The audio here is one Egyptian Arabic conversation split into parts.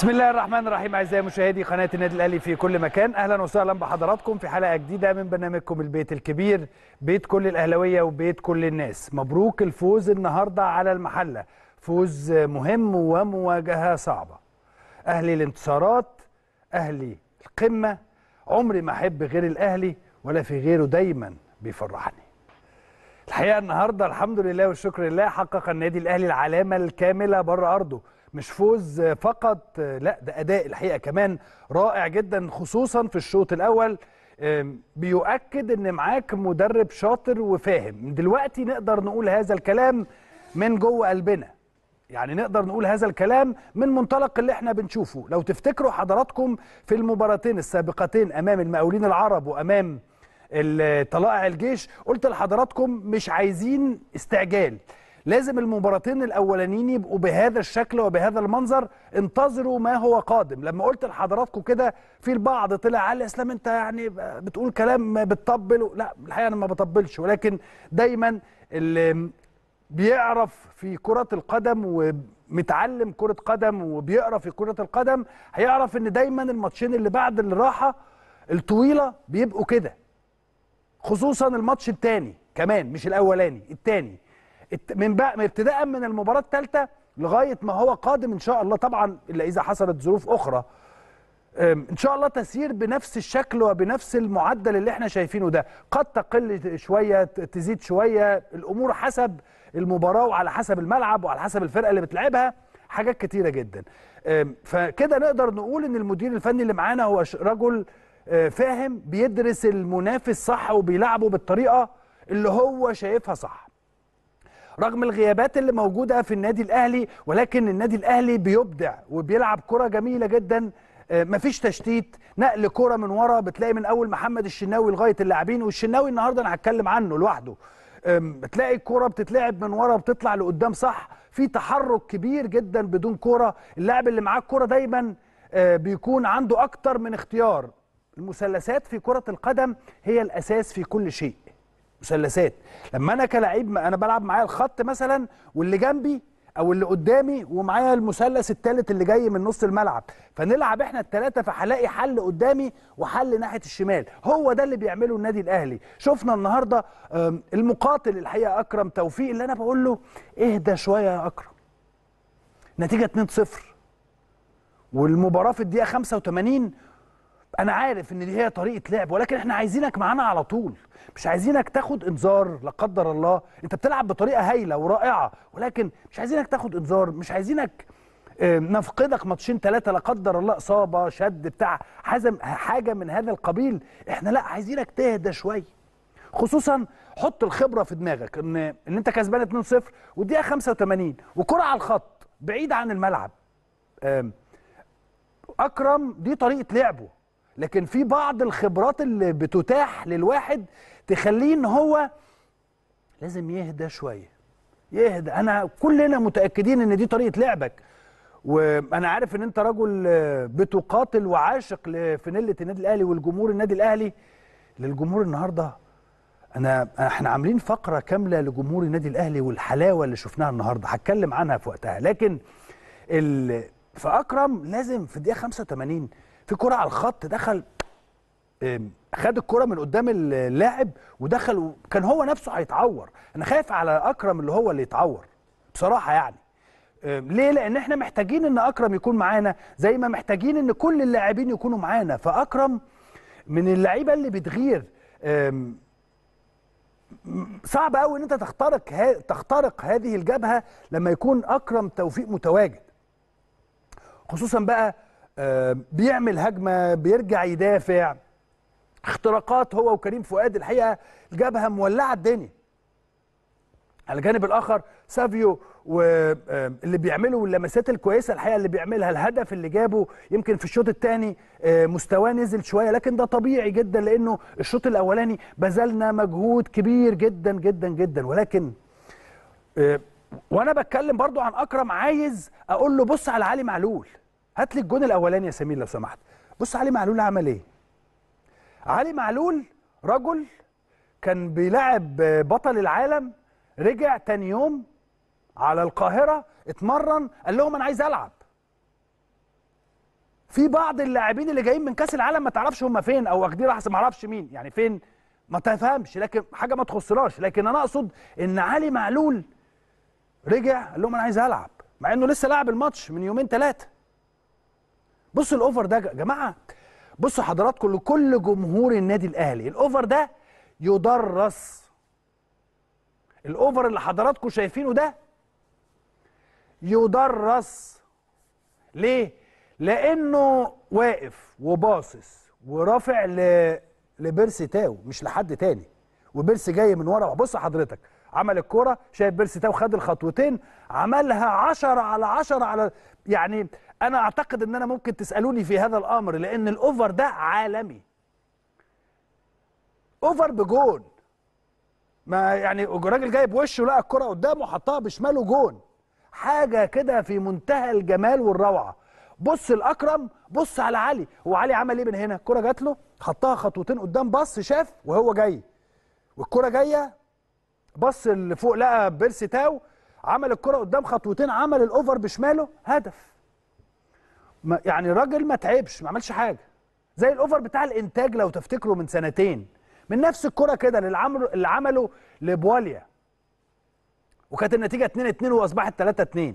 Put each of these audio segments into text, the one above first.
بسم الله الرحمن الرحيم اعزائي مشاهدي قناه النادي الاهلي في كل مكان اهلا وسهلا بحضراتكم في حلقه جديده من برنامجكم البيت الكبير بيت كل الاهلاويه وبيت كل الناس مبروك الفوز النهارده على المحله فوز مهم ومواجهه صعبه اهلي الانتصارات اهلي القمه عمري ما احب غير الاهلي ولا في غيره دايما بيفرحني الحقيقه النهارده الحمد لله والشكر لله حقق النادي الاهلي العلامه الكامله بره ارضه مش فوز فقط لا ده اداء الحقيقه كمان رائع جدا خصوصا في الشوط الاول بيؤكد ان معاك مدرب شاطر وفاهم دلوقتي نقدر نقول هذا الكلام من جوه قلبنا يعني نقدر نقول هذا الكلام من منطلق اللي احنا بنشوفه لو تفتكروا حضراتكم في المباراتين السابقتين امام المقاولين العرب وامام طلائع الجيش قلت لحضراتكم مش عايزين استعجال لازم المباراتين الاولانيين يبقوا بهذا الشكل وبهذا المنظر انتظروا ما هو قادم لما قلت لحضراتكم كده في البعض طلع قال اسلام انت يعني بتقول كلام بتطبل لا الحقيقه انا ما بطبلش ولكن دايما اللي بيعرف في كره القدم ومتعلم كره قدم وبيقرا في كره القدم هيعرف ان دايما الماتشين اللي بعد الراحه الطويله بيبقوا كده خصوصا الماتش الثاني كمان مش الاولاني الثاني من بقى ابتداء من المباراه الثالثه لغايه ما هو قادم ان شاء الله طبعا الا اذا حصلت ظروف اخرى ان شاء الله تسير بنفس الشكل وبنفس المعدل اللي احنا شايفينه ده قد تقل شويه تزيد شويه الامور حسب المباراه وعلى حسب الملعب وعلى حسب الفرقه اللي بتلعبها حاجات كتيره جدا فكده نقدر نقول ان المدير الفني اللي معانا هو رجل فاهم بيدرس المنافس صح وبيلعبه بالطريقه اللي هو شايفها صح رغم الغيابات اللي موجوده في النادي الاهلي ولكن النادي الاهلي بيبدع وبيلعب كره جميله جدا مفيش تشتيت نقل كره من ورا بتلاقي من اول محمد الشناوي لغايه اللاعبين والشناوي النهارده انا هتكلم عنه لوحده بتلاقي الكره بتتلعب من ورا وبتطلع لقدام صح في تحرك كبير جدا بدون كره اللاعب اللي معاه الكره دايما بيكون عنده اكتر من اختيار المثلثات في كره القدم هي الاساس في كل شيء مثلثات لما انا كلاعب انا بلعب معايا الخط مثلا واللي جنبي او اللي قدامي ومعايا المثلث الثالث اللي جاي من نص الملعب فنلعب احنا الثلاثه فهلاقي حل قدامي وحل ناحيه الشمال هو ده اللي بيعمله النادي الاهلي شفنا النهارده المقاتل الحقيقه اكرم توفيق اللي انا بقول له اهدى شويه يا اكرم نتيجه 2-0 والمباراه في الدقيقه 85 انا عارف ان دي هي طريقه لعب ولكن احنا عايزينك معانا على طول مش عايزينك تاخد انذار لا قدر الله انت بتلعب بطريقه هايله ورائعه ولكن مش عايزينك تاخد انذار مش عايزينك نفقدك ماتشين ثلاثه لا قدر الله اصابه شد بتاع حزم حاجه من هذا القبيل احنا لا عايزينك تهدى شويه خصوصا حط الخبره في دماغك ان ان انت كسبان 2-0 والدقيقه 85 وكره على الخط بعيد عن الملعب اكرم دي طريقه لعبه لكن في بعض الخبرات اللي بتتاح للواحد تخليه ان هو لازم يهدى شويه يهدى انا كلنا متاكدين ان دي طريقه لعبك وانا عارف ان انت رجل بتقاتل وعاشق لفانيله النادي الاهلي والجمهور النادي الاهلي للجمهور النهارده انا احنا عاملين فقره كامله لجمهور النادي الاهلي والحلاوه اللي شفناها النهارده هتكلم عنها في وقتها لكن ال... فاكرم لازم في الدقيقه 85 في كرة على الخط دخل خد الكرة من قدام اللاعب ودخل كان هو نفسه هيتعور انا خايف على اكرم اللي هو اللي يتعور بصراحة يعني ليه لان احنا محتاجين ان اكرم يكون معانا زي ما محتاجين ان كل اللاعبين يكونوا معانا فاكرم من اللعيبة اللي بتغير صعب قوي ان انت تخترق تخترق هذه الجبهة لما يكون اكرم توفيق متواجد خصوصا بقى بيعمل هجمه بيرجع يدافع اختراقات هو وكريم فؤاد الحقيقه الجبهه مولعه الدنيا على الجانب الاخر سافيو واللي بيعملوا اللمسات الكويسه الحقيقه اللي بيعملها الهدف اللي جابه يمكن في الشوط الثاني مستواه نزل شويه لكن ده طبيعي جدا لانه الشوط الاولاني بذلنا مجهود كبير جدا جدا جدا ولكن وانا بتكلم برضو عن اكرم عايز اقول له بص على علي معلول هات لي الجون الاولاني يا سمير لو سمحت بص علي معلول عمل ايه علي معلول رجل كان بيلعب بطل العالم رجع تاني يوم على القاهره اتمرن قال لهم انا عايز العب في بعض اللاعبين اللي جايين من كاس العالم ما تعرفش هم فين او واخدين راح ما اعرفش مين يعني فين ما تفهمش لكن حاجه ما تخصناش لكن انا اقصد ان علي معلول رجع قال لهم انا عايز العب مع انه لسه لاعب الماتش من يومين ثلاثه بصوا الاوفر ده يا جماعه بصوا حضراتكم لكل جمهور النادي الاهلي الاوفر ده يدرس الاوفر اللي حضراتكم شايفينه ده يدرس ليه لانه واقف وباصص ورافع ل... لبيرسي تاو مش لحد تاني وبيرسي جاي من ورا بص حضرتك عمل الكرة شايف بيرسي تاو خد الخطوتين عملها عشرة على عشرة على يعني انا اعتقد ان انا ممكن تسالوني في هذا الامر لان الاوفر ده عالمي اوفر بجون ما يعني الراجل جايب وشه لقى الكرة قدامه حطها بشماله جون حاجه كده في منتهى الجمال والروعه بص الاكرم بص على علي هو علي عمل ايه من هنا الكره جات له حطها خطوتين قدام بص شاف وهو جاي والكره جايه بص اللي فوق لقى بيرسي تاو عمل الكره قدام خطوتين عمل الاوفر بشماله هدف ما يعني راجل ما تعبش ما عملش حاجه زي الاوفر بتاع الانتاج لو تفتكروا من سنتين من نفس الكره كده اللي عمله اللي عمله لبواليا وكانت النتيجه 2 2 واصبحت 3 2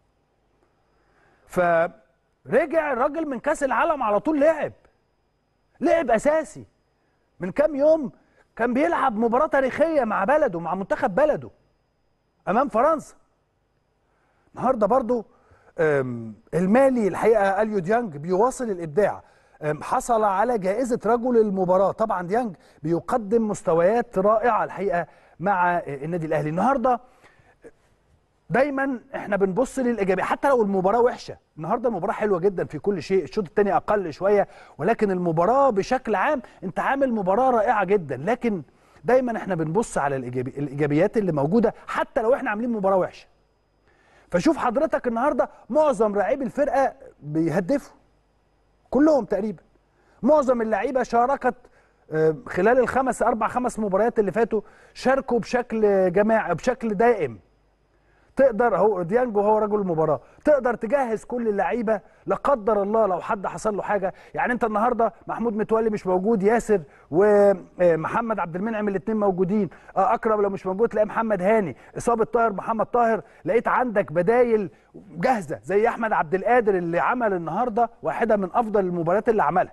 فرجع الراجل من كاس العالم على طول لعب لعب اساسي من كام يوم كان بيلعب مباراه تاريخيه مع بلده مع منتخب بلده امام فرنسا النهارده برضو المالي الحقيقه اليو ديانج بيواصل الابداع حصل على جائزه رجل المباراه طبعا ديانج بيقدم مستويات رائعه الحقيقه مع النادي الاهلي النهارده دايما احنا بنبص للايجابيه حتى لو المباراه وحشه النهارده المباراه حلوه جدا في كل شيء الشوط الثاني اقل شويه ولكن المباراه بشكل عام انت عامل مباراه رائعه جدا لكن دايما احنا بنبص على الإيجابي الايجابيات اللي موجوده حتى لو احنا عاملين مباراه وحشه فشوف حضرتك النهارده معظم لاعبي الفرقه بيهدفوا كلهم تقريبا معظم اللعيبه شاركت خلال الخمس اربع خمس مباريات اللي فاتوا شاركوا بشكل جماعي بشكل دائم تقدر هو ديانجو هو رجل المباراه تقدر تجهز كل اللعيبه لا قدر الله لو حد حصل له حاجه يعني انت النهارده محمود متولي مش موجود ياسر ومحمد عبد المنعم الاثنين موجودين اكرم لو مش موجود تلاقي محمد هاني اصابه طاهر محمد طاهر لقيت عندك بدايل جاهزه زي احمد عبد القادر اللي عمل النهارده واحده من افضل المباريات اللي عملها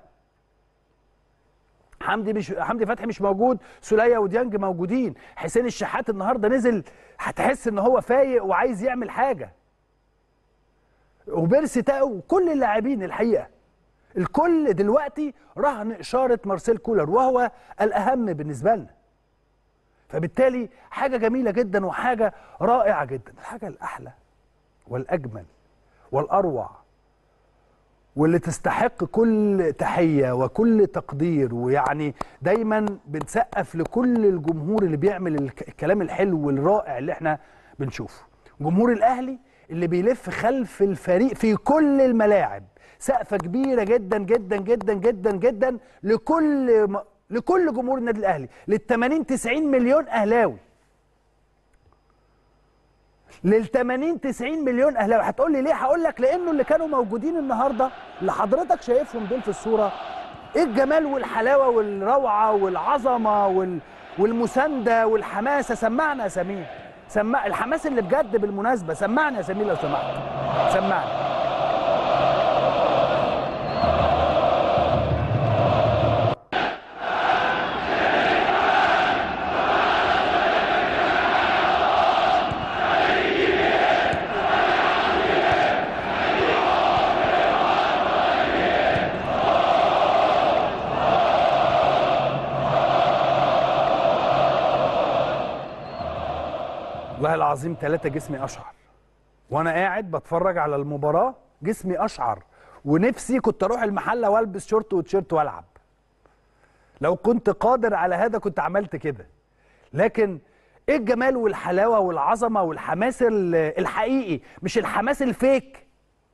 حمدي مش حمدي فتحي مش موجود سولية وديانج موجودين حسين الشحات النهارده نزل هتحس ان هو فايق وعايز يعمل حاجه وبيرسي تاو كل اللاعبين الحقيقه الكل دلوقتي رهن اشاره مارسيل كولر وهو الاهم بالنسبه لنا فبالتالي حاجه جميله جدا وحاجه رائعه جدا الحاجه الاحلى والاجمل والاروع واللي تستحق كل تحية وكل تقدير ويعني دايما بنسقف لكل الجمهور اللي بيعمل الكلام الحلو والرائع اللي احنا بنشوفه جمهور الأهلي اللي بيلف خلف الفريق في كل الملاعب سقفة كبيرة جدا جدا جدا جدا جدا لكل لكل جمهور النادي الأهلي لل 80 90 مليون أهلاوي لل 80 90 مليون اهلاوي هتقول لي ليه هقول لك لانه اللي كانوا موجودين النهارده اللي حضرتك شايفهم دول في الصوره ايه الجمال والحلاوه والروعه والعظمه وال... والمسانده والحماسه سمعنا يا سمير سمع الحماس اللي بجد بالمناسبه سمعنا يا سمير لو سمحت سمعنا والله العظيم ثلاثة جسمي أشعر وأنا قاعد بتفرج على المباراة جسمي أشعر ونفسي كنت أروح المحلة وألبس شورت وتيشيرت وألعب لو كنت قادر على هذا كنت عملت كده لكن ايه الجمال والحلاوه والعظمه والحماس الحقيقي مش الحماس الفيك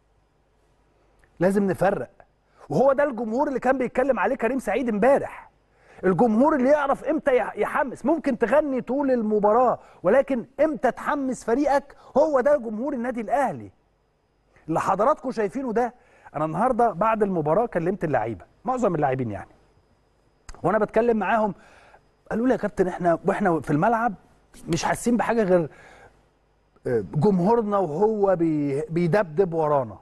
لازم نفرق وهو ده الجمهور اللي كان بيتكلم عليه كريم سعيد امبارح الجمهور اللي يعرف امتى يحمس ممكن تغني طول المباراه ولكن امتى تحمس فريقك هو ده جمهور النادي الاهلي اللي حضراتكم شايفينه ده انا النهارده بعد المباراه كلمت اللعيبه معظم اللاعبين يعني وانا بتكلم معاهم قالوا لي يا كابتن احنا واحنا في الملعب مش حاسين بحاجه غير آه، جمهورنا وهو بي- بيدبدب ورانا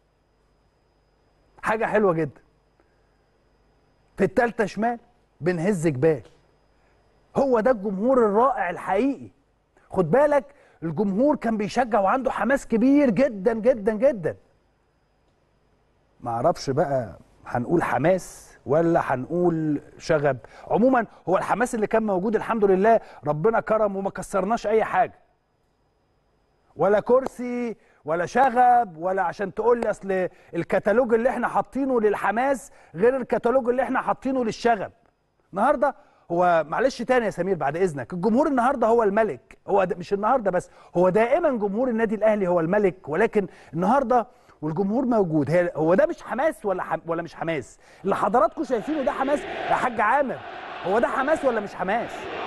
حاجه حلوه جدا في التالتة شمال بنهز جبال هو ده الجمهور الرائع الحقيقي خد بالك الجمهور كان بيشجع وعنده حماس كبير جدا جدا جدا ما اعرفش بقى هنقول حماس ولا هنقول شغب عموما هو الحماس اللي كان موجود الحمد لله ربنا كرم وما كسرناش اي حاجه ولا كرسي ولا شغب ولا عشان تقول لي اصل الكتالوج اللي احنا حاطينه للحماس غير الكتالوج اللي احنا حاطينه للشغب النهارده هو معلش تاني يا سمير بعد اذنك الجمهور النهارده هو الملك هو ده مش النهارده بس هو دائما جمهور النادي الاهلي هو الملك ولكن النهارده والجمهور موجود هي هو ده مش حماس ولا حم ولا مش حماس اللي حضراتكم شايفينه ده حماس يا حاج عامر هو ده حماس ولا مش حماس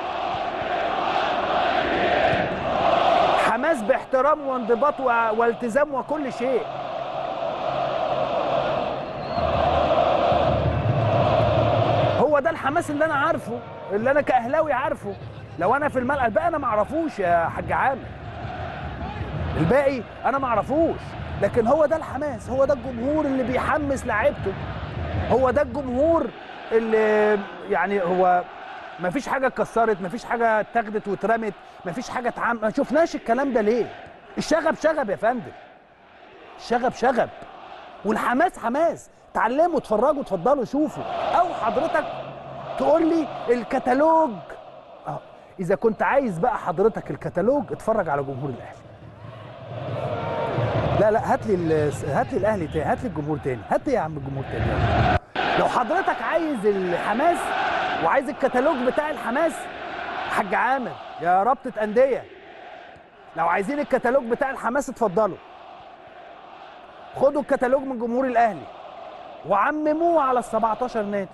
حماس باحترام وانضباط و- والتزام وكل شيء هو ده الحماس اللي انا عارفه اللي انا كاهلاوي عارفه لو انا في الملعب الباقي انا ما اعرفوش يا حاج عامر الباقي انا ما اعرفوش لكن هو ده الحماس هو ده الجمهور اللي بيحمس لعيبته هو ده الجمهور اللي يعني هو ما فيش حاجه اتكسرت ما فيش حاجه اتاخدت واترمت ما فيش حاجه اتعمل ما شفناش الكلام ده ليه الشغب شغب يا فندم الشغب شغب والحماس حماس تعلموا اتفرجوا اتفضلوا شوفوا او حضرتك تقول لي الكتالوج اه اذا كنت عايز بقى حضرتك الكتالوج اتفرج على جمهور الاهلي لا لا هات لي ال- هات لي الاهلي تاني هات لي الجمهور تاني هات لي يا عم الجمهور تاني يلا. لو حضرتك عايز الحماس وعايز الكتالوج بتاع الحماس حاج عامر يا رابطه انديه لو عايزين الكتالوج بتاع الحماس اتفضلوا خدوا الكتالوج من جمهور الاهلي وعمموه على ال 17 نادي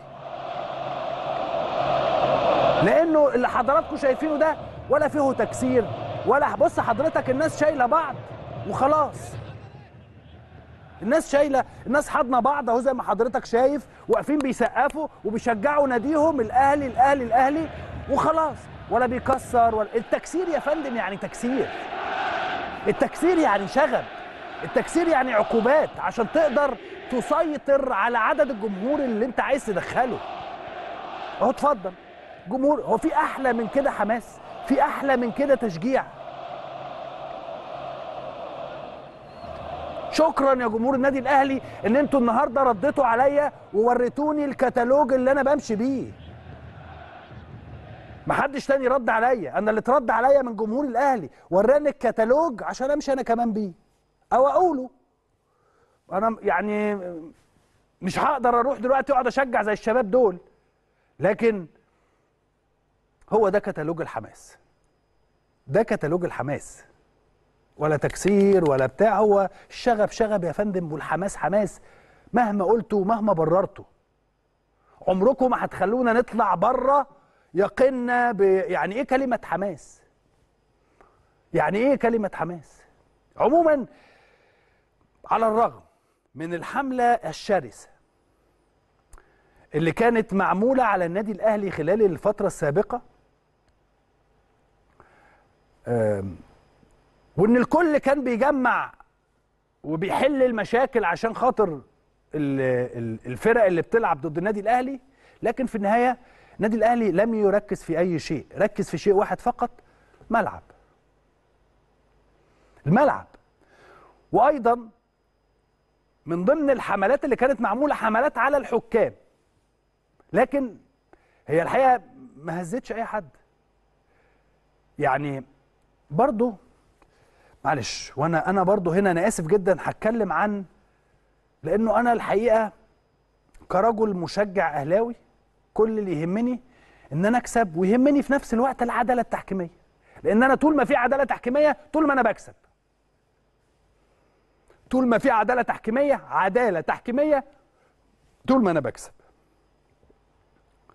لانه اللي حضراتكم شايفينه ده ولا فيه تكسير ولا بص حضرتك الناس شايله بعض وخلاص الناس شايله الناس حاضنه بعض اهو زي ما حضرتك شايف واقفين بيسقفوا وبيشجعوا ناديهم الاهلي الاهلي الاهلي وخلاص ولا بيكسر ولا التكسير يا فندم يعني تكسير التكسير يعني شغب التكسير يعني عقوبات عشان تقدر تسيطر على عدد الجمهور اللي انت عايز تدخله اهو اتفضل جمهور هو في احلى من كده حماس في احلى من كده تشجيع شكرا يا جمهور النادي الاهلي ان انتوا النهارده رديتوا عليا ووريتوني الكتالوج اللي انا بمشي بيه محدش تاني رد عليا انا اللي اترد عليا من جمهور الاهلي وراني الكتالوج عشان امشي انا كمان بيه او اقوله انا يعني مش هقدر اروح دلوقتي اقعد اشجع زي الشباب دول لكن هو ده كتالوج الحماس ده كتالوج الحماس ولا تكسير ولا بتاع هو الشغب شغب يا فندم والحماس حماس مهما قلتوا ومهما بررتوا عمركم ما هتخلونا نطلع بره يقنا ب... يعني ايه كلمه حماس يعني ايه كلمه حماس عموما على الرغم من الحمله الشرسه اللي كانت معموله على النادي الاهلي خلال الفتره السابقه آم، وان الكل كان بيجمع وبيحل المشاكل عشان خاطر ال- ال- الفرق اللي بتلعب ضد النادي الاهلي لكن في النهايه النادي الاهلي لم يركز في اي شيء ركز في شيء واحد فقط ملعب الملعب وايضا من ضمن الحملات اللي كانت معموله حملات على الحكام لكن هي الحقيقه ما هزتش اي حد يعني برضو معلش وانا انا برضو هنا انا اسف جدا هتكلم عن لانه انا الحقيقه كرجل مشجع اهلاوي كل اللي يهمني ان انا اكسب ويهمني في نفس الوقت العداله التحكيميه لان انا طول ما في عداله تحكيميه طول ما انا بكسب طول ما في عداله تحكيميه عداله تحكيميه طول ما انا بكسب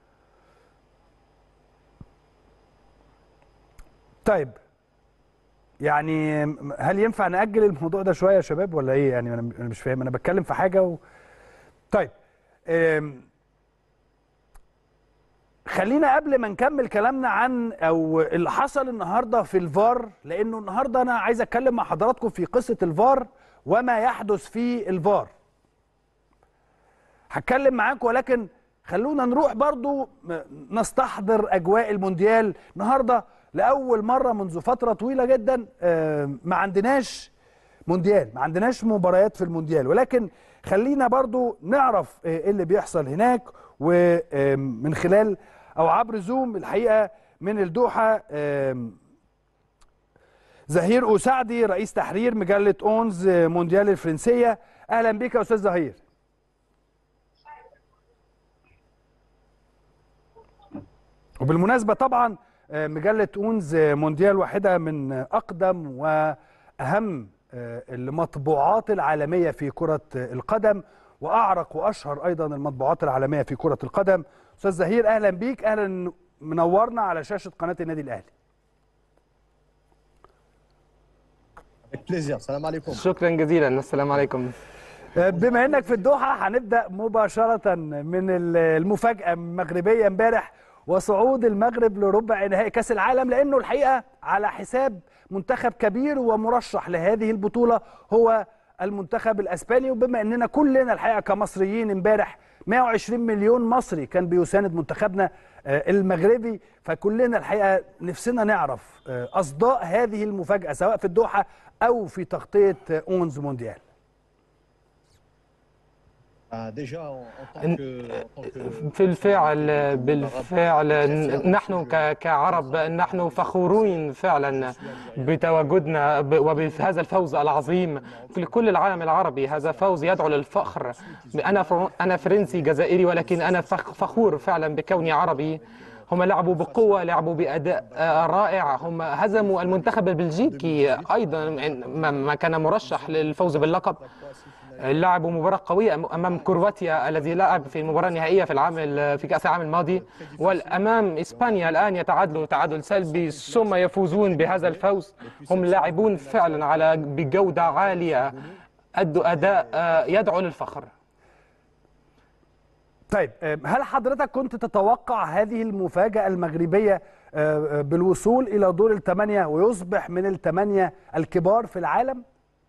طيب يعني هل ينفع نأجل الموضوع ده شويه يا شباب ولا ايه يعني انا أنا مش فاهم انا بتكلم في حاجه و... طيب أم، خلينا قبل ما نكمل كلامنا عن او اللي حصل النهارده في الفار لانه النهارده انا عايز اتكلم مع حضراتكم في قصه الفار وما يحدث في الفار هتكلم معاكم ولكن خلونا نروح برضو م- نستحضر اجواء المونديال النهارده لاول مره منذ فتره طويله جدا آه، ما عندناش مونديال ما عندناش مباريات في المونديال ولكن خلينا برضو نعرف آه، ايه اللي بيحصل هناك ومن خلال او عبر زوم الحقيقه من الدوحه آم، زهير أسعدي رئيس تحرير مجلة أونز آه، مونديال الفرنسية أهلا بك يا أستاذ زهير وبالمناسبة طبعا آه، مجلة أونز آه، مونديال واحدة من آه، أقدم وأهم آه، المطبوعات العالمية في كرة آه، القدم وأعرق وأشهر أيضا المطبوعات العالمية في كرة القدم أستاذ زهير أهلا بيك أهلا منورنا على شاشة قناة النادي الأهلي Avec plaisir. Salam alaikum. شكرا جزيلا السلام عليكم بما انك في الدوحه هنبدا مباشره من ال- المفاجاه المغربيه امبارح وصعود المغرب لربع نهائي كاس العالم لانه الحقيقه على حساب منتخب كبير ومرشح لهذه البطوله هو المنتخب الاسباني وبما اننا كلنا الحقيقه كمصريين امبارح 120 مليون مصري كان بيساند منتخبنا آه، المغربي فكلنا الحقيقه نفسنا نعرف آه، اصداء هذه المفاجاه سواء في الدوحه او في تغطيه آه، اونز مونديال Ah, déjà, en, en tant que, en tant que- في الفعل بالفعل نحن ك- كعرب نحن فخورين فعلا بتواجدنا ب- وبهذا الفوز العظيم في كل العالم العربي هذا فوز يدعو للفخر انا فر- انا فرنسي جزائري ولكن انا فخ- فخور فعلا بكوني عربي هم لعبوا بقوة لعبوا بأداء آه، رائع هم هزموا المنتخب البلجيكي أيضا ما ما كان مرشح للفوز باللقب لعبوا مباراة قوية أمام كرواتيا الذي لعب في المباراة النهائية في العام في كأس العالم الماضي والأمام إسبانيا الآن يتعادلوا تعادل سلبي ثم يفوزون بهذا الفوز هم لاعبون فعلا على بجودة عالية أدوا أداء آه، يدعو للفخر طيب آه، هل حضرتك كنت تتوقع هذه المفاجأة المغربية آه، آه، بالوصول إلى دور الثمانية ويصبح من الثمانية الكبار في العالم؟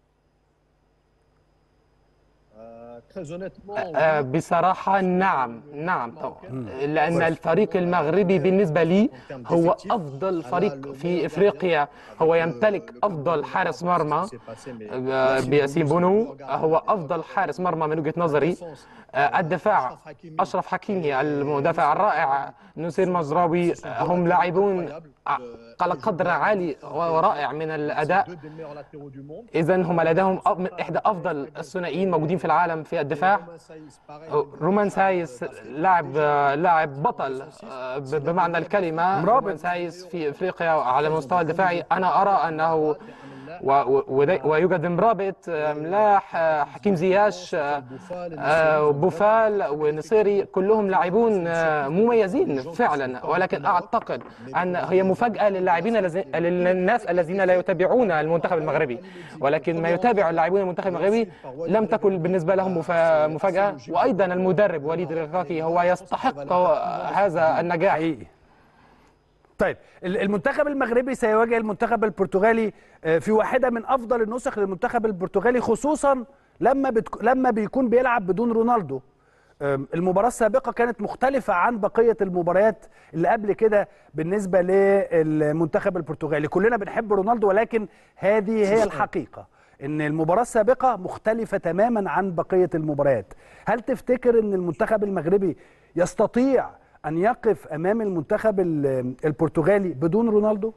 Euh, très honnêtement, آه، oui. بصراحة نعم نعم طبعا لأن الفريق المغربي بالنسبة لي هو أفضل فريق في إفريقيا هو يمتلك أفضل حارس مرمى آه، بياسين بونو هو أفضل حارس مرمى من وجهة نظري آه، الدفاع أشرف حكيمي المدافع الرائع نصير مزراوي آه، هم لاعبون ع- على قدر عالي ورائع من الأداء Deux des meilleurs latéraux du monde. إذا هم لديهم أف- من إحدى أفضل الثنائيين موجودين في العالم في الدفاع Romain Saïs, pareil. رومان سايس لاعب لاعب بطل آه، ب- بمعنى الكلمة مرابط. رومان سايس في افريقيا على المستوى الدفاعي انا ارى انه و- و- ودي- ويوجد مرابط آه، ملاح آه، حكيم زياش آه، آه، بوفال ونصيري كلهم لاعبون آه، مميزين فعلا ولكن اعتقد ان هي مفاجاه للاعبين الذين للناس الذين لا يتابعون المنتخب المغربي ولكن ما يتابع اللاعبون المنتخب المغربي لم تكن بالنسبه لهم مفا- مفاجاه وايضا المدرب وليد الركاكي هو يستحق هذا النجاح حقيقي طيب ال- المنتخب المغربي سيواجه المنتخب البرتغالي آه، في واحدة من أفضل النسخ للمنتخب البرتغالي خصوصا لما بتك... لما بيكون بيلعب بدون رونالدو آم، المباراة السابقة كانت مختلفة عن بقية المباريات اللي قبل كده بالنسبة للمنتخب البرتغالي كلنا بنحب رونالدو ولكن هذه هي الحقيقة ان المباراة السابقة مختلفة تماما عن بقية المباريات هل تفتكر ان المنتخب المغربي يستطيع ان يقف امام المنتخب ال- البرتغالي بدون رونالدو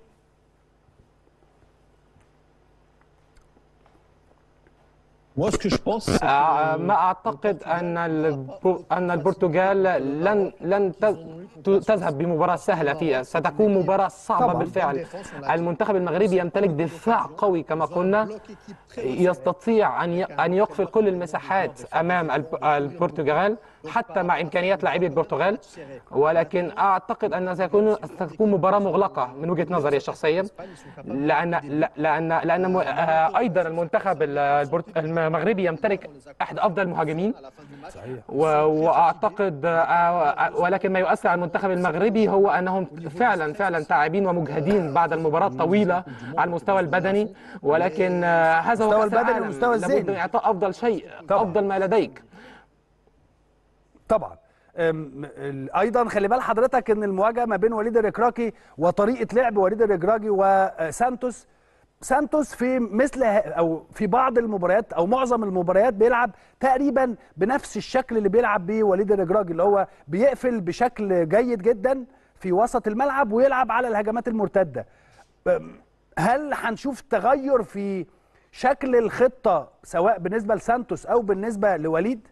Moi, ce que je pense, c'est que- آه، ما اعتقد ان الب- ان البرتغال لن لن ت- ت- تذهب بمباراه سهله فيها ستكون مباراه صعبه طبعاً. بالفعل المنتخب المغربي يمتلك دفاع قوي كما قلنا يستطيع ان ي- ان يقفل كل المساحات امام الب- البرتغال حتى مع إمكانيات لاعبي البرتغال ولكن أعتقد أن سيكون ستكون مباراة مغلقة من وجهة نظري الشخصية لأن لا- لأن لأن م- آه، أيضا المنتخب البرت- المغربي يمتلك أحد أفضل المهاجمين و- واعتقد آه، آه، ولكن ما يؤثر على المنتخب المغربي هو انهم فعلا فعلا تعبين ومجهدين بعد المباراه الطويله على المستوى البدني ولكن آه، هذا هو المستوى كأس البدني العالم. والمستوى لابد الذهني. من اعطاء افضل شيء طبعاً. افضل ما لديك طبعا أم، ال- ايضا خلي بال حضرتك ان المواجهه ما بين وليد الركراكي وطريقه لعب وليد الركراكي وسانتوس سانتوس في مثل ه- او في بعض المباريات او معظم المباريات بيلعب تقريبا بنفس الشكل اللي بيلعب بيه وليد الركراكي اللي هو بيقفل بشكل جيد جدا في وسط الملعب ويلعب على الهجمات المرتده أم، هل هنشوف تغير في شكل الخطه سواء بالنسبه لسانتوس او بالنسبه لوليد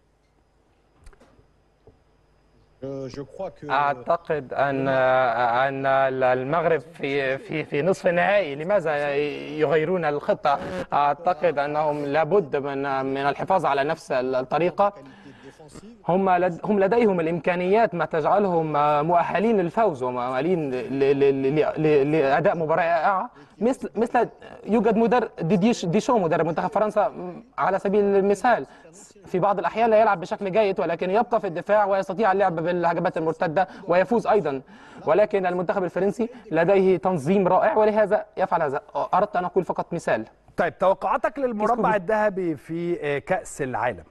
Je, je crois que اعتقد ان ان المغرب في في في نصف النهائي لماذا يغيرون الخطه اعتقد انهم لابد من من الحفاظ على نفس الطريقه qualité défensive, هم لد هم لديهم الامكانيات ما تجعلهم مؤهلين للفوز ومؤهلين ل- ل- ل- ل- لاداء مباراه رائعه مثل مثل يوجد مدرب ديديش ديشو مدرب منتخب فرنسا على سبيل المثال في بعض الاحيان لا يلعب بشكل جيد ولكن يبقى في الدفاع ويستطيع اللعب بالهجمات المرتده ويفوز ايضا ولكن المنتخب الفرنسي لديه تنظيم رائع ولهذا يفعل هذا اردت ان اقول فقط مثال طيب توقعاتك للمربع كيسكو- الذهبي في آه، كأس العالم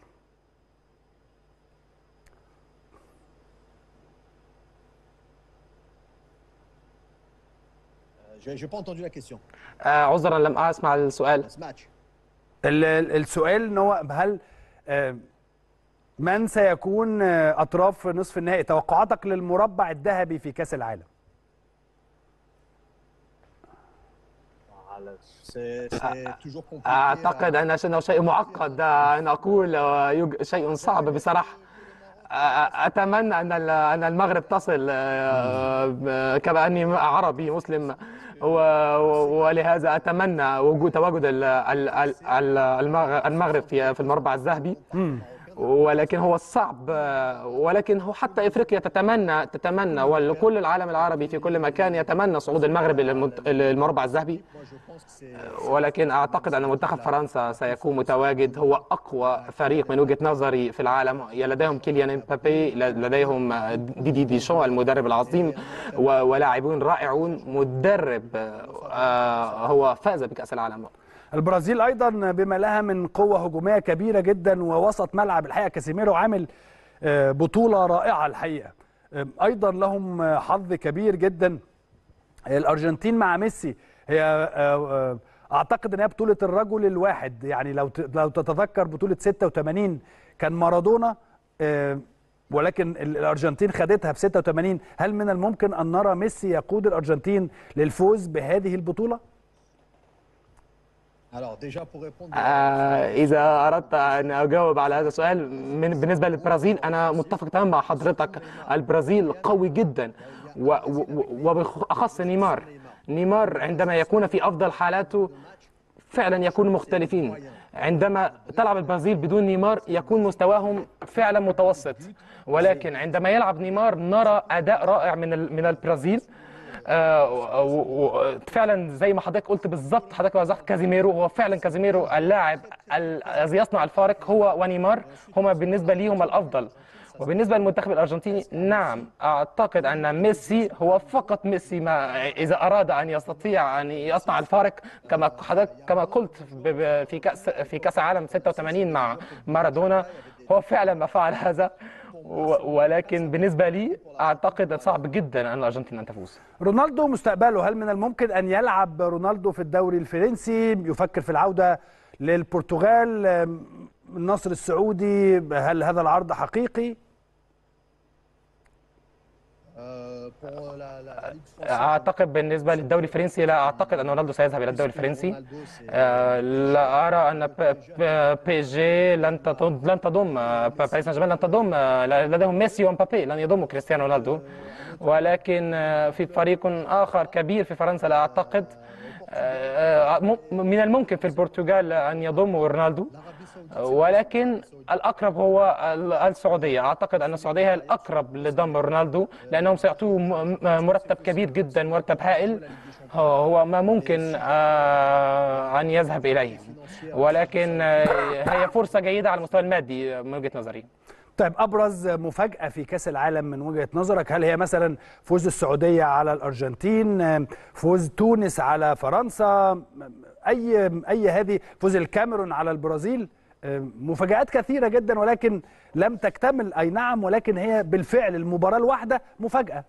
j'ai j'ai pas entendu la question. آه، عذرا لم اسمع السؤال Ce match. ال- ال- السؤال ان هو هل آه، من سيكون آه، اطراف نصف النهائي توقعاتك للمربع الذهبي في كأس العالم C'est c'est toujours compliqué. أعتقد أن أنه شيء معقد أن أقول يوج- شيء صعب بصراحة أ- أتمنى أن ال- أن المغرب تصل آه، كما أني عربي مسلم و- و- ولهذا أتمنى وجود تواجد ال- ال- ال- ال- المغ- المغرب في في المربع الذهبي ولكن هو الصعب ولكن هو حتى افريقيا تتمنى تتمنى وكل العالم العربي في كل مكان يتمنى صعود المغرب للمنت- للمربع الذهبي Moi, je pense que c'est ولكن اعتقد ان منتخب فرنسا سيكون متواجد هو اقوى فريق من وجهه نظري في العالم يا لديهم كيليان امبابي لديهم ديدي ديشون المدرب العظيم و- ولاعبون رائعون مدرب آه، هو فاز بكاس العالم البرازيل ايضا بما لها من قوه هجوميه كبيره جدا ووسط ملعب الحقيقه كاسيميرو عامل آه، بطوله رائعه الحقيقه آه، ايضا لهم آه، حظ كبير جدا الارجنتين مع ميسي هي آه، آه، اعتقد ان هي بطوله الرجل الواحد يعني لو ت- لو تتذكر بطوله 86 كان مارادونا آه، ولكن ال- الارجنتين خدتها في 86 هل من الممكن ان نرى ميسي يقود الارجنتين للفوز بهذه البطوله Alors, déjà, pour répondre. آه، إذا أردت أن أجاوب على هذا السؤال من بالنسبة للبرازيل أنا متفق تماما مع حضرتك البرازيل قوي جدا و- و- وبالأخص نيمار نيمار عندما يكون في أفضل حالاته فعلا يكونوا مختلفين عندما تلعب البرازيل بدون نيمار يكون مستواهم فعلا متوسط ولكن عندما يلعب نيمار نرى أداء رائع من ال- من البرازيل آه، و- و- فعلا زي ما حضرتك قلت بالظبط حضرتك وضحت كازيميرو هو فعلا كازيميرو اللاعب ال- الذي يصنع الفارق هو ونيمار هما بالنسبه لي هما الافضل وبالنسبه للمنتخب الارجنتيني نعم اعتقد ان ميسي هو فقط ميسي ما اذا اراد ان يستطيع ان يصنع الفارق كما حضرتك كما قلت ب- ب- في كاس في كاس العالم 86 مع مارادونا هو فعلا ما فعل هذا و- ولكن بالنسبه لي اعتقد صعب جدا ان الارجنتين ان تفوز رونالدو مستقبله هل من الممكن ان يلعب رونالدو في الدوري الفرنسي يفكر في العوده للبرتغال أم، النصر السعودي هل هذا العرض حقيقي Euh, pour la, la, la Ligue française. اعتقد بالنسبه للدوري الفرنسي لا اعتقد ان رونالدو سيذهب الى الدوري الفرنسي Ronaldo, c'est- آه، لا ارى ان ب- ب- بي جي لن تضم لن تضم آه، باريس سان جيرمان لن تضم آه، لديهم ميسي ومبابي لن يضموا كريستيانو رونالدو ولكن آه، في فريق اخر كبير في فرنسا لا اعتقد آه، آه، م- من الممكن في البرتغال ان يضموا رونالدو L'Arabie ولكن الأقرب هو ال- السعودية أعتقد أن السعودية هي الأقرب لضم رونالدو لأنهم سيعطوه م- م- مرتب كبير جدا مرتب هائل هو- هو ما ممكن آه، أن يذهب إليه ولكن آه، هي فرصة جيدة على المستوى المادي من وجهة نظري طيب ابرز مفاجاه في كاس العالم من وجهه نظرك هل هي مثلا فوز السعوديه على الارجنتين فوز تونس على فرنسا اي اي هذه فوز الكاميرون على البرازيل مفاجات كثيره جدا ولكن لم تكتمل اي نعم ولكن هي بالفعل المباراه الواحده مفاجاه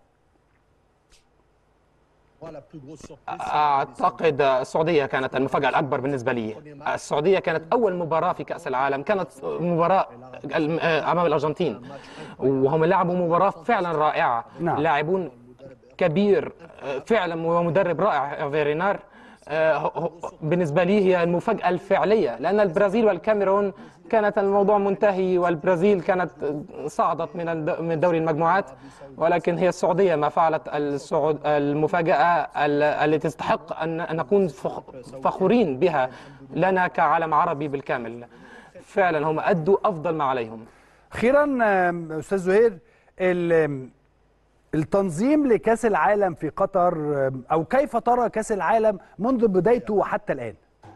أعتقد السعودية كانت المفاجأة الأكبر بالنسبة لي السعودية كانت أول مباراة في كأس العالم كانت مباراة أمام الأرجنتين وهم لعبوا مباراة فعلا رائعة نعم. لاعبون كبير فعلا ومدرب رائع فيرينار بالنسبة لي هي المفاجأة الفعلية لأن البرازيل والكاميرون كانت الموضوع منتهي والبرازيل كانت صعدت من الد- من دوري المجموعات ولكن هي السعودية ما فعلت السعود المفاجأة ال- التي تستحق أن أن نكون فخ- فخورين بها لنا كعالم عربي بالكامل فعلا هم أدوا أفضل ما عليهم اخيرا آم، استاذ زهير ال- التنظيم لكاس العالم في قطر آم، او كيف ترى كاس العالم منذ بدايته وحتى الان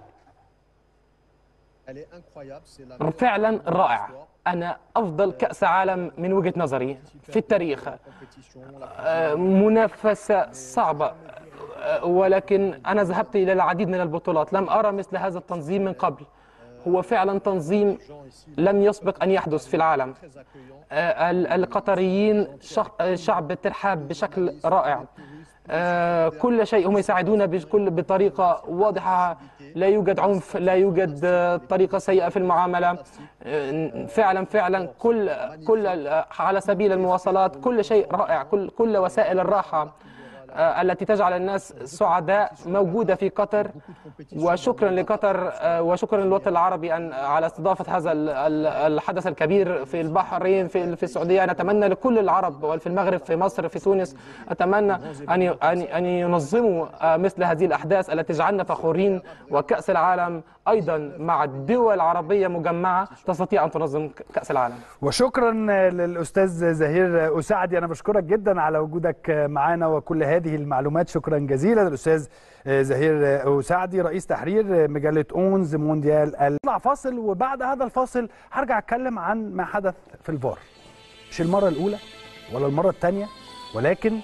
فعلا رائع أنا أفضل كأس عالم من وجهة نظري في التاريخ آه، منافسة صعبة آه، ولكن أنا ذهبت إلى العديد من البطولات لم أرى مثل هذا التنظيم من قبل هو فعلا تنظيم لم يسبق أن يحدث في العالم آه، ال- القطريين شخ- آه، شعب ترحاب بشكل رائع آه، كل شيء هم يساعدونا بكل بطريقة واضحة لا يوجد عنف لا يوجد آه، طريقة سيئة في المعاملة آه، فعلا فعلا كل كل ال- على سبيل المواصلات كل شيء رائع كل كل وسائل الراحة آه، التي تجعل الناس سعداء موجودة في قطر وشكرا لقطر آه، وشكرا للوطن العربي أن على استضافة هذا ال- ال- الحدث الكبير في البحرين في في السعودية نتمنى لكل العرب وفي المغرب في مصر في تونس أتمنى أن ي- أن أن ينظموا آه، مثل هذه الأحداث التي تجعلنا فخورين وكأس العالم أيضا مع الدول العربية مجمعة تستطيع أن تنظم ك- كأس العالم وشكرا للاستاذ زهير اسعدي انا بشكرك جدا على وجودك معنا وكل هذه المعلومات شكرا جزيلا الاستاذ زهير اسعدي رئيس تحرير مجله اونز مونديال نطلع فاصل وبعد هذا الفاصل هرجع اتكلم عن ما حدث في الفار مش المره الاولى ولا المره الثانيه ولكن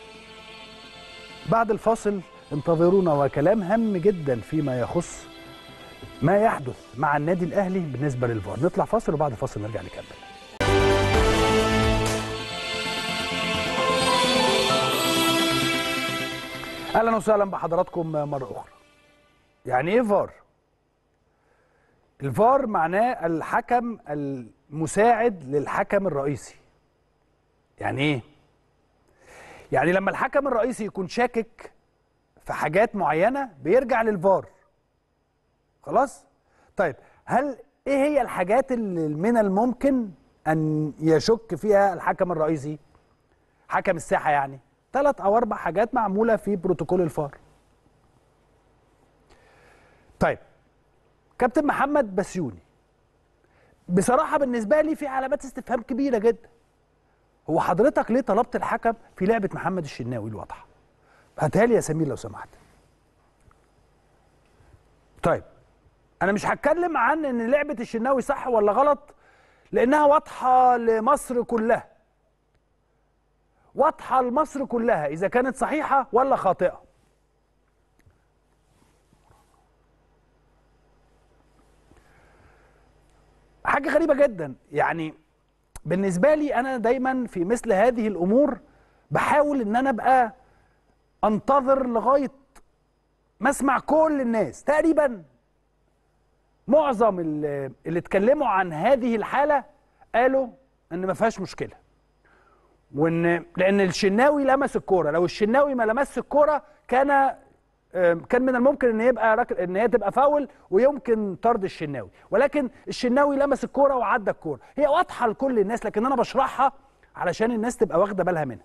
بعد الفاصل انتظرونا وكلام هام جدا فيما يخص ما يحدث مع النادي الاهلي بالنسبه للفار نطلع فاصل وبعد الفاصل نرجع نكمل اهلا وسهلا بحضراتكم مره اخرى يعني ايه فار الفار معناه الحكم المساعد للحكم الرئيسي يعني ايه يعني لما الحكم الرئيسي يكون شاكك في حاجات معينه بيرجع للفار خلاص طيب هل ايه هي الحاجات اللي من الممكن ان يشك فيها الحكم الرئيسي حكم الساحه يعني ثلاث او اربع حاجات معموله في بروتوكول الفار طيب كابتن محمد بسيوني بصراحه بالنسبه لي في علامات استفهام كبيره جدا هو حضرتك ليه طلبت الحكم في لعبه محمد الشناوي الواضحه هاتها لي يا سمير لو سمحت طيب انا مش هتكلم عن ان لعبه الشناوي صح ولا غلط لانها واضحه لمصر كلها واضحه لمصر كلها اذا كانت صحيحه ولا خاطئه حاجه غريبه جدا يعني بالنسبه لي انا دايما في مثل هذه الامور بحاول ان انا ابقى انتظر لغايه ما اسمع كل الناس تقريبا معظم اللي اللي اتكلموا عن هذه الحاله قالوا ان ما فيهاش مشكله وان لان الشناوي لمس الكوره لو الشناوي ما لمسش الكوره كان آم، كان من الممكن ان يبقى ركل ان هي تبقى فاول ويمكن طرد الشناوي ولكن الشناوي لمس الكوره وعدى الكوره هي واضحه لكل الناس لكن انا بشرحها علشان الناس تبقى واخده بالها منها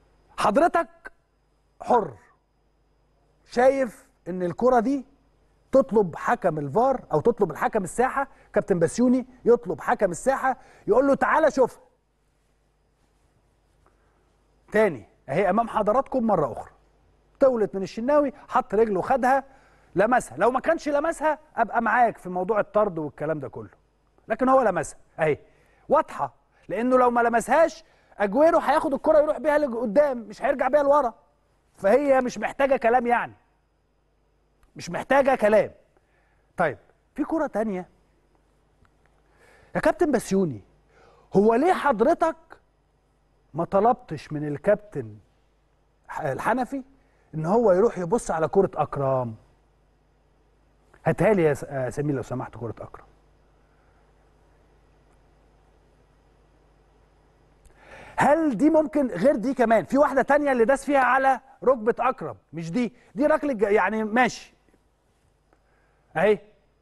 حضرتك حر شايف ان الكرة دي تطلب حكم الفار او تطلب الحكم الساحه كابتن بسيوني يطلب حكم الساحه يقول له تعالى شوفها تاني اهي امام حضراتكم مره اخرى طولت من الشناوي حط رجله خدها لمسها لو ما كانش لمسها ابقى معاك في موضوع الطرد والكلام ده كله لكن هو لمسها اهي واضحه لانه لو ما لمسهاش اجويرو هياخد الكره يروح بيها لقدام مش هيرجع بيها لورا فهي مش محتاجه كلام يعني مش محتاجه كلام طيب في كره تانية يا كابتن بسيوني هو ليه حضرتك ما طلبتش من الكابتن الحنفي ان هو يروح يبص على كره اكرام هاتها لي يا س- آه سمير لو سمحت كره اكرم هل دي ممكن غير دي كمان في واحده تانية اللي داس فيها على ركبه اكرم مش دي دي ركله ج- يعني ماشي اهي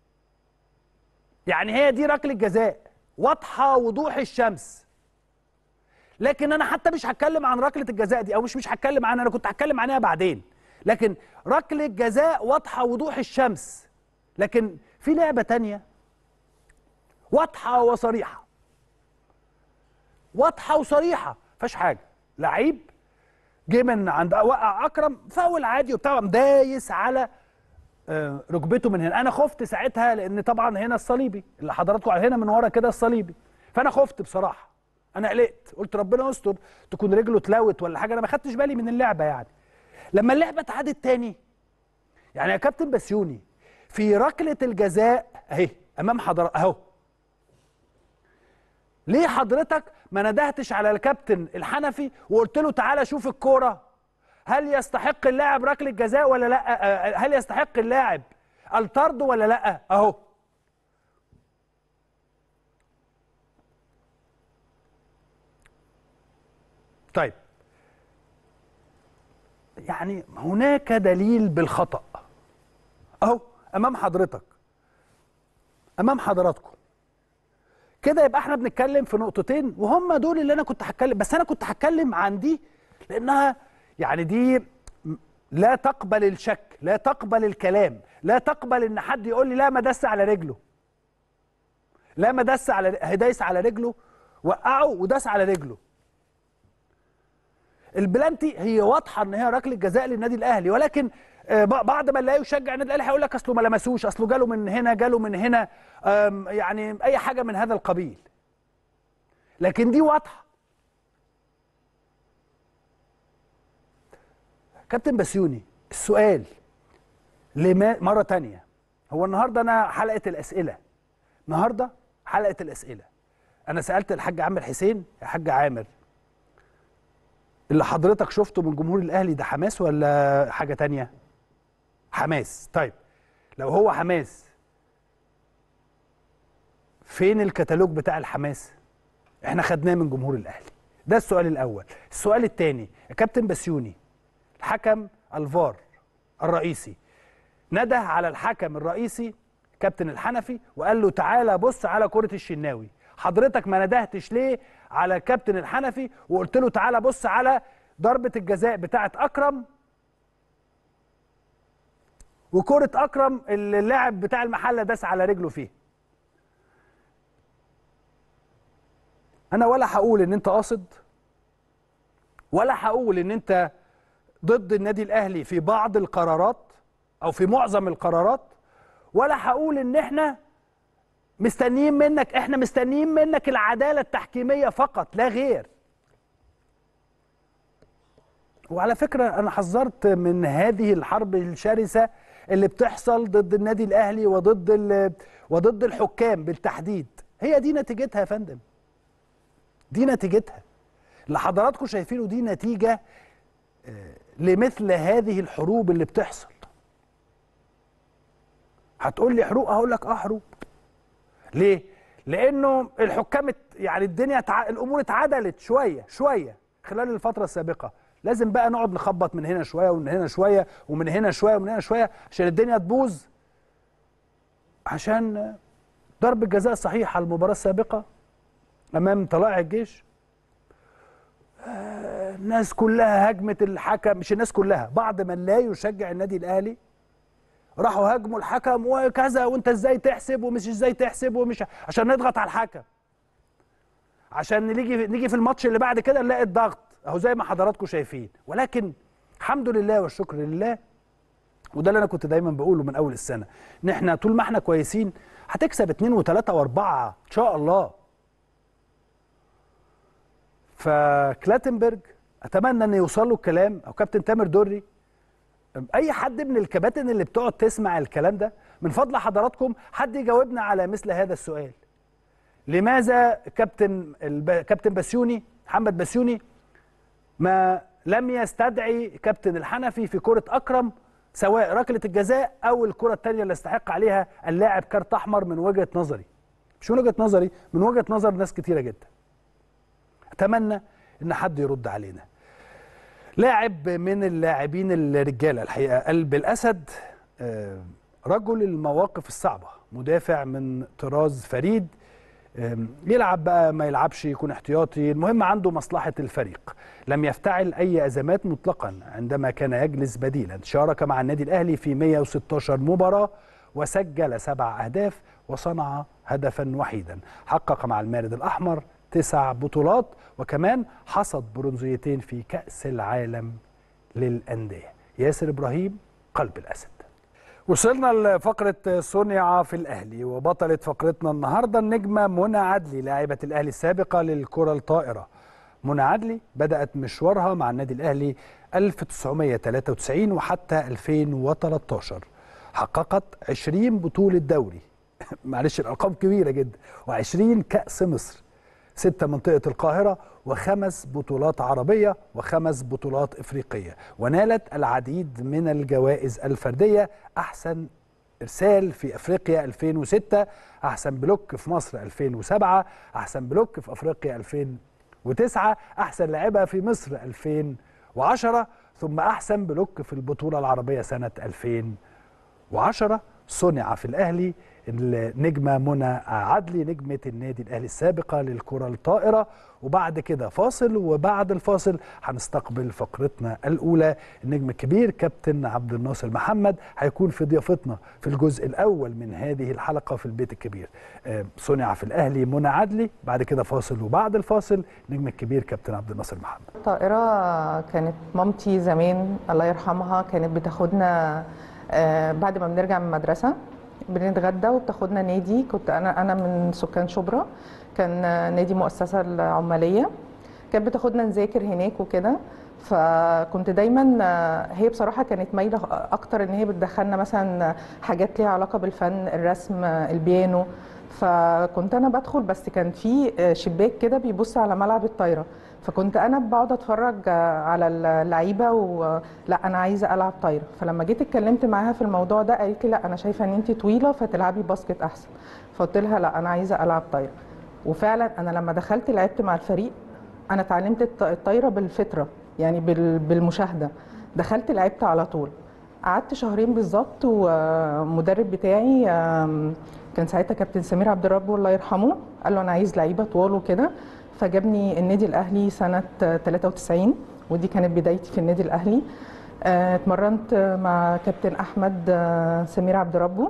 يعني هي دي ركله جزاء واضحه وضوح الشمس لكن انا حتى مش هتكلم عن ركله الجزاء دي او مش مش هتكلم عنها انا كنت هتكلم عنها بعدين لكن ركله جزاء واضحه وضوح الشمس لكن في لعبه تانية واضحه وصريحه واضحه وصريحه فيهاش حاجه لعيب جه من عند وقع اكرم فاول عادي وبتاع قام دايس على آه، ركبته من هنا انا خفت ساعتها لان طبعا هنا الصليبي اللي حضراتكم على هنا من ورا كده الصليبي فانا خفت بصراحه انا قلقت قلت ربنا يستر تكون رجله اتلوت ولا حاجه انا ما خدتش بالي من اللعبه يعني لما اللعبه اتعادت تاني يعني يا كابتن بسيوني في ركله الجزاء اهي امام حضرتك اهو ليه حضرتك ما ندهتش على الكابتن الحنفي وقلت له تعالى شوف الكوره هل يستحق اللاعب ركله جزاء ولا لا آه، هل يستحق اللاعب الطرد ولا لا اهو طيب يعني هناك دليل بالخطأ اهو امام حضرتك امام حضراتكم كده يبقى احنا بنتكلم في نقطتين وهم دول اللي انا كنت هتكلم بس انا كنت هتكلم عن دي لانها يعني دي م- لا تقبل الشك لا تقبل الكلام لا تقبل ان حد يقول لي لا ما دس على رجله لا ما دس على هدايس على رجله وقعه وداس على رجله البلانتي هي واضحه ان هي ركله جزاء للنادي الاهلي ولكن آه، ب- بعض من لا يشجع النادي الاهلي هيقول لك اصله ما لمسوش اصله جاله من هنا جاله من هنا آم، يعني اي حاجه من هذا القبيل لكن دي واضحه كابتن بسيوني السؤال لما مره تانية هو النهارده انا حلقه الاسئله النهارده حلقه الاسئله انا سالت الحاج عامر حسين يا حاج عامر اللي حضرتك شفته من جمهور الاهلي ده حماس ولا حاجه تانية حماس طيب لو هو حماس فين الكتالوج بتاع الحماس احنا خدناه من جمهور الاهلي ده السؤال الاول السؤال الثاني يا كابتن بسيوني الحكم الفار الرئيسي نده على الحكم الرئيسي كابتن الحنفي وقال له تعالى بص على كرة الشناوي حضرتك ما ندهتش ليه على الكابتن الحنفي وقلت له تعالى بص على ضربة الجزاء بتاعة أكرم وكرة أكرم اللي اللاعب بتاع المحلة داس على رجله فيه أنا ولا هقول إن أنت قاصد ولا هقول إن أنت ضد النادي الاهلي في بعض القرارات او في معظم القرارات ولا هقول ان احنا مستنيين منك احنا مستنيين منك العداله التحكيميه فقط لا غير وعلى فكره انا حذرت من هذه الحرب الشرسه اللي بتحصل ضد النادي الاهلي وضد ال- وضد الحكام بالتحديد هي دي نتيجتها يا فندم دي نتيجتها اللي حضراتكم شايفينه دي نتيجه لمثل هذه الحروب اللي بتحصل هتقول لي حروب هقول لك اه حروب ليه لانه الحكام ات- يعني الدنيا تع... الامور اتعدلت شويه شويه خلال الفتره السابقه لازم بقى نقعد نخبط من هنا شويه ومن هنا شويه ومن هنا شويه ومن هنا شويه عشان الدنيا تبوظ عشان ضرب الجزاء الصحيح على المباراه السابقه امام طلائع الجيش الناس كلها هجمت الحكم مش الناس كلها بعض من لا يشجع النادي الاهلي راحوا هاجموا الحكم وكذا وانت ازاي تحسب ومش ازاي تحسب ومش عشان نضغط على الحكم عشان نيجي نيجي في الماتش اللي بعد كده نلاقي الضغط اهو زي ما حضراتكم شايفين ولكن الحمد لله والشكر لله وده اللي انا كنت دايما بقوله من اول السنه ان احنا طول ما احنا كويسين هتكسب اثنين وثلاثه واربعه ان شاء الله فكلاتنبرج اتمنى ان يوصل له الكلام او كابتن تامر دري اي حد من الكباتن اللي بتقعد تسمع الكلام ده من فضل حضراتكم حد يجاوبنا على مثل هذا السؤال لماذا كابتن الب... كابتن بسيوني محمد بسيوني ما لم يستدعي كابتن الحنفي في كرة أكرم سواء ركلة الجزاء أو الكرة الثانية اللي استحق عليها اللاعب كارت أحمر من وجهة نظري مش من وجهة نظري من وجهة نظر ناس كتيرة جدا أتمنى إن حد يرد علينا لاعب من اللاعبين الرجالة الحقيقة قلب الأسد آه، رجل المواقف الصعبة مدافع من طراز فريد آم، يلعب بقى ما يلعبش يكون احتياطي المهم عنده مصلحة الفريق لم يفتعل أي أزمات مطلقا عندما كان يجلس بديلا شارك مع النادي الأهلي في 116 مباراة وسجل سبع أهداف وصنع هدفا وحيدا حقق مع المارد الأحمر تسع بطولات وكمان حصد برونزيتين في كأس العالم للأندية ياسر إبراهيم قلب الأسد وصلنا لفقرة صنع في الأهلي وبطلة فقرتنا النهاردة النجمة منى عدلي لاعبة الأهلي السابقة للكرة الطائرة منى عدلي بدأت مشوارها مع النادي الأهلي 1993 وحتى 2013 حققت 20 بطولة دوري معلش الأرقام كبيرة جدا و20 كأس مصر ستة منطقة القاهرة وخمس بطولات عربية وخمس بطولات إفريقية ونالت العديد من الجوائز الفردية أحسن إرسال في أفريقيا 2006 أحسن بلوك في مصر 2007 أحسن بلوك في أفريقيا 2009 أحسن لاعبة في مصر 2010 ثم أحسن بلوك في البطولة العربية سنة 2010 صنع في الأهلي النجمة منى عدلي نجمة النادي الأهلي السابقة للكرة الطائرة وبعد كده فاصل وبعد الفاصل هنستقبل فقرتنا الأولى النجم الكبير كابتن عبد الناصر محمد هيكون في ضيافتنا في الجزء الأول من هذه الحلقة في البيت الكبير آه، صنع في الأهلي منى عدلي بعد كده فاصل وبعد الفاصل النجم الكبير كابتن عبد الناصر محمد الطائرة كانت مامتي زمان الله يرحمها كانت بتاخدنا آه، بعد ما بنرجع من المدرسة بنتغدى وبتاخدنا نادي كنت أنا أنا من سكان شبرا كان آه، نادي مؤسسة العمالية كانت بتاخدنا نذاكر هناك وكده فكنت دايما آه، هي بصراحة كانت مايلة أكتر إن هي بتدخلنا مثلا حاجات ليها علاقة بالفن الرسم آه، البيانو فكنت انا بدخل بس كان في آه، شباك كده بيبص على ملعب الطايره فكنت انا بقعد اتفرج آه، على اللعيبه ولا انا عايزه العب طايره فلما جيت اتكلمت معاها في الموضوع ده قالت لي لا انا شايفه ان انت طويله فتلعبي باسكت احسن فقلت لها لا انا عايزه العب طايره وفعلا انا لما دخلت لعبت مع الفريق انا اتعلمت الط- الطايره بالفطره يعني بال- بالمشاهده دخلت لعبت على طول قعدت شهرين بالظبط ومدرب بتاعي آم، كان ساعتها كابتن سمير عبد الرب الله يرحمه قال له انا عايز لعيبه طوال وكده فجابني النادي الاهلي سنه 93 ودي كانت بدايتي في النادي الاهلي آه، اتمرنت مع كابتن احمد آه، سمير عبد ربه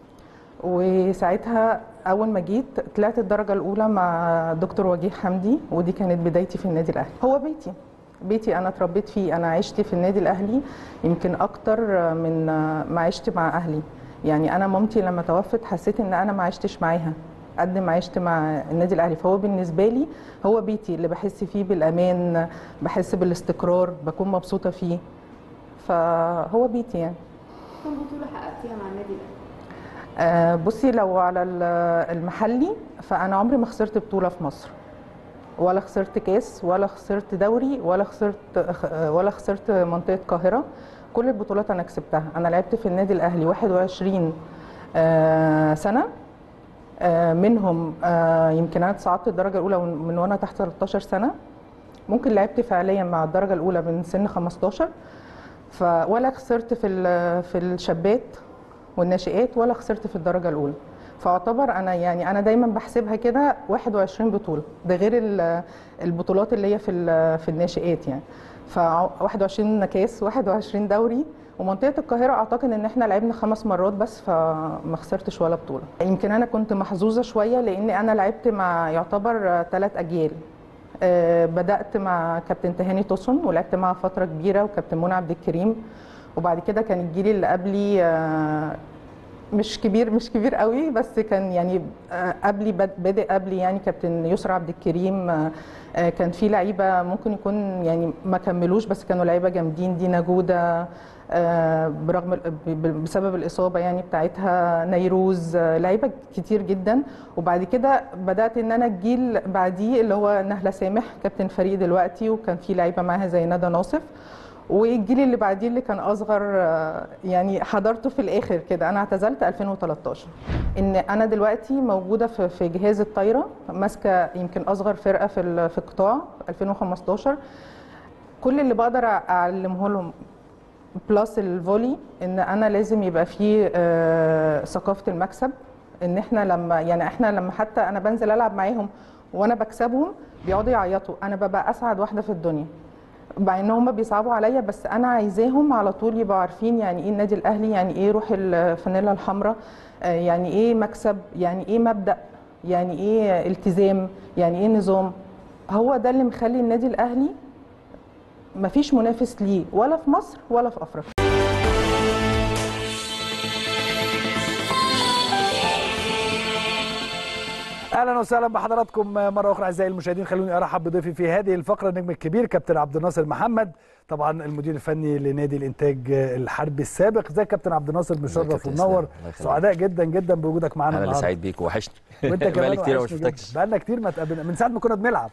وساعتها اول ما جيت طلعت الدرجه الاولى مع دكتور وجيه حمدي ودي كانت بدايتي في النادي الاهلي هو بيتي بيتي انا اتربيت فيه انا عشت في النادي الاهلي يمكن اكتر من ما عشت مع اهلي يعني انا مامتي لما توفت حسيت ان انا ما عشتش معاها قد ما عشت مع النادي الاهلي فهو بالنسبه لي هو بيتي اللي بحس فيه بالامان بحس بالاستقرار بكون مبسوطه فيه فهو بيتي يعني كم بطولة حققتيها مع النادي الأهلي؟ آه، بصي لو على ال- المحلي فانا عمري ما خسرت بطوله في مصر ولا خسرت كاس ولا خسرت دوري ولا خسرت خ- ولا خسرت منطقه القاهره كل البطولات انا كسبتها انا لعبت في النادي الاهلي 21 آه، سنه آه، منهم آه، يمكن انا صعدت الدرجه الاولى من من وانا تحت 13 سنه ممكن لعبت فعليا مع الدرجه الاولى من سن 15 ف ولا خسرت في ال- في الشابات والناشئات ولا خسرت في الدرجه الاولى فاعتبر انا يعني انا دايما بحسبها كده 21 بطوله ده غير ال- البطولات اللي هي في ال- في الناشئات يعني ف 21 كاس 21 دوري ومنطقه القاهره اعتقد ان احنا لعبنا خمس مرات بس فما خسرتش ولا بطوله يمكن انا كنت محظوظه شويه لان انا لعبت مع يعتبر ثلاث اجيال آه، بدات مع كابتن تهاني توسن ولعبت معاه فتره كبيره وكابتن منى عبد الكريم وبعد كده كان الجيل اللي قبلي آه، مش كبير مش كبير قوي بس كان يعني آه، قبلي بد- بادئ قبلي يعني كابتن يسرى عبد الكريم آه، آه، كان في لعيبه ممكن يكون يعني ما كملوش بس كانوا لعيبه جامدين دينا جوده آه، برغم ال- ب- ب- بسبب الاصابه يعني بتاعتها نيروز آه، لعيبه كتير جدا وبعد كده بدات ان انا الجيل بعديه اللي هو نهله سامح كابتن فريق دلوقتي وكان في لعيبه معاها زي ندى ناصف والجيل اللي بعديه اللي كان اصغر آه، يعني حضرته في الاخر كده انا اعتزلت 2013 ان انا دلوقتي موجوده في في جهاز الطايره ماسكه يمكن اصغر فرقه في ال- في القطاع 2015 كل اللي بقدر اعلمه لهم بلس الفولي ان انا لازم يبقى فيه آه، ثقافه المكسب ان احنا لما يعني احنا لما حتى انا بنزل العب معاهم وانا بكسبهم بيقعدوا يعيطوا انا ببقى اسعد واحده في الدنيا مع ان هم بيصعبوا عليا بس انا عايزاهم على طول يبقوا عارفين يعني ايه النادي الاهلي يعني ايه روح الفانيلا الحمراء آه، يعني ايه مكسب يعني ايه مبدا يعني ايه التزام يعني ايه نظام هو ده اللي مخلي النادي الاهلي مفيش منافس ليه ولا في مصر ولا في افريقيا اهلا وسهلا بحضراتكم مره اخرى اعزائي المشاهدين خلوني ارحب بضيفي في هذه الفقره النجم الكبير كابتن عبد الناصر محمد طبعا المدير الفني لنادي الانتاج الحربي السابق ازيك يا كابتن عبد الناصر مشرف كابتن ومنور إسلام؟ الله يخليك. سعداء جدا جدا بوجودك معانا انا اللي النهارده سعيد بيك وحشني وانت كمان بقالي كتير ما وحشني جداً. شفتكش بقالنا كتير ما اتقابلنا من ساعه ما كنا بنلعب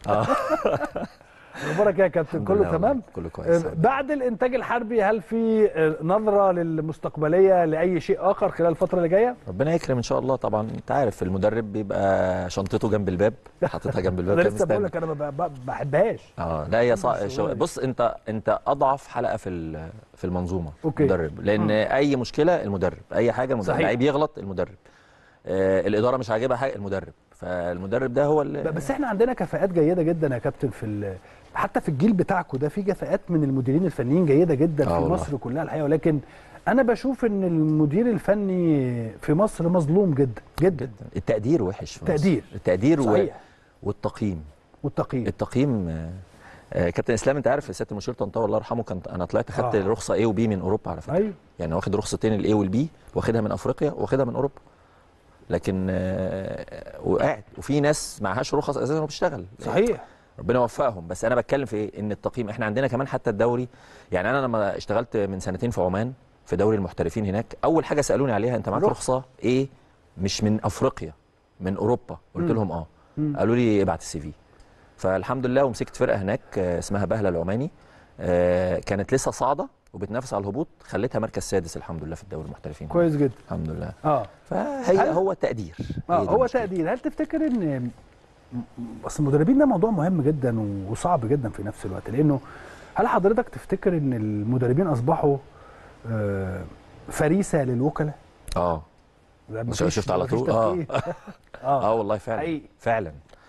اخبارك إيه يا كابتن الحمد كله لله تمام والله، كله كويس. آه، بعد الانتاج الحربي هل في آه، نظره للمستقبليه لاي شيء اخر خلال الفتره اللي جايه ربنا يكرم ان شاء الله طبعا انت عارف المدرب بيبقى شنطته جنب الباب حاططها جنب الباب انا كده لسه بقول مستني. لك انا ما ب- ما بحبهاش اه لا هي صع... الشغلانة شو... دي. بص انت انت اضعف حلقه في ال- في المنظومه أوكي. المدرب لان مم. اي مشكله المدرب اي حاجه المدرب صحيح. لعيب يغلط المدرب آه الاداره مش عاجبها حاجه المدرب فالمدرب ده هو اللي ب- بس احنا عندنا كفاءات جيده جدا يا كابتن في ال- حتى في الجيل بتاعكم ده في كفاءات من المديرين الفنيين جيده جدا آه في والله. مصر كلها الحقيقه ولكن انا بشوف ان المدير الفني في مصر مظلوم جدا جدا التقدير وحش في مصر. تقدير. التقدير و... صحيح والتقييم والتقييم التقييم آه، آه، كابتن اسلام انت عارف سياده المشير طنطاوي الله يرحمه كان انا طلعت خدت آه. آه. رخصه اي وبي من اوروبا على فكره ايوه يعني واخد رخصتين الاي والبي واخدها من افريقيا واخدها من اوروبا لكن آه، وقاعد وفي ناس معهاش رخص اساسا وبتشتغل صحيح ربنا يوفقهم بس انا بتكلم في ايه ان التقييم احنا عندنا كمان حتى الدوري يعني انا لما اشتغلت من سنتين في عمان في دوري المحترفين هناك اول حاجه سالوني عليها انت معاك رخصة. رخصه ايه مش من افريقيا من اوروبا قلت مم. لهم اه مم. قالوا لي ابعت السي في فالحمد لله ومسكت فرقه هناك آه، اسمها بهله العماني آه، كانت لسه صاعده وبتنافس على الهبوط خليتها مركز سادس الحمد لله في الدوري المحترفين كويس جدا الحمد لله اه فهي هل- هو تقدير اه هي دي هو المشكلة. تقدير هل تفتكر ان اصل المدربين ده موضوع مهم جدا وصعب جدا في نفس الوقت لانه هل حضرتك تفتكر ان المدربين اصبحوا آه، فريسه للوكلاء؟ اه لا، شفت مفيش- على مفيش طول؟ آه. تفكير. اه اه والله فعلا حقيقي. فعلا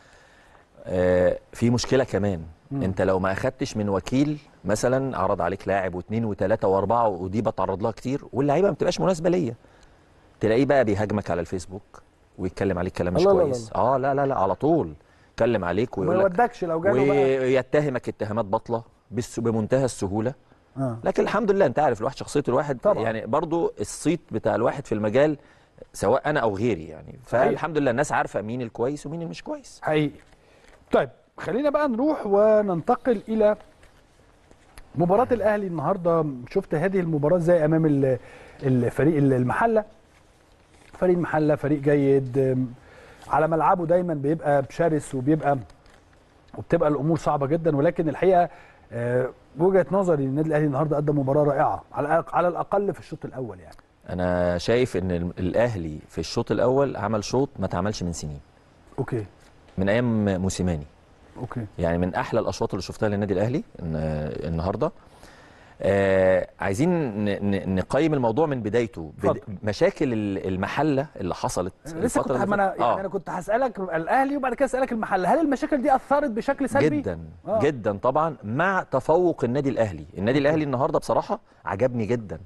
آه في مشكله كمان مم. انت لو ما اخدتش من وكيل مثلا عرض عليك لاعب واثنين وثلاثه واربعه ودي بتعرض لها كتير واللعيبه ما بتبقاش مناسبه ليا تلاقيه بقى بيهاجمك على الفيسبوك ويتكلم عليك كلام مش الله الله كويس اه لا لا لا على طول يتكلم عليك ما ويقول لك يودكش لو جاله بقى ويتهمك اتهامات باطله بس بمنتهى السهوله آه. لكن الحمد لله انت عارف الواحد شخصيه الواحد طبعا. يعني برضو الصيت بتاع الواحد في المجال سواء انا او غيري يعني صحيح. فالحمد لله الناس عارفه مين الكويس ومين المش كويس حقيقي طيب خلينا بقى نروح وننتقل الى مباراة الأهلي النهاردة شفت هذه المباراة ازاي أمام ال- الفريق المحلة فريق المحلة فريق جيد أم، على ملعبه دايما بيبقى بشرس وبيبقى وبتبقى الأمور صعبة جدا ولكن الحقيقة آه، وجهة نظري النادي الأهلي النهاردة قدم مباراة رائعة على الأق- على الأقل في الشوط الأول يعني انا شايف ان ال- الاهلي في الشوط الاول عمل شوط ما اتعملش من سنين أوكي من ايام موسيماني أوكي يعني من احلى الاشواط اللي شفتها للنادي الاهلي الن- النهارده آه عايزين ن- ن- نقيم الموضوع من بدايته بد... اتفضل. مشاكل ال- المحله اللي حصلت أنا لسه كنت اللي ما انا فاتت. يعني انا كنت هسالك الاهلي وبعد كده اسالك المحل هل المشاكل دي اثرت بشكل سلبي جدا آه. آه. جدا طبعا مع تفوق النادي الاهلي النادي الاهلي النهارده بصراحه عجبني جدا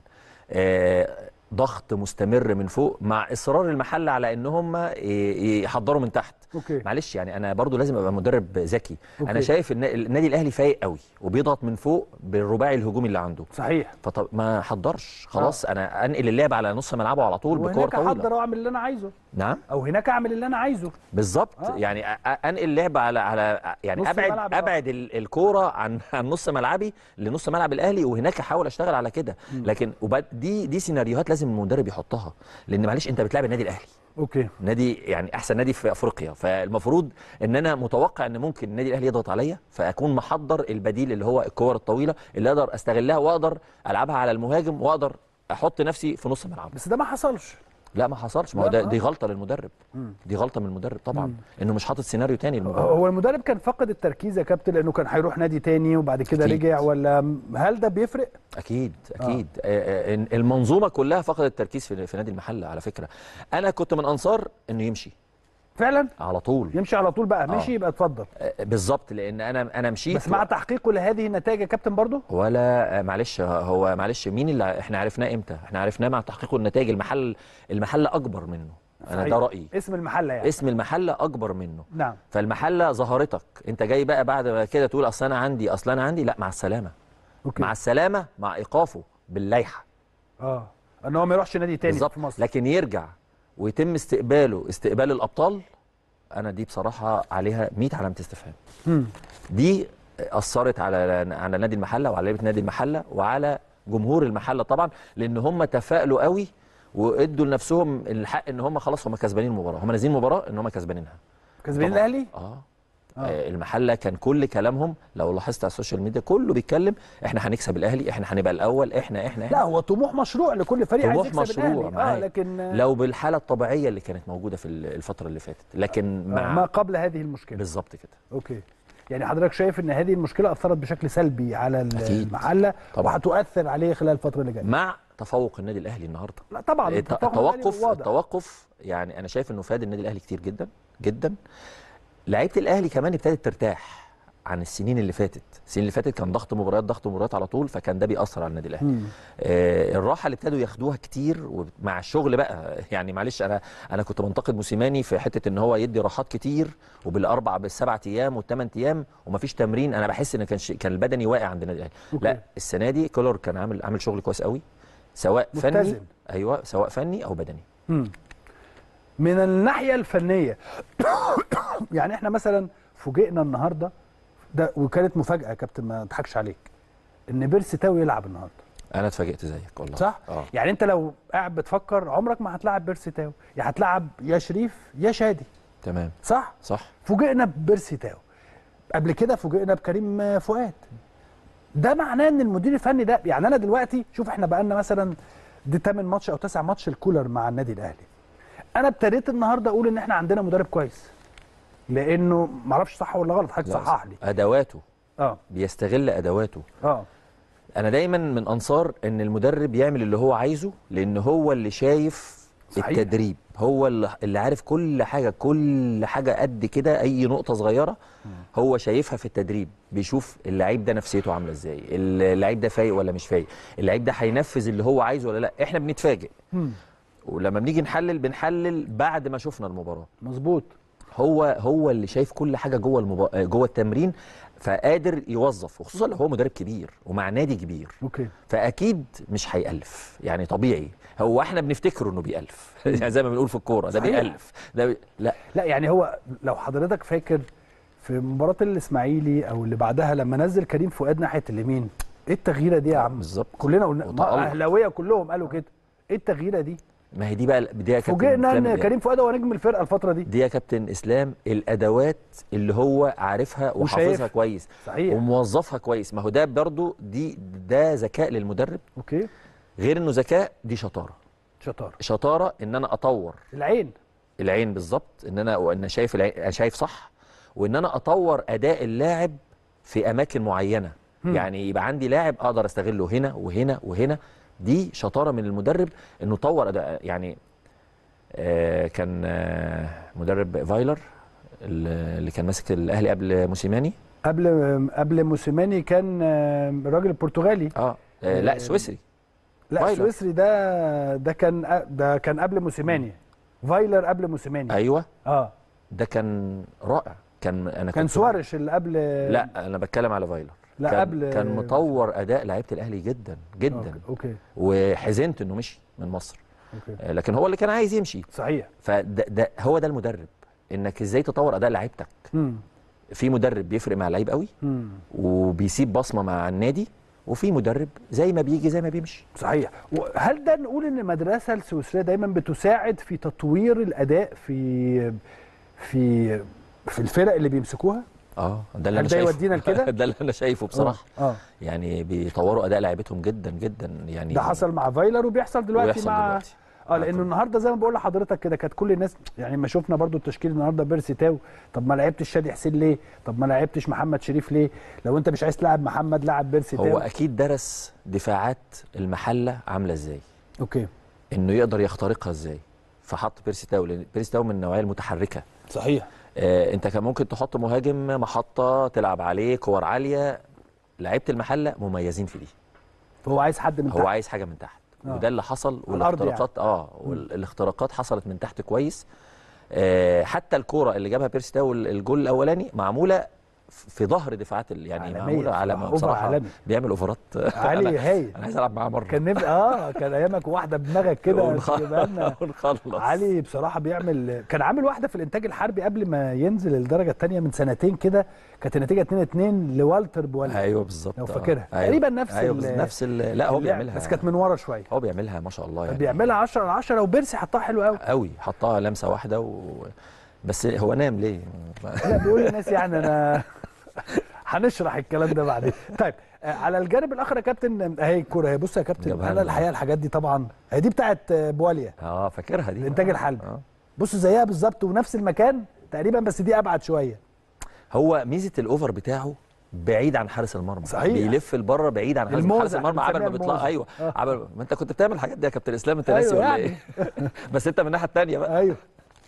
آه، ضغط مستمر من فوق مع اصرار المحل على ان هم ي- يحضروا من تحت اوكي معلش يعني انا برضو لازم ابقى مدرب ذكي أوكي. انا شايف ان النادي الاهلي فايق قوي وبيضغط من فوق بالرباعي الهجومي اللي عنده صحيح فطب ما حضرش خلاص انا انقل اللعب على نص ملعبه على طول بكور وهناك طويله احضر واعمل اللي انا عايزه نعم او هناك اعمل اللي انا عايزه بالظبط آه. يعني أ- أ- انقل لعب على على يعني نص ابعد الملعب الآخر. ابعد ال- الكوره عن عن نص ملعبي لنص ملعب الاهلي وهناك احاول اشتغل على كده لكن وبعد دي دي سيناريوهات لازم المدرب يحطها لان معلش انت بتلعب النادي الاهلي اوكي نادي يعني احسن نادي في افريقيا فالمفروض ان انا متوقع ان ممكن النادي الاهلي يضغط عليا فاكون محضر البديل اللي هو الكور الطويله اللي اقدر استغلها واقدر العبها على المهاجم واقدر احط نفسي في نص ملعب بس ده ما حصلش لا ما حصلش ما هو لا، ده آه. دي غلطه للمدرب دي غلطه من المدرب طبعا انه مش حاطط سيناريو تاني للمباراه هو المدرب كان فقد التركيز يا كابتن لانه كان هيروح نادي تاني وبعد كده أكيد. رجع ولا هل ده بيفرق؟ اكيد اكيد آه. آه المنظومه كلها فقدت التركيز في, في نادي المحله على فكره انا كنت من انصار انه يمشي فعلا على طول يمشي على طول بقى آه. مشي يبقى اتفضل آه بالظبط لان انا انا مشيت بس مع تحقيقه لهذه النتائج يا كابتن برضو ولا آه، معلش هو معلش مين اللي احنا عرفناه امتى احنا عرفناه مع تحقيقه النتائج المحل المحل اكبر منه انا صحيح. ده رايي اسم المحله يعني اسم المحله اكبر منه نعم فالمحله ظهرتك انت جاي بقى بعد ما كده تقول اصل انا عندي اصل انا عندي لا مع السلامه اوكي مع السلامه مع ايقافه باللائحه اه ان هو ما يروحش نادي تاني بالظبط في مصر لكن يرجع ويتم استقباله استقبال الابطال انا دي بصراحه عليها 100 علامه استفهام مم. دي اثرت على على نادي المحله وعلى لعيبه نادي المحله وعلى جمهور المحله طبعا لان هم تفائلوا قوي وادوا لنفسهم الحق ان هم خلاص هم كسبانين المباراه هم نازلين مباراه ان هم كسبانينها كسبانين طبعاً. الاهلي اه آه، المحله كان كل كلامهم لو لاحظت على السوشيال ميديا كله بيتكلم احنا هنكسب الاهلي احنا هنبقى الاول احنا احنا, إحنا. لا هو طموح مشروع لكل فريق عايز طموح يكسب مشروع الأهلي. اه معاك. لكن لو بالحاله الطبيعيه اللي كانت موجوده في الفتره اللي فاتت لكن آه، مع ما قبل هذه المشكله بالظبط كده اوكي يعني حضرتك شايف ان هذه المشكله اثرت بشكل سلبي على أكيد. المحله طبعاً. وهتؤثر عليه خلال الفتره اللي جايه مع تفوق النادي الاهلي النهارده لا طبعا الت- تفاهم الأهلي التوقف واضح. التوقف يعني انا شايف انه فاد النادي الاهلي كتير جدا جدا لعيبه الاهلي كمان ابتدت ترتاح عن السنين اللي فاتت السنين اللي فاتت كان ضغط مباريات ضغط مباريات على طول فكان ده بيأثر على النادي الاهلي مم. آه الراحه اللي ابتدوا ياخدوها كتير ومع الشغل بقى يعني معلش انا انا كنت بنتقد موسيماني في حته ان هو يدي راحات كتير وبالاربع بالسبع ايام والثمان ايام ومفيش تمرين انا بحس ان كان ش- كان البدني واقع عند النادي الاهلي أوكي. لا السنه دي كولر كان عامل عامل شغل كويس قوي سواء فني متزن. ايوه سواء فني او بدني مم. من الناحيه الفنيه يعني احنا مثلا فوجئنا النهارده ده وكانت مفاجاه يا كابتن ما اضحكش عليك ان بيرسي تاوي يلعب النهارده انا اتفاجئت زيك والله صح اه يعني انت لو قاعد بتفكر عمرك ما هتلاعب بيرسي تاو يا هتلاعب يا شريف يا شادي تمام صح صح فوجئنا ببيرسي تاو قبل كده فوجئنا بكريم فؤاد ده معناه ان المدير الفني ده يعني انا دلوقتي شوف احنا بقالنا مثلا دي 8 ماتش او 9 ماتش الكولر مع النادي الاهلي انا ابتديت النهارده اقول ان احنا عندنا مدرب كويس لانه معرفش صح ولا غلط حضرتك لا، صحح لي ادواته اه بيستغل ادواته اه انا دايما من انصار ان المدرب يعمل اللي هو عايزه لان هو اللي شايف صحيح. التدريب هو اللي اللي عارف كل حاجه كل حاجه قد كده اي نقطه صغيره هو شايفها في التدريب بيشوف اللعيب ده نفسيته عامله ازاي اللعيب ده فايق ولا مش فايق اللعيب ده هينفذ اللي هو عايزه ولا لا احنا بنتفاجئ مم. ولما بنيجي نحلل بنحلل بعد ما شفنا المباراه مظبوط هو هو اللي شايف كل حاجه جوه المبا... جوه التمرين فقادر يوظف وخصوصا لو هو مدرب كبير ومع نادي كبير اوكي فاكيد مش هيألف يعني طبيعي هو احنا بنفتكره انه بيألف يعني زي ما بنقول في الكوره ده صحيح. بيألف ده بي... لا لا يعني هو لو حضرتك فاكر في مباراه الاسماعيلي او اللي بعدها لما نزل كريم فؤاد ناحيه اليمين ايه التغييره دي يا عم بالظبط كلنا قلنا ما وتألق. اهلاويه كلهم قالوا كده ايه التغييره دي ما هي دي بقى دي يا كابتن فوجئنا إسلام ان دي- كريم فؤاد هو نجم الفرقه الفتره دي دي يا كابتن اسلام الادوات اللي هو عارفها وشايفها. وحافظها كويس صحيح وموظفها كويس ما هو ده برضو دي ده ذكاء للمدرب اوكي غير انه ذكاء دي شطاره شطاره شطاره ان انا اطور العين العين بالظبط ان انا وان شايف العين أنا شايف صح وان انا اطور اداء اللاعب في اماكن معينه مم. يعني يبقى عندي لاعب اقدر استغله هنا وهنا وهنا دي شطاره من المدرب انه طور اداء يعني آه كان آه مدرب فايلر اللي كان ماسك الاهلي قبل موسيماني قبل قبل موسيماني كان آه، الراجل البرتغالي اه, آه لا سويسري لا فايلر. السويسري ده ده كان ده كان قبل موسيماني فايلر قبل موسيماني ايوه اه ده كان رائع كان انا كان كنت- سوارش اللي قبل لا انا بتكلم على فايلر لا كان قبل كان مطور اداء لعيبه الاهلي جدا جدا اوكي, أوكي. وحزنت انه مشي من مصر أوكي. آه، لكن هو اللي كان عايز يمشي صحيح فده ده هو ده المدرب انك ازاي تطور اداء لعيبتك امم في مدرب بيفرق مع اللعيب قوي امم وبيسيب بصمه مع النادي وفي مدرب زي ما بيجي زي ما بيمشي صحيح وهل ده نقول ان المدرسه السويسريه دايما بتساعد في تطوير الاداء في في في الفرق اللي بيمسكوها اه ده اللي هل انا ده شايفه يودينا لكده؟ ده اللي انا شايفه بصراحه اه آه. يعني بيطوروا اداء لعيبتهم جدا جدا يعني ده حصل مع فايلر وبيحصل دلوقتي ويحصل مع دلوقتي. اه لانه النهارده زي ما بقول لحضرتك كده كانت كل الناس يعني ما شفنا برضو التشكيل النهارده بيرسي تاو طب ما لعبتش شادي حسين ليه؟ طب ما لعبتش محمد شريف ليه؟ لو انت مش عايز تلعب محمد لعب بيرسي تاو هو اكيد درس دفاعات المحله عامله ازاي اوكي انه يقدر يخترقها ازاي فحط بيرسي تاو لان بيرسي تاو من النوعيه المتحركه صحيح آه انت كان ممكن تحط مهاجم محطه تلعب عليه كور عاليه لعيبه المحله مميزين في دي فهو عايز حد من هو تحت عايز حاجه من تحت آه. وده اللي حصل على الأرض والاختراقات اه والاختراقات حصلت من تحت كويس آه حتى الكوره اللي جابها بيرسي تاو الجول الاولاني معموله في ظهر دفاعات ال- يعني عالمية معموله على بصراحة، بصراحه أوفر عالمي. بيعمل اوفرات علي أنا- هايل انا عايز العب معاه مره كان نبقى اه كان ايامك واحده بدماغك كده ونخ- تجيبها لنا. ونخلص علي بصراحه بيعمل كان عامل واحده في الانتاج الحربي قبل ما ينزل الدرجه الثانيه من سنتين كده كانت النتيجه 2 2 لوالتر بوالتر ايوه بالظبط لو آه. فاكرها. أيوة. تقريبا نفس ايوه ال- بس نفس ال- لا هو اللعب، بيعملها بس كانت من ورا شويه هو بيعملها ما شاء الله يعني بيعملها 10 على 10 وبيرسي حطها حلو قوي قوي حطها لمسه واحده و... بس هو نام ليه لا بيقول للناس يعني انا هنشرح الكلام ده بعدين طيب آه، على الجانب الاخر يا كابتن اهي الكوره اهي بص يا كابتن جابها انا لنا. الحقيقه الحاجات دي طبعا هي دي بتاعت آه، بواليا اه فاكرها دي الانتاج الحلبي آه. بص زيها بالظبط ونفس المكان تقريبا بس دي ابعد شويه هو ميزه الاوفر بتاعه بعيد عن حارس المرمى صحيح. بيلف لبره بعيد عن حارس, الموزة، حارس المرمى احنا عبل ما بنسميها بيطلع الموزة. ايوه آه. عبل ما انت كنت بتعمل الحاجات دي يا كابتن اسلام انت أيوة ناسي ولا يعني. ايه بس انت من الناحيه الثانيه بقى ايوه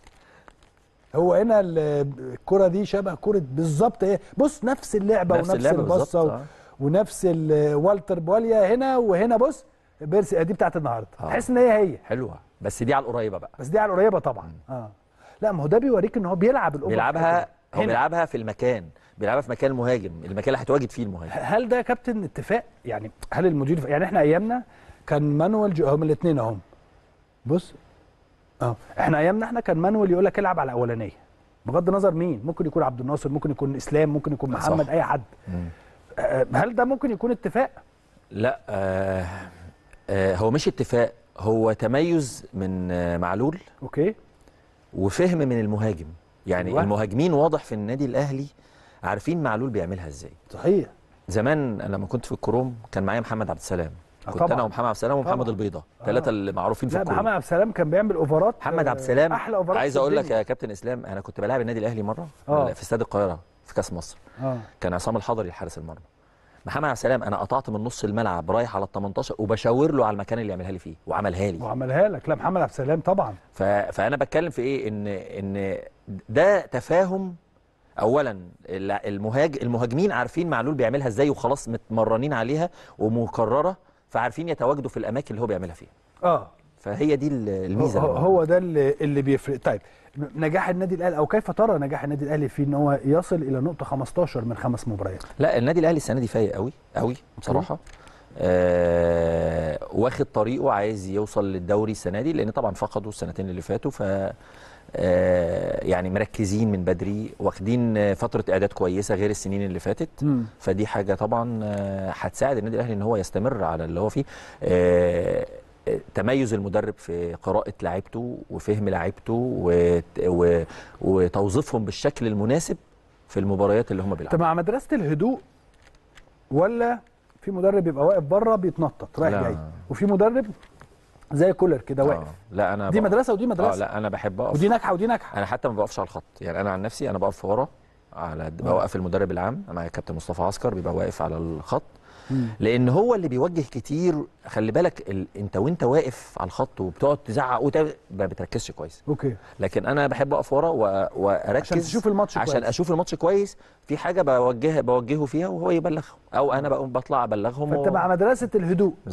هو هنا ال- الكره دي شبه كره بالظبط ايه بص نفس اللعبه نفس ونفس اللعبة البصه بالظبط، و... آه. ونفس ال- والتر بواليا هنا وهنا بص بيرسي دي بتاعت النهارده آه. تحس ان هي هي حلوه بس دي على القريبه بقى بس دي على القريبه طبعا اه لا ما هو ده بيوريك ان هو بيلعب الاوفر بيلعبها هو هنا. بيلعبها في المكان بيلعبها في مكان المهاجم المكان اللي هتواجد فيه المهاجم هل ده يا كابتن اتفاق يعني هل المدير يعني احنا ايامنا كان مانويل جو هم الاثنين اهم بص اه احنا ايامنا احنا كان مانويل يقول لك العب على الاولانيه بغض النظر مين ممكن يكون عبد الناصر ممكن يكون اسلام ممكن يكون صح. محمد اي حد مم. آه، هل ده ممكن يكون اتفاق لا آه آه هو مش اتفاق هو تميز من آه معلول اوكي وفهم من المهاجم يعني أيوة. المهاجمين واضح في النادي الاهلي عارفين معلول بيعملها ازاي صحيح زمان أنا لما كنت في الكروم كان معايا محمد عبد السلام آه كنت طبعاً. انا ومحمد عبد السلام ومحمد طبعاً. البيضه ثلاثه اللي معروفين في لا الكروم محمد عبد السلام كان بيعمل اوفرات محمد آه، عبد السلام احلى اوفرات عايز في اقول لك الدنيا. يا كابتن اسلام انا كنت بلاعب النادي الاهلي مره آه. في استاد القاهره في كاس مصر اه كان عصام الحضري حارس المرمى محمد عبد السلام انا قطعت من نص الملعب رايح على ال 18 وبشاور له على المكان اللي يعملها لي فيه وعملها لي وعملها لك لا محمد عبد السلام طبعا ف... فانا بتكلم في ايه ان ان ده تفاهم اولا ال- المهاج المهاجمين عارفين معلول بيعملها ازاي وخلاص متمرنين عليها ومكرره فعارفين يتواجدوا في الاماكن اللي هو بيعملها فيها اه فهي دي ال- الميزه هو, هو ده اللي, اللي بيفرق طيب نجاح النادي الاهلي او كيف ترى نجاح النادي الاهلي في ان هو يصل الى نقطه 15 من خمس مباريات لا النادي الاهلي السنه دي فايق قوي قوي بصراحه آه واخد طريقه عايز يوصل للدوري السنه دي لان طبعا فقدوا السنتين اللي فاتوا ف آه يعني مركزين من بدري واخدين آه، فتره اعداد كويسه غير السنين اللي فاتت مم. فدي حاجه طبعا آه، هتساعد النادي الاهلي ان هو يستمر على اللي هو فيه آه، آه، تميز المدرب في قراءه لعيبته وفهم لعيبته وت- و- وتوظيفهم بالشكل المناسب في المباريات اللي هم انت بيلعبوا مع مدرسه الهدوء ولا في مدرب يبقى واقف بره بيتنطط رايح لا. جاي وفي مدرب زي كولر كده واقف آه، لا انا دي بقف- مدرسه ودي اه مدرسه لا انا بحب اقف ودي ناجحه ودي ناجحه انا حتى ما بقفش على الخط يعني انا عن نفسي انا بقف ورا على بوقف المدرب العام معايا كابتن مصطفى عسكر بيبقى واقف على الخط مم. لان هو اللي بيوجه كتير خلي بالك ال... انت وانت واقف على الخط وبتقعد تزعق وت... ما بتركزش كويس اوكي لكن انا بحب اقف ورا و... واركز عشان تشوف الماتش عشان كويس. اشوف الماتش كويس في حاجه بوجه بوجهه فيها وهو يبلغهم او انا بقوم بطلع ابلغهم فانت و- مع مدرسه الهدوء بالظبط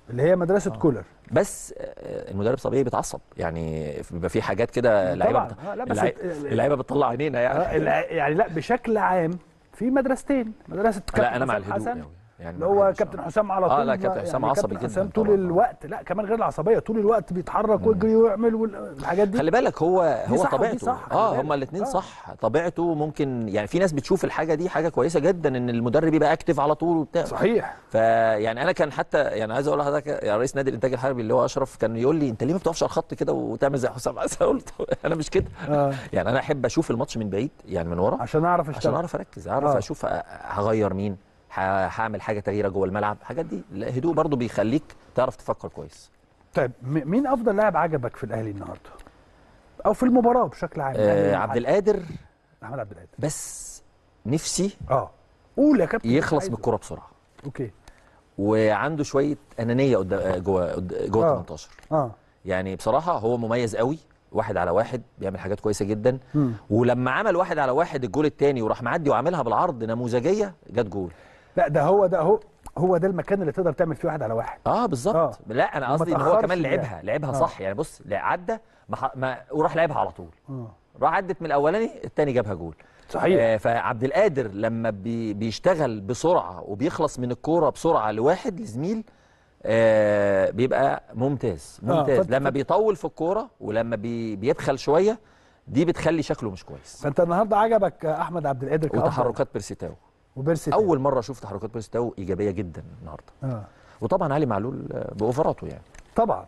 اللي هي مدرسه كولر بس آه، المدرب طبيعي بيتعصب يعني بيبقى في حاجات كده اللعيبه طبعاً. بت... آه، لا، بس اللعي- ال- اللعيبه بتطلع عينينا آه، يعني الع- يعني لا بشكل عام في مدرستين مدرسه كابتن لا انا مع حسام الهدوء حسن قوي يعني اللي ما هو بحبش- كابتن حسام على طول اه لا كابتن حسام يعني عصبي كابتن جدا حسام طول طبعاً. الوقت لا كمان غير العصبيه طول الوقت بيتحرك ويجري ويعمل والحاجات دي خلي بالك هو هو صح ودي طبيعته صح، خلي اه بالك. هما الاثنين آه. صح طبيعته ممكن يعني في ناس بتشوف الحاجه دي حاجه كويسه جدا ان المدرب يبقى اكتف على طول وبتاع صحيح فيعني انا كان حتى يعني عايز اقول لحضرتك يا رئيس نادي الانتاج الحربي اللي هو اشرف كان يقول لي انت ليه ما بتقفش على الخط كده وتعمل زي حسام حسن قلت انا مش كده آه. يعني انا احب اشوف الماتش من بعيد يعني من ورا عشان اعرف عشان اشتغل اعرف اركز اعرف آه. اشوف ه- هغير مين ه- هعمل حاجه تغييره جوه الملعب الحاجات دي الهدوء برضو بيخليك تعرف تفكر كويس طيب م- مين افضل لاعب عجبك في الاهلي النهارده او في المباراه بشكل عام آه الأهلي عبد عجب- القادر احمد عبد القادر بس نفسي اه قول يا كابتن يخلص عايزه. من الكوره بسرعه اوكي وعنده شويه انانيه قدام جوه قد- جوه آه. 18 اه يعني بصراحه هو مميز قوي واحد على واحد بيعمل حاجات كويسه جدا مم. ولما عمل واحد على واحد الجول الثاني وراح معدي وعاملها بالعرض نموذجيه جت جول لا ده هو ده هو هو ده المكان اللي تقدر تعمل فيه واحد على واحد اه بالظبط آه. لا انا وما قصدي ان هو تأخرش كمان اللعب. لعبها لعبها آه. صح يعني بص لا، عدى ما, ح- ما وراح لعبها على طول اه راح عدت من الاولاني الثاني جابها جول صحيح. آه فعبد القادر لما بي بيشتغل بسرعه وبيخلص من الكوره بسرعه لواحد لزميل آه بيبقى ممتاز آه، ممتاز فت- لما فت- بيطول في الكوره ولما بي بيبخل شويه دي بتخلي شكله مش كويس فانت النهارده عجبك احمد عبد القادر كأفضل وتحركات بيرسيتاو وبيرسي اول مره اشوف تحركات بيرسيتاو ايجابيه جدا النهارده اه وطبعا علي معلول آه، باوفراته يعني طبعا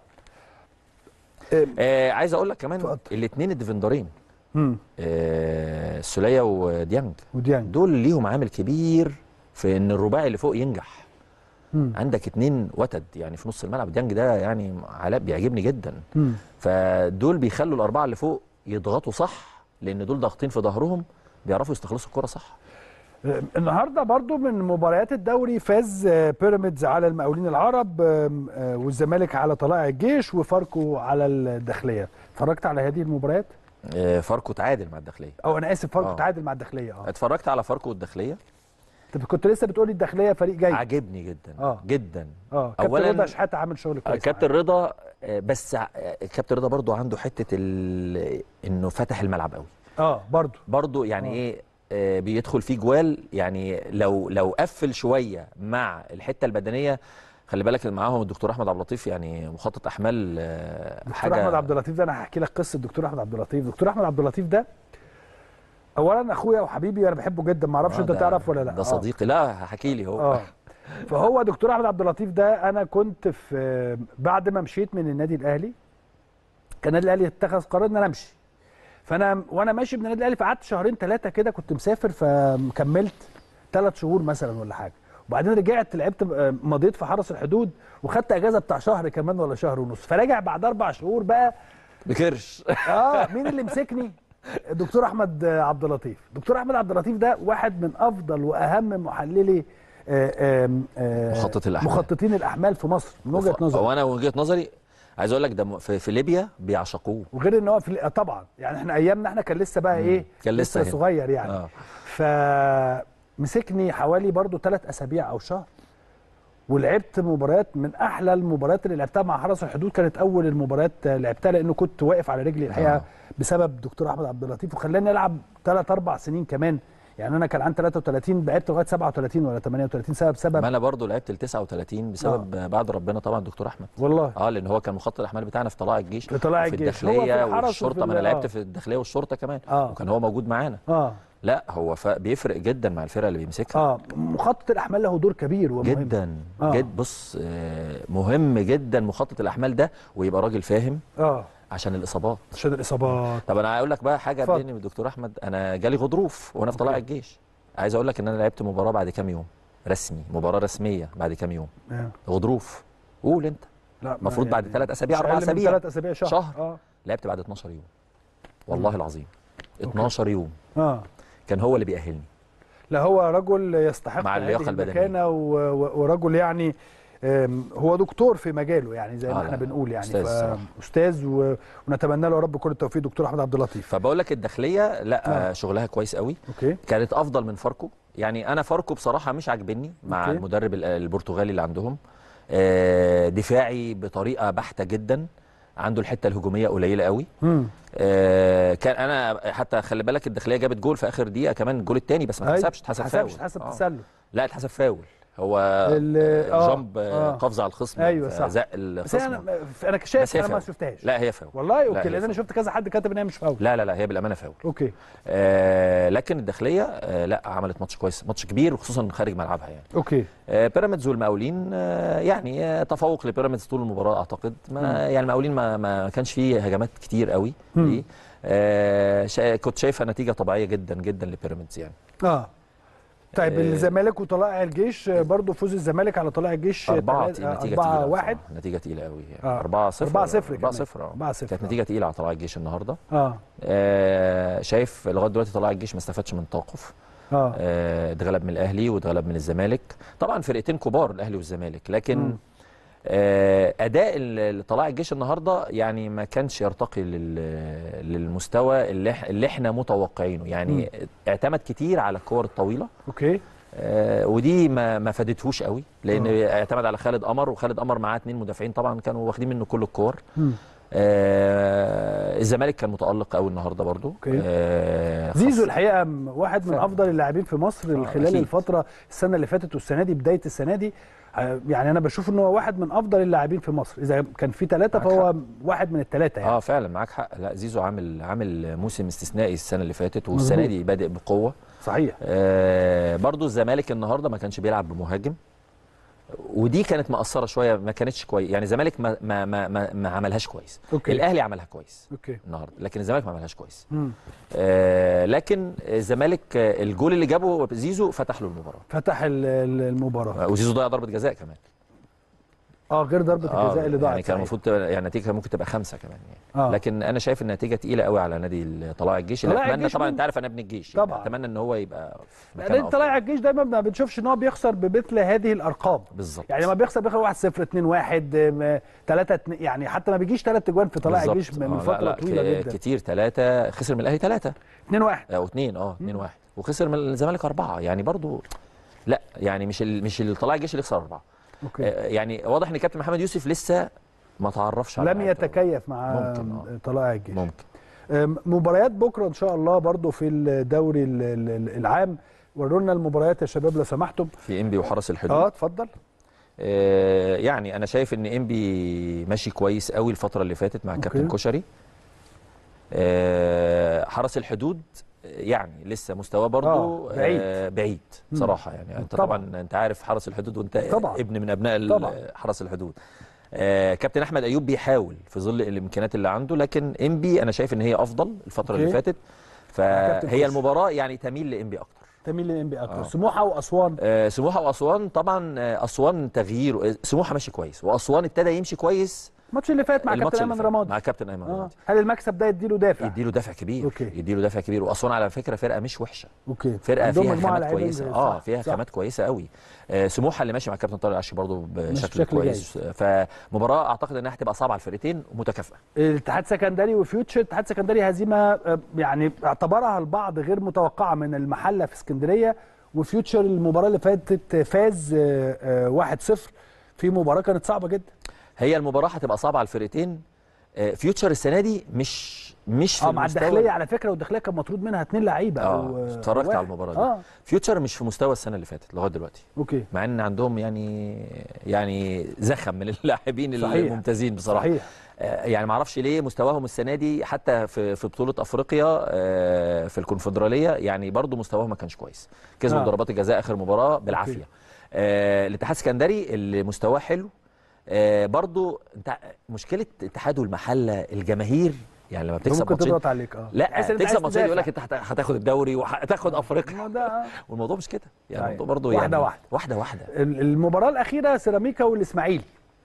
آه عايز اقول لك كمان اتفضل. الاثنين الديفندرين امم آه السوليه وديانج وديانج دول ليهم عامل كبير في ان الرباعي اللي فوق ينجح مم. عندك اتنين وتد يعني في نص الملعب ديانج ده يعني علاء بيعجبني جدا مم. فدول بيخلوا الاربعه اللي فوق يضغطوا صح لان دول ضاغطين في ظهرهم بيعرفوا يستخلصوا الكره صح آه، النهارده برضو من مباريات الدوري فاز آه، بيراميدز على المقاولين العرب آم، آه، والزمالك على طلائع الجيش وفاركو على الداخليه اتفرجت على هذه المباريات آه فاركو تعادل مع الداخليه او انا اسف فاركو آه. تعادل مع الداخليه اه اتفرجت على فاركو والداخليه انت كنت لسه بتقولي الداخليه فريق جيد عجبني جدا آه. جدا اه كابتن أولاً- رضا شحاته عامل شغل آه، كويس كابتن رضا آه، بس ع- آه، كابتن رضا برضو عنده حته ال- انه فتح الملعب قوي معاه. اه برضو برضو يعني آه. ايه آه، بيدخل فيه جوال يعني لو لو قفل شويه مع الحته البدنيه خلي بالك اللي معاهم الدكتور احمد عبد اللطيف يعني مخطط احمال آه، دكتور احمد عبد اللطيف ده انا هحكي لك قصه دكتور احمد عبد اللطيف دكتور احمد عبد اللطيف ده اولا اخويا وحبيبي انا بحبه جدا ما اعرفش آه، انت ده- تعرف ولا لا ده آه. صديقي لا هحكي لي هو اه فهو دكتور احمد عبد اللطيف ده انا كنت في بعد ما مشيت من النادي الاهلي كان النادي الاهلي اتخذ قرار ان انا امشي فانا وانا ماشي من النادي الاهلي فقعدت شهرين ثلاثه كده كنت مسافر فكملت ثلاث شهور مثلا ولا حاجه وبعدين رجعت لعبت آه، مضيت في حرس الحدود وخدت اجازه بتاع شهر كمان ولا شهر ونص فراجع بعد اربع شهور بقى بكرش اه مين اللي مسكني دكتور احمد عبد اللطيف دكتور احمد عبد اللطيف ده واحد من افضل واهم محللي آه، آم، آه، مخطط الأحمال. مخططين الاحمال في مصر من وجهه نظري وانا وجهه نظري عايز اقول لك ده م- في, في ليبيا بيعشقوه وغير ان هو في آه، طبعا يعني احنا ايامنا احنا كان لسه بقى ايه كان لسه هنا. صغير يعني آه. فمسكني حوالي برضو ثلاث اسابيع او شهر ولعبت مباريات من احلى المباريات اللي لعبتها مع حرس الحدود كانت اول المباريات لعبتها لانه كنت واقف على رجلي الحقيقه آه. بسبب دكتور احمد عبد اللطيف وخلاني العب ثلاث اربع سنين كمان يعني انا كان عندي 33 لعبت لغايه 37 ولا 38 سبب سبب ما انا برضو لعبت ال 39 بسبب آه. بعد ربنا طبعا دكتور احمد والله اه لان هو كان مخطط الاحمال بتاعنا في طلائع الجيش في طلائع وفي الجيش. هو في الداخليه الحرس وفي وفي الشرطه ما ال- انا لعبت آه. في الداخليه والشرطه كمان آه. وكان هو موجود معانا اه لا هو ف... بيفرق جدا مع الفرقه اللي بيمسكها اه مخطط الاحمال له دور كبير ومهم جدا آه. جد بص آه مهم جدا مخطط الاحمال ده ويبقى راجل فاهم اه عشان الاصابات عشان الاصابات طب انا هقول لك بقى حاجه اتفضل. بيني والدكتور احمد انا جالي غضروف وانا في طلائع الجيش عايز اقول لك ان انا لعبت مباراه بعد كام يوم رسمي مباراه رسميه بعد كام يوم آه. غضروف قول انت لا المفروض بعد ثلاث اسابيع اربع اربع اسابيع ثلاث اسابيع شهر شهر. اه لعبت بعد 12 يوم والله العظيم 12 يوم اه كان هو اللي بيأهلني لا هو رجل يستحق مع اللياقة هذه البدنية. المكانة و- و- ورجل يعني آم، هو دكتور في مجاله يعني زي ما آه، احنا لا، بنقول يعني أستاذ الصراحة. استاذ و... ونتمنى له يا رب كل التوفيق دكتور احمد عبد اللطيف فبقول لك الداخليه لا آه. آه. شغلها كويس قوي اوكي كانت افضل من فاركو يعني انا فاركو بصراحه مش عاجبني مع أوكي. المدرب ال- البرتغالي اللي عندهم آه، دفاعي بطريقه بحته جدا عنده الحته الهجوميه قليله قوي مم. آه، كان انا حتى خلي بالك الداخليه جابت جول في اخر دقيقه كمان الجول الثاني بس ما أيوة. اتحسبش اتحسب فاول اتحسبش اتحسب آه. تسلل لا اتحسب فاول هو ال- آه، جامب آه، آه. قفز على الخصم أيوة، صح. زق بس الخصم انا انا بس شايف هي انا ما فاول. شفتهاش لا هي فاول والله لا، اوكي هي لان انا فاول. شفت كذا حد كاتب ان هي مش فاول لا لا لا هي بالامانه فاول اوكي آه لكن الداخليه آه لا عملت ماتش كويس ماتش كبير وخصوصا خارج ملعبها يعني اوكي آه بيراميدز والمقاولين آه يعني آه تفوق لبيراميدز طول المباراه اعتقد ما يعني المقاولين ما, ما كانش فيه هجمات كتير قوي مم. ليه آه شا كنت شايفها نتيجه طبيعيه جدا جدا لبيراميدز يعني اه طيب آه. الزمالك وطلائع الجيش آه، برضو فوز الزمالك على طلائع الجيش أربعة تلاتة- آه، نتيجة أربعة تقيلة واحد بصراحة. نتيجة تقيلة قوي يعني آه. 4 0 4 0 4 0 4 0 كانت نتيجة تقيلة على طلائع الجيش النهارده اه آه شايف لغاية دلوقتي طلائع الجيش ما استفادش من توقف اه آه، اتغلب من الاهلي واتغلب من الزمالك طبعا فرقتين كبار الاهلي والزمالك لكن مم. آه، اداء ال- طلائع الجيش النهارده يعني ما كانش يرتقي لل- للمستوى اللي إح- اللي احنا متوقعينه يعني اعتمد كتير على الكور الطويله اوكي آه، ودي ما ما فادتهوش قوي لان اعتمد على خالد قمر وخالد قمر معاه اتنين مدافعين طبعا كانوا واخدين منه كل الكور مم. آه الزمالك كان متالق قوي النهارده برضو أوكي. آه زيزو خاصة- الحقيقه م- واحد من فعلا. افضل اللاعبين في مصر آه، خلال أكيد. الفتره السنه اللي فاتت والسنه دي بدايه السنه دي آه، يعني انا بشوف ان هو واحد من افضل اللاعبين في مصر اذا كان في ثلاثه معاك فهو واحد من الثلاثه يعني اه فعلا معاك حق لا زيزو عامل عامل موسم استثنائي السنه اللي فاتت والسنه مظبوط. دي بادئ بقوه صحيح آه برضو الزمالك النهارده ما كانش بيلعب بمهاجم ودي كانت مقصره شويه ما كانتش كويس يعني الزمالك ما ما ما ما, ما عملهاش كويس أوكي. الاهلي عملها كويس اوكي النهارده لكن الزمالك ما عملهاش كويس مم. آه لكن الزمالك آه، الجول اللي جابه زيزو فتح له المباراه فتح ال- ال- المباراه آه، وزيزو ضيع ضربه جزاء كمان اه غير ضربه الجزاء اللي ضاعت يعني كان صحيح. المفروض تبقى- يعني النتيجه كان ممكن تبقى خمسه كمان يعني آه. لكن انا شايف ان النتيجه تقيله قوي على نادي طلائع الجيش اللي طلائع اتمنى الجيش طبعا مين؟ انت عارف انا ابن الجيش طبعاً. يعني اتمنى ان هو يبقى في مكان لان أفضل. طلائع الجيش دايما ما بنشوفش ان هو بيخسر بمثل هذه الارقام بالظبط يعني ما بيخسر بيخسر 1 0 2 1 3 يعني حتى ما بيجيش ثلاث اجوان في طلائع بالظبط. الجيش من آه، لا، فتره لا، طويله ك- جدا كتير ثلاثه خسر من الاهلي ثلاثه 2 1 او اثنين اه 2 1 وخسر من الزمالك اربعه يعني برضو لا يعني مش ال... مش طلائع الجيش اللي يخسر اربعه اوكي آه، يعني واضح ان كابتن محمد يوسف لسه ما تعرفش على لم لعيبته. يتكيف مع ممكن، آه. طلائع الجيش ممكن أم، مباريات بكره ان شاء الله برضو في الدوري ال- ال- العام ورونا المباريات يا شباب لو سمحتم في انبي وحرس الحدود اه اتفضل آه، يعني انا شايف ان انبي ماشي كويس قوي الفتره اللي فاتت مع كابتن أوكي. كشري آه، حرس الحدود يعني لسه مستواه برضه آه، بعيد. بعيد مم. صراحه يعني انت طبعاً. طبعا, انت عارف حرس الحدود وانت طبعاً. ابن من ابناء ال- طبعاً. حرس الحدود آه، كابتن احمد ايوب بيحاول في ظل الامكانيات اللي عنده لكن انبي انا شايف ان هي افضل الفتره أوكي. اللي فاتت كابتن فهي كشري. المباراه يعني تميل لانبي اكتر تميل للانبي اكتر آه. سموحه واسوان آه، سموحه واسوان طبعا آه، اسوان تغيير آه، سموحه ماشي كويس واسوان ابتدى يمشي كويس الماتش اللي فات مع الماتش كابتن اللي ايمن فات رمادي مع كابتن ايمن اه رمادي هل المكسب ده يديله دافع يديله دافع كبير أوكي. يديله دافع كبير واسوان على فكره فرقه مش وحشه اوكي فرقه عندهم فيها مجموعة خامات لعيبة كويسه صح، اه فيها صح. خامات كويسه قوي آه سموحه اللي ماشي مع كابتن طارق العشي برضه بشكل بشكل كويس فمباراه اعتقد انها هتبقى صعبه على الفرقتين ومتكافئه الاتحاد سكندري وفيوتشر الاتحاد سكندري هزيمه آه، يعني اعتبرها البعض غير متوقعه من المحله في اسكندريه وفيوتشر المباراه اللي فاتت فاز آه، آه، 1-0 في مباراه كانت صعبه جدا هي المباراه هتبقى صعبه على الفرقتين آه فيوتشر السنه دي مش مش في اه مع المستوى الداخليه على فكره والداخليه كان مطرود منها اثنين لعيبه اه أو، آه، اتفرجت واحد. على المباراه دي اه فيوتشر مش في مستوى السنه اللي فاتت لغايه دلوقتي اوكي مع ان عندهم يعني يعني زخم من اللاعبين صحيح. الممتازين بصراحه صحيح آه، يعني ما اعرفش ليه مستواهم السنه دي حتى في في بطوله افريقيا آه، في الكونفدراليه يعني برضو مستواهم ما كانش كويس كسبوا آه. ضربات الجزاء اخر مباراه بالعافيه آه، الاتحاد السكندري اللي مستواه حلو آه، برضو انت مشكله اتحاد والمحله الجماهير يعني لما بتكسب ممكن ماتشين تضغط عليك اه لا تحس إن أنت تكسب عايز ماتشين يقول لك تدافع. انت هت- هتاخد الدوري وهتاخد افريقيا ما ده آه. والموضوع مش كده يعني صحيح. الموضوع برضو واحدة يعني واحدة. واحده واحده ال- المباراه الاخيره سيراميكا والاسماعيلي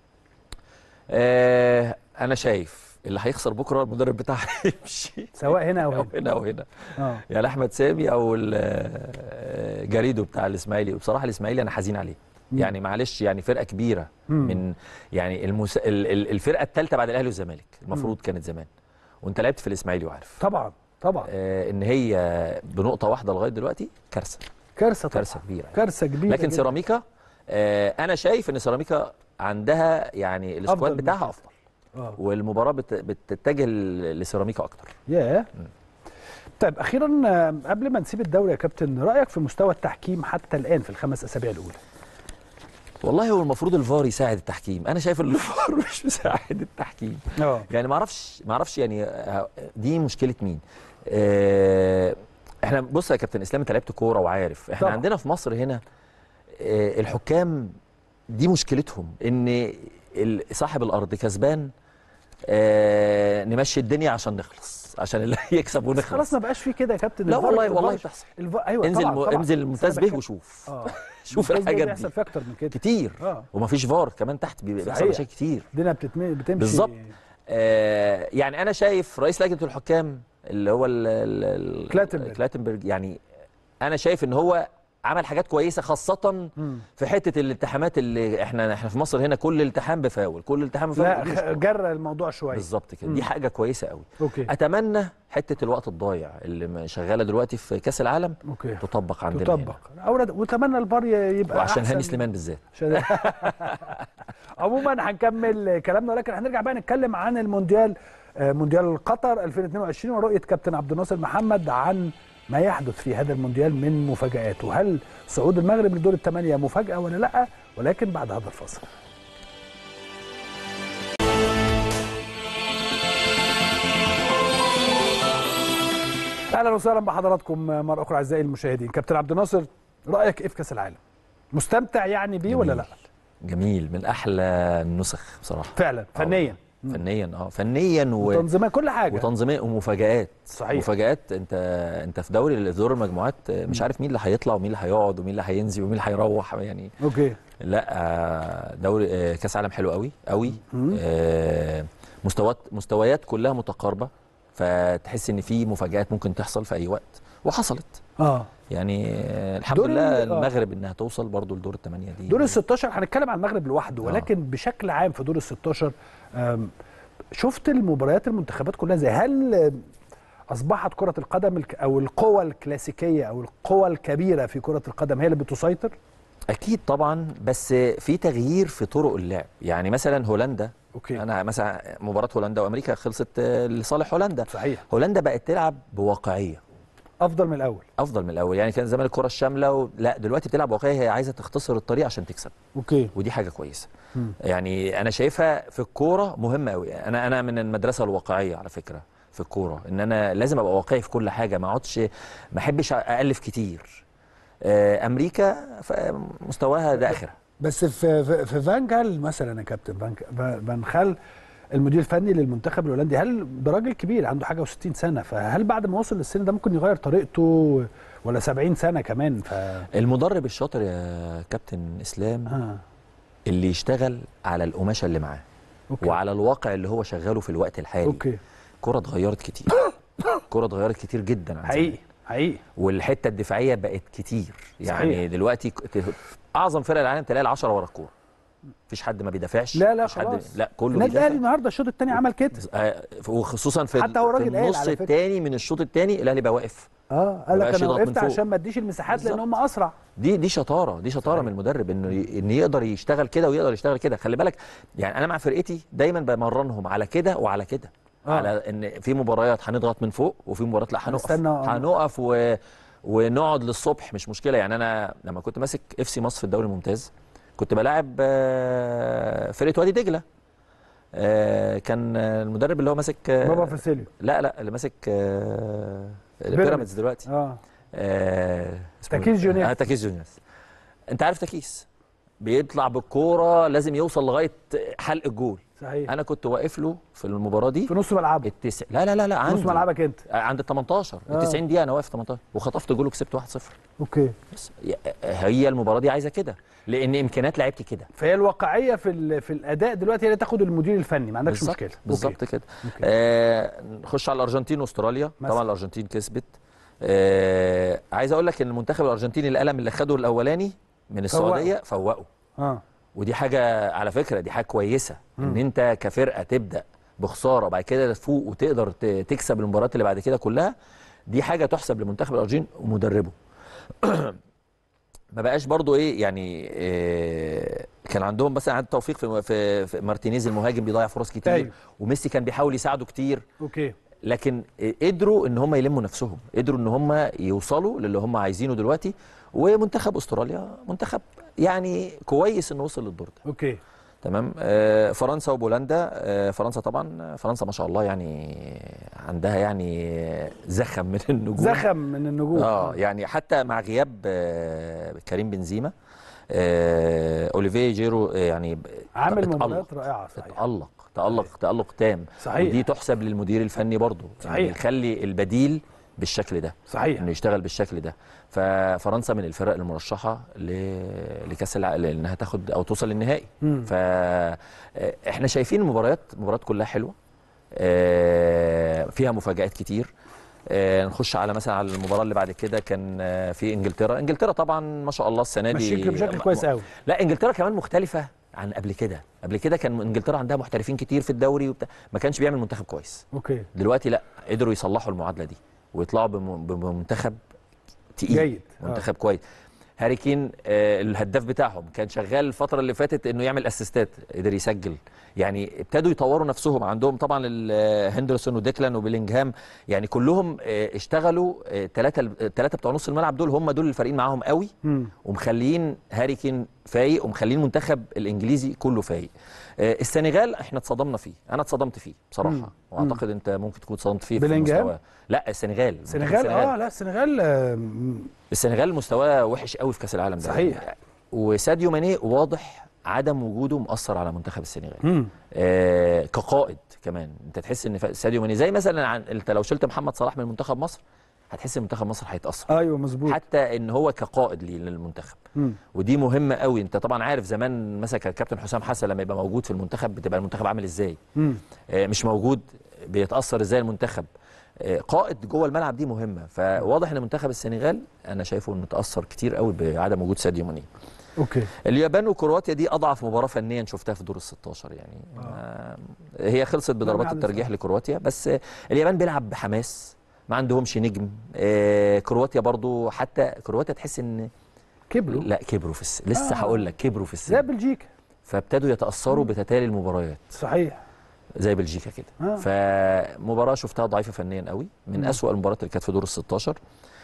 آه انا شايف اللي هيخسر بكره المدرب بتاعه هيمشي سواء هنا او او هنا هنا او هنا اه يعني احمد سامي او ال- آه، جريدو بتاع الاسماعيلي وبصراحه الاسماعيلي انا حزين عليه يعني معلش يعني فرقه كبيره مم. من يعني المس... ال- ال- الفرقه الثالثه بعد الاهلي والزمالك المفروض كانت زمان وانت لعبت في الاسماعيلي وعارف طبعا طبعا آه ان هي بنقطه واحده لغايه دلوقتي كارثه كارثه طبعا كارثه كبيره كارثه كبيره لكن جداً. سيراميكا آه انا شايف ان سيراميكا عندها يعني السكواد أفضل بتاعها من افضل اه والمباراه بت- بتتجه ل- لسيراميكا اكتر ياه طيب اخيرا آه، قبل ما نسيب الدوري يا كابتن رايك في مستوى التحكيم حتى الان في الخمس اسابيع الاولى والله هو المفروض الفار يساعد التحكيم انا شايف ان الفار مش مساعد التحكيم اه يعني ما اعرفش ما اعرفش يعني آه، دي مشكله مين آه، احنا بص يا كابتن اسلام انت لعبت كوره وعارف احنا طبعا. عندنا في مصر هنا آه، الحكام دي مشكلتهم ان ال- صاحب الارض كسبان آه، نمشي الدنيا عشان نخلص عشان اللي يكسب ونخلص خلاص ما بقاش في كده يا كابتن لا الفار- والله الفار- والله بتحصل الفار ايوه انزل طبعا م- طبعا انزل بس ممتاز أنا به بتكلم- وشوف اه شوف الممتاز به الحاجات بيحصل دي في اكتر من كده كتير اه ومفيش فار كمان تحت بي- بيحصل صحيح. مشاكل كتير الدنيا بتتم... بتمشي بالظبط. آه يعني انا شايف رئيس لجنه الحكام اللي هو ال- ال- ال- كلاتنبرج. كلاتنبرج يعني انا شايف ان هو عمل حاجات كويسه خاصه مم. في حته الالتحامات اللي احنا احنا في مصر هنا كل التحام بفاول كل التحام بفاول لا مش خ- فاول. جرى الموضوع شويه بالظبط كده مم. دي حاجه كويسه قوي اوكي اتمنى حته الوقت الضايع اللي م- شغاله دلوقتي في كاس العالم اوكي تطبق عندنا تطبق أولاد واتمنى الفار ي- يبقى وعشان أحسن. هاني سليمان بالذات عشان عموما هنكمل كلامنا ولكن هنرجع بقى نتكلم عن المونديال آه، مونديال قطر 2022 ورؤيه كابتن عبد الناصر محمد عن ما يحدث في هذا المونديال من مفاجآت وهل صعود المغرب لدور الثمانيه مفاجاه ولا لا ولكن بعد هذا الفاصل اهلا وسهلا بحضراتكم مره اخرى اعزائي المشاهدين كابتن عبد الناصر رايك ايه في كاس العالم مستمتع يعني بيه ولا لا جميل من احلى النسخ بصراحه فعلا فنيا فنيا اه فنيا و... وتنظيمات كل حاجه وتنظيميه ومفاجآت صحيح. مفاجآت انت انت في دوري دور المجموعات مش عارف مين اللي هيطلع ومين اللي هيقعد ومين اللي هينزل ومين اللي هيروح يعني اوكي لا آه، دوري آه، كاس عالم حلو قوي قوي مم. آه، مستويات مستويات كلها متقاربه فتحس ان في مفاجآت ممكن تحصل في اي وقت وحصلت اه يعني آه، الحمد دور لله ال- آه. المغرب انها توصل برضو لدور الثمانيه دي دور ال 16 هنتكلم عن المغرب لوحده آه. ولكن بشكل عام في دور ال 16 آم، شفت المباريات المنتخبات كلها زي هل آم، اصبحت كره القدم الك- او القوى الكلاسيكيه او القوى الكبيره في كره القدم هي اللي بتسيطر اكيد طبعا بس في تغيير في طرق اللعب يعني مثلا هولندا اوكي انا مثلا مباراه هولندا وامريكا خلصت آه، لصالح هولندا صحيح هولندا بقت تلعب بواقعيه افضل من الاول افضل من الاول يعني كان زمان الكره الشامله و... لا دلوقتي بتلعب بواقعيه هي عايزه تختصر الطريق عشان تكسب اوكي ودي حاجه كويسه مم. يعني انا شايفها في الكوره مهمه قوي انا انا من المدرسه الواقعيه على فكره في الكوره ان انا لازم ابقى واقعي في كل حاجه ما اقعدش ما احبش الف كتير آه، امريكا ف- مستواها ده اخره بس في في, في فان جال مثلا يا كابتن فان فان خال المدير الفني للمنتخب الهولندي هل ده راجل كبير عنده حاجه و60 سنه فهل بعد ما وصل للسن ده ممكن يغير طريقته ولا 70 سنه كمان ف المدرب الشاطر يا كابتن اسلام آه. اللي يشتغل على القماشه اللي معاه اوكي وعلى الواقع اللي هو شغاله في الوقت الحالي اوكي الكره اتغيرت كتير الكره اتغيرت كتير جدا عن حقيقي زمان. حقيقي والحته الدفاعيه بقت كتير يعني صحيح. دلوقتي ك- ت- اعظم فرق العالم تلاقي العشرة ورا الكوره مفيش حد ما بيدافعش لا لا مفيش حد خلاص لا كله النادي الاهلي بيدافع النهارده الشوط الثاني عمل كده آه، وخصوصا في, حتى هو في الراجل قال النص على فكرة. الثاني من الشوط الثاني الاهلي بقى واقف اه قال لك مبقاش انا يضغط من وقفت فوق. عشان ما اديش المساحات لان بالظبط. هم اسرع دي دي شطاره دي شطاره صحيح. من المدرب انه ي- ان يقدر يشتغل كده ويقدر يشتغل كده خلي بالك يعني انا مع فرقتي دايما بمرنهم على كده وعلى كده آه. على ان في مباريات هنضغط من فوق وفي مباريات لا هنقف نستنى، آه. هنقف و... ونقعد للصبح مش مشكله يعني انا لما كنت ماسك اف سي مصر في الدوري الممتاز كنت بلاعب آه، فرقه وادي دجله آه، كان آه، المدرب اللي هو ماسك آه، بابا فاسيليو لا لا اللي ماسك آه، بيراميدز. بيراميدز دلوقتي اه آه، اسمه تكيس إيه؟ جونيورز. اه تكيس جونيورز انت عارف تكيس بيطلع بالكوره لازم يوصل لغايه حلق الجول صحيح انا كنت واقف له في المباراه دي في نص ملعبه التسع لا لا لا لا في عندي نص ملعبك انت آه، عند ال 18 آه. ال 90 دقيقه انا واقف 18 وخطفت جول وكسبت 1-0 اوكي بس ي- هي المباراه دي عايزه كده لان امكانيات لعيبتي كده فهي الواقعيه في ال- في الاداء دلوقتي هي اللي تاخد المدير الفني ما عندكش بالظبط مشكله بالظبط كده أوكي. آه نخش على الارجنتين واستراليا مثلا. طبعا الارجنتين كسبت آه عايز اقول لك ان المنتخب الارجنتيني القلم اللي خده الاولاني من السعوديه فوقه اه ودي حاجه على فكره دي حاجه كويسه ان انت كفرقه تبدا بخساره وبعد كده تفوق وتقدر ت- تكسب المباريات اللي بعد كده كلها دي حاجه تحسب لمنتخب الارجنتين ومدربه ما بقاش برضو ايه يعني إيه كان عندهم بس عند توفيق في, في, في مارتينيز المهاجم بيضيع فرص كتير أيوة. وميسي كان بيحاول يساعده كتير اوكي لكن قدروا ان هم يلموا نفسهم قدروا ان هم يوصلوا للي هم عايزينه دلوقتي ومنتخب استراليا منتخب يعني كويس انه وصل للدور ده اوكي تمام آه فرنسا وبولندا آه فرنسا طبعا فرنسا ما شاء الله يعني عندها يعني زخم من النجوم زخم من النجوم اه يعني حتى مع غياب آه كريم بنزيما آه اوليفيه جيرو آه يعني عامل اتألق. مباريات رائعه صحيح تألق تألق تألق تام صحيح. ودي تحسب للمدير الفني برضه صحيح. يعني يخلي البديل بالشكل ده صحيح انه يشتغل بالشكل ده ففرنسا من الفرق المرشحه ل... لكاس العالم انها تاخد او توصل للنهائي مم. فاحنا شايفين المباريات المباريات كلها حلوه آه، فيها مفاجآت كتير آه، نخش على مثلا على المباراه اللي بعد كده كان آه، في انجلترا انجلترا طبعا ما شاء الله السنه دي مشيك بشكل كويس قوي لا انجلترا كمان مختلفه عن قبل كده قبل كده كان انجلترا عندها محترفين كتير في الدوري وبتاع ما كانش بيعمل منتخب كويس اوكي دلوقتي لا قدروا يصلحوا المعادله دي ويطلعوا بم- بمنتخب تقيل جيد. آه. منتخب كويس هاري كين آه، الهداف بتاعهم كان شغال الفتره اللي فاتت انه يعمل اسيستات قدر يسجل يعني ابتدوا يطوروا نفسهم عندهم طبعا ال- هندرسون وديكلان وبيلينجهام يعني كلهم آه، اشتغلوا ثلاثه الثلاثه بتوع نص الملعب دول هم دول الفارقين معاهم قوي مم. ومخليين هاري كين فايق ومخليين المنتخب الانجليزي كله فايق آه، السنغال احنا اتصدمنا فيه انا اتصدمت فيه مم. بصراحه واعتقد انت ممكن تكون اتصدمت فيه في بلينجهام؟ مستواه. لا السنغال منتخب السنغال اه لا السنغال آه، م- السنغال مستواه وحش قوي في كاس العالم ده صحيح. وساديو ماني واضح عدم وجوده مأثر على منتخب السنغال مم. آه كقائد كمان انت تحس ان ف- ساديو ماني زي مثلا عن انت لو شلت محمد صلاح من منتخب مصر هتحس ان منتخب مصر هيتأثر ايوه مظبوط حتى ان هو كقائد ليه للمنتخب مم. ودي مهمه قوي انت طبعا عارف زمان مثلا كان الكابتن حسام حسن لما يبقى موجود في المنتخب بتبقى المنتخب عامل ازاي مم. آه، مش موجود بيتاثر ازاي المنتخب آه، قائد جوه الملعب دي مهمه فواضح ان منتخب السنغال انا شايفه انه متاثر كتير قوي بعدم وجود ساديو ماني اوكي اليابان وكرواتيا دي اضعف مباراه فنيا شفتها في دور ال 16 يعني آه. هي خلصت بضربات عدد الترجيح صح. لكرواتيا بس آه، اليابان بيلعب بحماس ما عندهمش نجم آه كرواتيا برضو حتى كرواتيا تحس ان كبروا لا كبروا في السن لسه آه. هقول لك كبروا في زي السن بلجيكا فابتدوا يتاثروا بتتالي المباريات صحيح زي بلجيكا كده آه. فمباراه شفتها ضعيفه فنيا قوي من مم. أسوأ المباريات اللي كانت في دور ال 16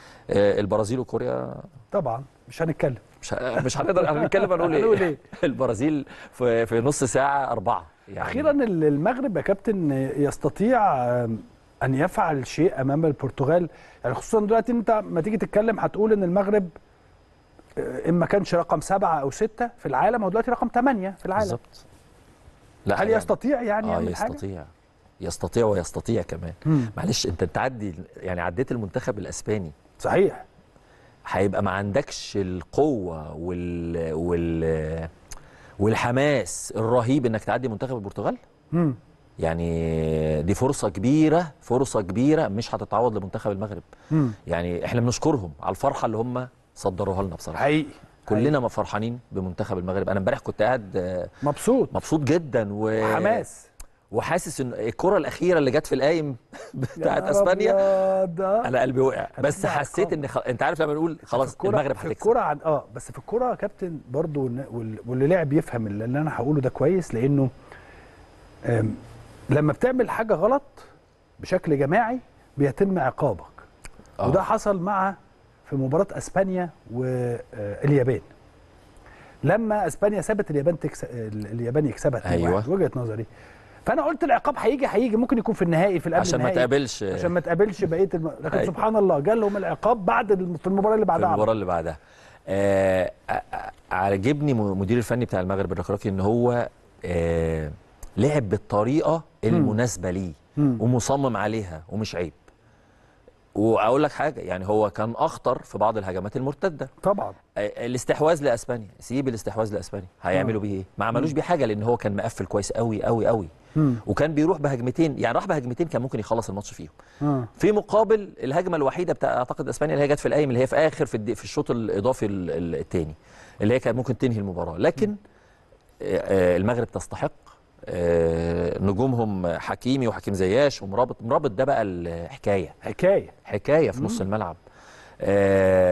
آه، البرازيل وكوريا طبعا مش هنتكلم مش ه- مش هنقدر هنتكلم هنقول هنقول ايه إيه؟ البرازيل في, في نص ساعه اربعه يعني اخيرا ال- المغرب يا كابتن يستطيع آم، ان يفعل شيء امام البرتغال يعني خصوصا دلوقتي انت ما تيجي تتكلم هتقول ان المغرب آه، ان ما كانش رقم سبعه او سته في العالم هو دلوقتي رقم ثمانيه في العالم بالظبط لا هل يعني- يستطيع يعني اه يعمل حاجه؟ يستطيع يستطيع ويستطيع كمان مم. معلش انت تعدي يعني عديت المنتخب الاسباني صحيح هيبقى ما عندكش القوه وال وال والحماس الرهيب انك تعدي منتخب البرتغال مم. يعني دي فرصه كبيره فرصه كبيره مش هتتعوض لمنتخب المغرب مم. يعني احنا بنشكرهم على الفرحه اللي هم صدروها لنا بصراحه حقيقي كلنا ما فرحانين بمنتخب المغرب انا امبارح كنت قاعد آه، مبسوط مبسوط جدا و... حماس وحاسس ان الكره الاخيره اللي جت في القايم بتاعت يا اسبانيا أبيض، آه. انا قلبي وقع بس هتبقى حسيت عقاب. ان خ... انت عارف لما نقول خلاص في الكرة- المغرب في هتكسب الكرة عن اه بس في الكرة يا كابتن برضو ون- وال- واللي لعب يفهم اللي اللي انا هقوله ده كويس لانه آم، لما بتعمل حاجة غلط بشكل جماعي بيتم عقابك آه. وده حصل مع في مباراة اسبانيا واليابان لما اسبانيا سابت اليابان تكسب اليابان يكسبها 2-1 أيوة. وجهة نظري فانا قلت العقاب هيجي هيجي ممكن يكون في النهائي في القبل عشان ما النهائي. تقابلش عشان ما تقابلش بقيه الم... لكن أيوة. سبحان الله جالهم العقاب بعد الم- في المباراه اللي في بعدها المباراه اللي بعدها آه آه، آه، عجبني م- مدير الفني بتاع المغرب الركراكي ان هو آه لعب بالطريقه المناسبه ليه مم. ومصمم عليها ومش عيب واقول لك حاجه يعني هو كان اخطر في بعض الهجمات المرتده طبعا آه، الاستحواذ لاسبانيا سيب الاستحواذ لاسبانيا هيعملوا بيه ايه ما عملوش بيه حاجه لان هو كان مقفل كويس قوي قوي قوي مم. وكان بيروح بهجمتين يعني راح بهجمتين كان ممكن يخلص الماتش فيهم آه. في مقابل الهجمه الوحيده بتاع اعتقد اسبانيا اللي هي جت في القايم اللي هي في اخر في, الد- في الشوط الاضافي الثاني اللي هي كانت ممكن تنهي المباراه لكن آه، آه، المغرب تستحق آه، نجومهم حكيمي وحكيم زياش ومرابط مرابط ده بقى الحكايه حكايه حكايه في نص الملعب آه، طبعا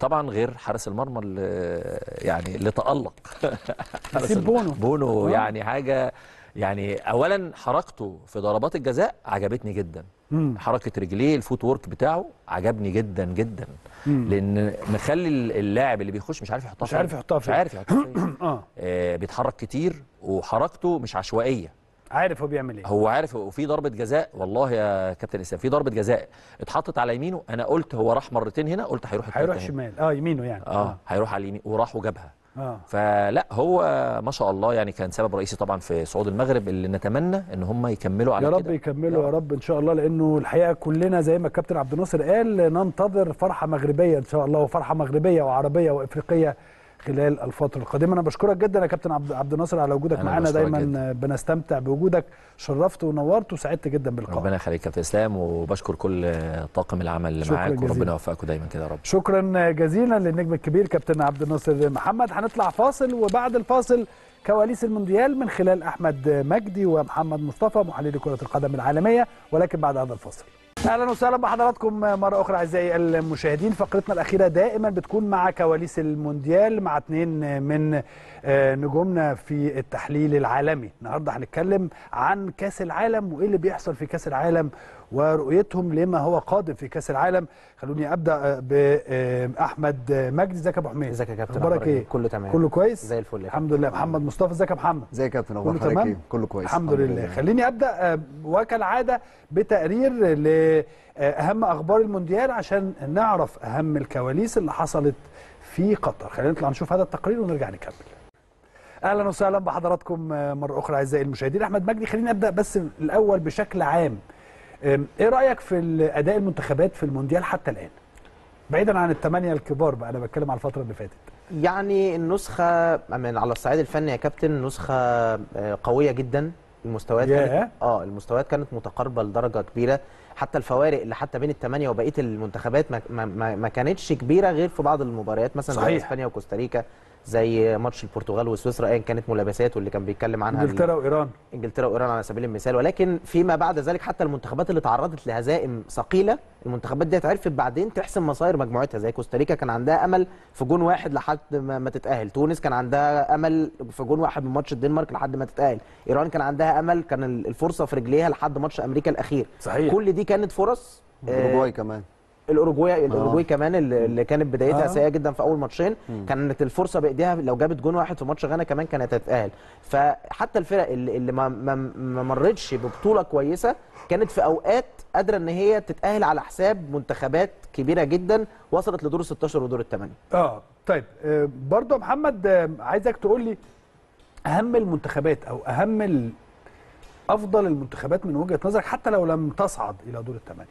طبعا غير حارس المرمى اللي يعني اللي تالق حارس نسيب بونو. بونو آه. يعني حاجه يعني اولا حركته في ضربات الجزاء عجبتني جدا مم. حركه رجليه الفوت وورك بتاعه عجبني جدا جدا مم. لان مخلي اللاعب اللي بيخش مش عارف يحطها مش فين. عارف يحطها مش فين. عارف يحطها فين اه آه بيتحرك كتير وحركته مش عشوائيه عارف هو بيعمل ايه هو عارف وفي ضربه جزاء والله يا كابتن اسلام في ضربه جزاء اتحطت على يمينه انا قلت هو راح مرتين هنا قلت هيروح التالتة هيروح هنا. شمال اه يمينه يعني اه هيروح على اليمين وراح وجابها اه فلا هو ما شاء الله يعني كان سبب رئيسي طبعا في صعود المغرب اللي نتمنى ان هم يكملوا على يا كده رب يكملوا يا رب ان شاء الله لانه الحقيقه كلنا زي ما الكابتن عبد الناصر قال ننتظر فرحه مغربيه ان شاء الله وفرحه مغربيه وعربيه وافريقيه خلال الفتره القادمه انا بشكرك جدا يا كابتن عبد عبد الناصر على وجودك أنا معانا بشكرك دايما جداً. بنستمتع بوجودك شرفت ونورت وسعدت جدا باللقاء ربنا يخليك كابتن اسلام وبشكر كل طاقم العمل اللي شكراً معاك جزيلاً. وربنا يوفقكم دايما كده يا رب شكرا جزيلا للنجم الكبير كابتن عبد الناصر محمد هنطلع فاصل وبعد الفاصل كواليس المونديال من خلال احمد مجدي ومحمد مصطفى محللي كره القدم العالميه ولكن بعد هذا الفاصل اهلا وسهلا بحضراتكم مره اخرى اعزائي المشاهدين فقرتنا الاخيره دائما بتكون مع كواليس المونديال مع اثنين من آه، نجومنا في التحليل العالمي النهارده هنتكلم عن كاس العالم وايه اللي بيحصل في كاس العالم ورؤيتهم لما هو قادم في كاس العالم خلوني ابدا باحمد مجدي ازيك يا ابو حميد ازيك يا كابتن اخبارك أخبارك ايه كله تمام كله كويس زي الفل يا الحمد لله محمد مصطفى ازيك يا محمد ازيك يا كابتن كله اخبار حضرتك تمام ايه كله كويس الحمد لله خليني ابدا آه، وكالعاده بتقرير لاهم اخبار المونديال عشان نعرف اهم الكواليس اللي حصلت في قطر خلينا نطلع نشوف هذا التقرير ونرجع نكمل اهلا وسهلا بحضراتكم آه، مره اخرى اعزائي المشاهدين احمد مجدي خليني ابدا بس الاول بشكل عام آم، ايه رايك في اداء المنتخبات في المونديال حتى الان بعيدا عن الثمانيه الكبار بقى انا بتكلم على الفتره اللي فاتت يعني النسخه من على الصعيد الفني يا كابتن نسخه آه، قويه جدا المستويات ياه. كانت اه المستويات كانت متقاربه لدرجه كبيره حتى الفوارق اللي حتى بين الثمانيه وبقيه المنتخبات ما, ما, ما, ما كانتش كبيره غير في بعض المباريات مثلا زي صحيح. اسبانيا وكوستاريكا زي ماتش البرتغال وسويسرا ايا كانت ملابساته اللي كان بيتكلم عنها ال- انجلترا وايران انجلترا وايران على سبيل المثال ولكن فيما بعد ذلك حتى المنتخبات اللي تعرضت لهزائم ثقيله المنتخبات دي عرفت بعدين تحسم مصائر مجموعتها زي كوستاريكا كان عندها امل في جون واحد لحد ما, ما تتاهل تونس كان عندها امل في جون واحد من ماتش الدنمارك لحد ما تتاهل ايران كان عندها امل كان ال- الفرصه في رجليها لحد ماتش امريكا الاخير صحيح كل دي كانت فرص آه، اوروجواي كمان الاوروجواي الاوروجواي كمان اللي اللي كانت بدايتها آه. سيئه جدا في اول ماتشين كانت الفرصه بايديها لو جابت جون واحد في ماتش غانا كمان كانت هتتاهل فحتى الفرق اللي, اللي ما, ما, ما مرتش ببطوله كويسه كانت في اوقات قادره ان هي تتاهل على حساب منتخبات كبيره جدا وصلت لدور ال 16 ودور الثمانيه اه طيب آه، برضو يا محمد آه، عايزك تقول لي اهم المنتخبات او اهم ال- افضل المنتخبات من وجهه نظرك حتى لو لم تصعد الى دور الثمانيه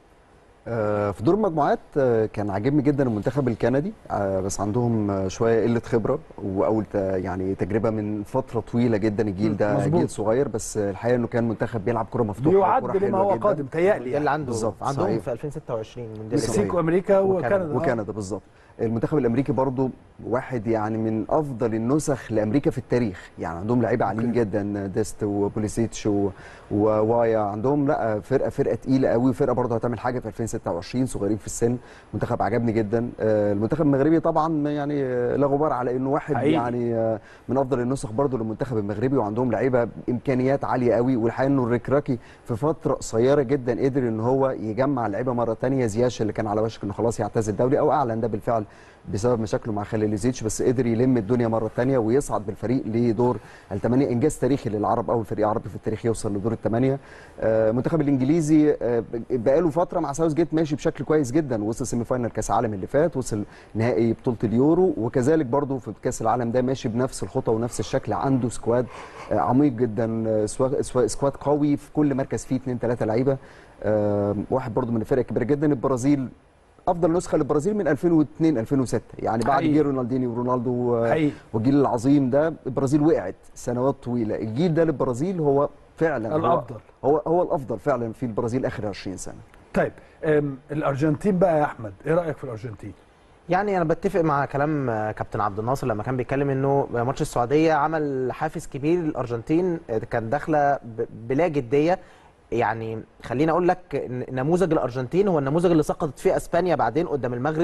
آه، في دور المجموعات آه، كان عاجبني جدا المنتخب الكندي آه، بس عندهم آه، شويه قله خبره واول ت- يعني تجربه من فتره طويله جدا الجيل ده مظبوط. جيل صغير بس آه، الحقيقه انه كان منتخب بيلعب كره مفتوحه بيعد وكرة لما حلوة هو جداً. قادم تهيألي ده اللي عنده بالظبط، عندهم صحيح. في 2026 مونديال المكسيك الجاي. وامريكا وكندا. وكندا آه. وكندا بالظبط المنتخب الامريكي برضو واحد يعني من افضل النسخ لامريكا في التاريخ يعني عندهم لعيبه عاليين جدا ديست وبوليسيتش و- ووايا عندهم لا فرقه فرقه تقيله قوي وفرقه برضو هتعمل حاجه في 2026 صغيرين في السن منتخب عجبني جدا آه، المنتخب المغربي طبعا يعني آه، لا غبار على انه واحد حقيقي. يعني آه، من افضل النسخ برضو للمنتخب المغربي وعندهم لعيبه امكانيات عاليه قوي والحقيقه انه الركراكي في فتره قصيره جدا قدر ان هو يجمع لعيبه مره تانية زياش اللي كان على وشك انه خلاص يعتزل الدوري او اعلن ده بالفعل بسبب مشاكله مع خليليزيتش بس قدر يلم الدنيا مره تانية ويصعد بالفريق لدور الثمانيه انجاز تاريخي للعرب اول فريق عربي في التاريخ يوصل لدور الثمانيه آه، المنتخب الانجليزي آه، بقاله فتره مع ساوث جيت ماشي بشكل كويس جدا وصل سيمي فاينال كاس العالم اللي فات وصل نهائي بطوله اليورو وكذلك برضو في كاس العالم ده ماشي بنفس الخطى ونفس الشكل عنده سكواد آه، عميق جدا آه، سوا- سوا- سكواد قوي في كل مركز فيه اثنين ثلاثه لعيبه آه، واحد برضو من الفرق الكبيره جدا البرازيل افضل نسخه للبرازيل من 2002 2006 يعني بعد حقيقي. جيل رونالدينيو ورونالدو آه، حقيقي. والجيل العظيم ده البرازيل وقعت سنوات طويله الجيل ده للبرازيل هو فعلا هو- الأفضل. هو هو الافضل فعلا في البرازيل اخر 20 سنه طيب آم، الارجنتين بقى يا احمد ايه رايك في الارجنتين يعني انا بتفق مع كلام آه، كابتن عبد الناصر لما كان بيتكلم انه ماتش السعوديه عمل حافز كبير للارجنتين آه، كان داخله ب- بلا جديه يعني خليني اقول لك ن- نموذج الارجنتين هو النموذج اللي سقطت فيه اسبانيا بعدين قدام المغرب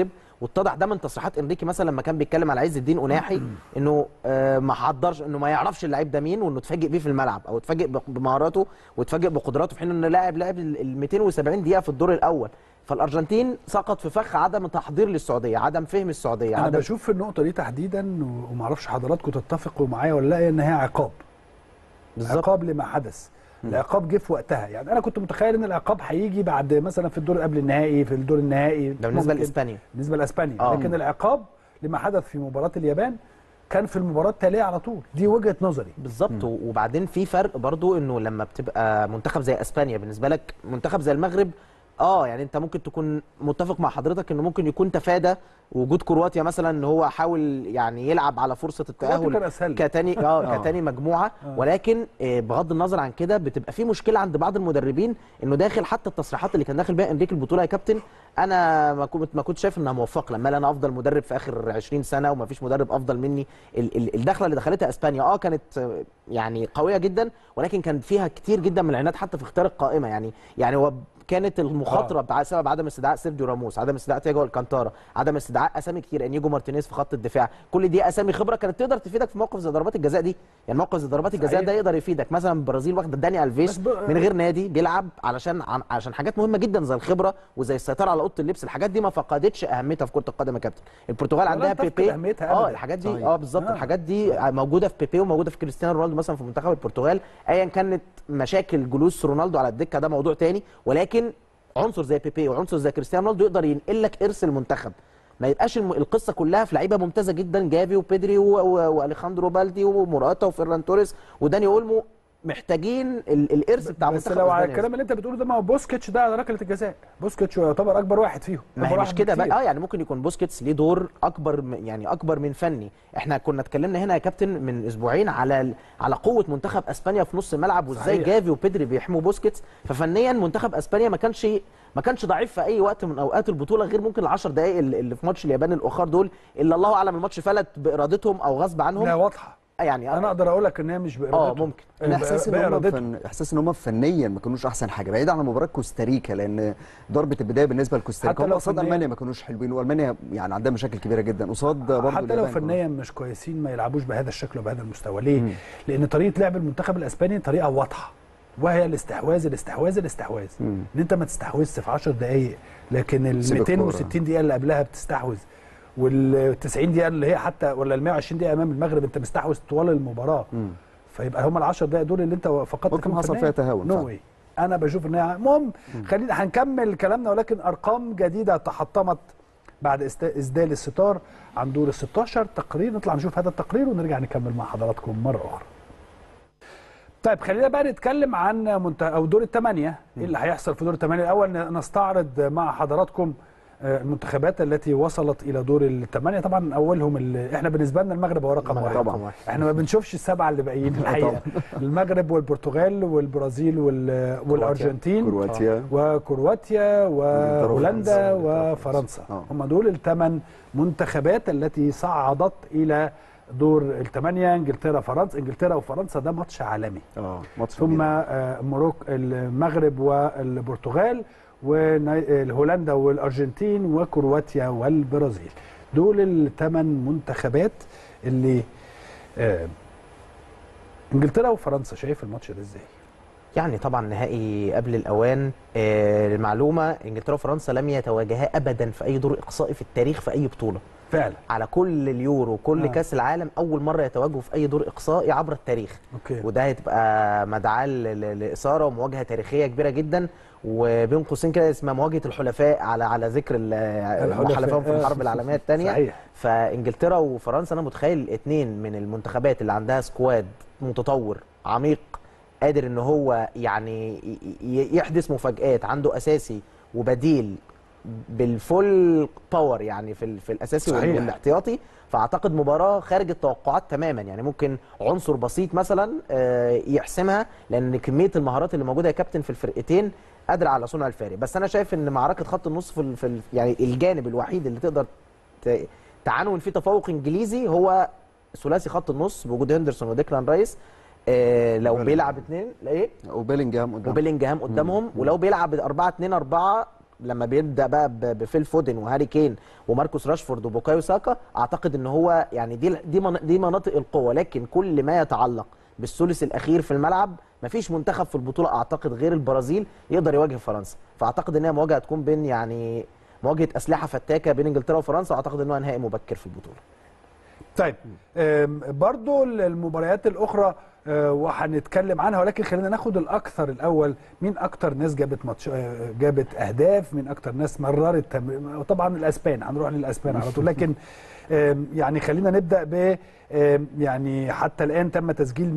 واتضح ده من تصريحات انريكي مثلا لما كان بيتكلم على عز الدين قناحي انه آه، ما حضرش انه ما يعرفش اللعيب ده مين وانه اتفاجئ بيه في الملعب او اتفاجئ بق- بمهاراته واتفاجئ بقدراته في حين انه لاعب لعب ال 270 دقيقه في الدور الاول فالارجنتين سقط في فخ عدم تحضير للسعوديه عدم فهم السعوديه انا عدم بشوف في النقطه دي تحديدا و- ومعرفش حضراتكم تتفقوا معايا ولا لا ان هي عقاب بالظبط عقاب لما حدث العقاب جه في وقتها يعني انا كنت متخيل ان العقاب هيجي بعد مثلا في الدور قبل النهائي في الدور النهائي ده بالنسبه ممكن. لاسبانيا بالنسبه لاسبانيا آه. لكن العقاب لما حدث في مباراه اليابان كان في المباراه التاليه على طول دي وجهه نظري بالظبط وبعدين في فرق برضو انه لما بتبقى منتخب زي اسبانيا بالنسبه لك منتخب زي المغرب اه يعني انت ممكن تكون متفق مع حضرتك انه ممكن يكون تفادى وجود كرواتيا مثلا ان هو حاول يعني يلعب على فرصه كرواتيا كان التاهل أسهل. كتاني اه كتاني مجموعه ولكن آه، بغض النظر عن كده بتبقى في مشكله عند بعض المدربين انه داخل حتى التصريحات اللي كان داخل بيها انريكي البطوله يا كابتن انا ما كنت ما كنت شايف انها موفقه لما قال انا افضل مدرب في اخر 20 سنه وما فيش مدرب افضل مني ال- ال- الدخله اللي دخلتها اسبانيا اه كانت آه، يعني قويه جدا ولكن كان فيها كتير جدا من العناد حتى في اختيار القائمه يعني يعني هو كانت المخاطره آه. بسبب عدم استدعاء سيرجيو راموس عدم استدعاء تياجو الكانتارا عدم استدعاء اسامي كتير انيجو مارتينيز في خط الدفاع كل دي اسامي خبره كانت تقدر تفيدك في موقف زي ضربات الجزاء دي يعني موقف زي ضربات الجزاء صحيح. ده يقدر يفيدك مثلا البرازيل واخده داني الفيش بس ب- من غير نادي بيلعب علشان عن- عشان حاجات مهمه جدا زي الخبره وزي السيطره على اوضه اللبس الحاجات دي ما فقدتش اهميتها في كره القدم يا كابتن البرتغال ولا عندها تفقد بيبي أهميتها اه أبداً. الحاجات دي صحيح. اه بالظبط آه. الحاجات دي موجوده في بيبي وموجوده في كريستيانو رونالدو مثلا في منتخب البرتغال ايا كانت مشاكل جلوس رونالدو على الدكه ده موضوع تاني ولكن عنصر زي بيبي وعنصر زي كريستيانو رونالدو يقدر ينقل لك ارث المنتخب ما يبقاش الم- القصه كلها في لعيبه ممتازه جدا جافي وبيدري و- و- واليخاندرو بالدي وموراتا وفيران توريس وداني اولمو محتاجين ال- الارث بتاع بس منتخب لو على أسبانيا. الكلام اللي انت بتقوله ده ما هو بوسكيتش ده على ركله الجزاء بوسكيتش يعتبر اكبر واحد فيهم ما أكبر هي واحد مش كده بقى بكتير. اه يعني ممكن يكون بوسكيتس ليه دور اكبر م- يعني اكبر من فني احنا كنا اتكلمنا هنا يا كابتن من اسبوعين على ال- على قوه منتخب اسبانيا في نص الملعب وازاي صحيح. جافي وبيدري بيحموا بوسكيتس ففنيا منتخب اسبانيا ما كانش ما كانش ضعيف في اي وقت من اوقات البطوله غير ممكن ال10 دقائق اللي اللي في ماتش اليابان الاخر دول اللي الله اعلم الماتش فلت بارادتهم او غصب عنهم لا واضحه يعني انا اقدر اقول لك ان هي مش اه بارادتهم ممكن انا احساس ان هم بارادتهم فن... احساس ان هم فنيا ما كانوش احسن حاجه بعيد عن مباراه كوستاريكا لان ضربه البدايه بالنسبه لكوستاريكا حتى هم لو قصاد فنياً- المانيا ما كانوش حلوين والمانيا يعني عندها مشاكل كبيره جدا قصاد برضه حتى لو اليابان كانوا- فنيا مش كويسين ما يلعبوش بهذا الشكل وبهذا المستوى ليه؟ لان طريقه لعب المنتخب الاسباني طريقه واضحه وهي الاستحواذ الاستحواذ الاستحواذ مم. ان انت ما تستحوذش في 10 دقائق لكن ال تسيب الكورة. 260 دقيقه اللي قبلها بتستحوذ وال 90 دقيقه اللي هي حتى ولا ال 120 دقيقه امام المغرب انت مستحوذ طوال المباراه مم. فيبقى هم ال 10 دقائق دول اللي انت فقدت ممكن فيهم حصل فنياً. فيها تهاون نو فعلا. واي انا بشوف ان هي المهم خلينا هنكمل كلامنا ولكن ارقام جديده تحطمت بعد است- اسدال الستار عن دور ال 16 تقرير نطلع نشوف هذا التقرير ونرجع نكمل مع حضراتكم مره اخرى. طيب خلينا بقى نتكلم عن منت... او دور الثمانيه ايه اللي هيحصل في دور الثمانيه الاول ن- نستعرض مع حضراتكم آه، المنتخبات التي وصلت الى دور الثمانيه طبعا اولهم ال... احنا بالنسبه لنا المغرب هو رقم واحد طبعا احنا ما بنشوفش السبعه اللي باقيين الحقيقه المغرب والبرتغال والبرازيل وال... والارجنتين كرواتيا وكرواتيا وهولندا وفرنسا. وفرنسا آه. هم دول الثمان منتخبات التي صعدت الى دور الثمانيه انجلترا فرنسا انجلترا وفرنسا ده ماتش عالمي اه ماتش ثم كبير. آه، مروك المغرب والبرتغال وهولندا والارجنتين وكرواتيا والبرازيل دول الثمان منتخبات اللي آه، انجلترا وفرنسا شايف الماتش ده ازاي يعني طبعا نهائي قبل الاوان آه المعلومه انجلترا وفرنسا لم يتواجها ابدا في اي دور اقصائي في التاريخ في اي بطوله فعلا على كل اليورو كل آه. آه. كاس العالم اول مره يتواجهوا في اي دور اقصائي عبر التاريخ اوكي وده هتبقى مدعاه ل- ل- لاثاره ومواجهه تاريخيه كبيره جدا وبين قوسين كده اسمها مواجهه الحلفاء على على ذكر ال- المحلفين في آه. الحرب العالميه الثانيه صحيح فانجلترا وفرنسا انا متخيل اتنين من المنتخبات اللي عندها سكواد متطور عميق قادر ان هو يعني ي- ي- يحدث مفاجآت عنده اساسي وبديل بالفول باور يعني في ال- في الاساسي وال- صحيح. والاحتياطي فاعتقد مباراه خارج التوقعات تماما يعني ممكن عنصر بسيط مثلا آه، يحسمها لان كميه المهارات اللي موجوده يا كابتن في الفرقتين قادره على صنع الفارق بس انا شايف ان معركه خط النص في ال- في ال- يعني الجانب الوحيد اللي تقدر ت- تعنون فيه تفوق انجليزي هو ثلاثي خط النص بوجود هندرسون وديكلان رايس آه لو وبيلينجهام. بيلعب اثنين ايه وبيلينجهام قدام وبيلينجهام قدامهم ولو بيلعب 4 2 4 لما بيبدا بقى ب- بفيل فودن وهاري كين وماركوس راشفورد وبوكايو ساكا اعتقد ان هو يعني دي دي من- دي مناطق القوه لكن كل ما يتعلق بالثلث الاخير في الملعب مفيش منتخب في البطوله اعتقد غير البرازيل يقدر يواجه فرنسا فاعتقد ان هي مواجهه تكون بين يعني مواجهه اسلحه فتاكه بين انجلترا وفرنسا واعتقد ان هو نهائي مبكر في البطوله طيب آم، برضو المباريات الاخرى آه، وهنتكلم عنها ولكن خلينا ناخد الاكثر الاول مين اكتر ناس جابت ماتش آه، جابت اهداف مين اكتر ناس مررت تم- طبعا الاسبان هنروح للاسبان على طول لكن آم، يعني خلينا نبدا ب آم، يعني حتى الان تم تسجيل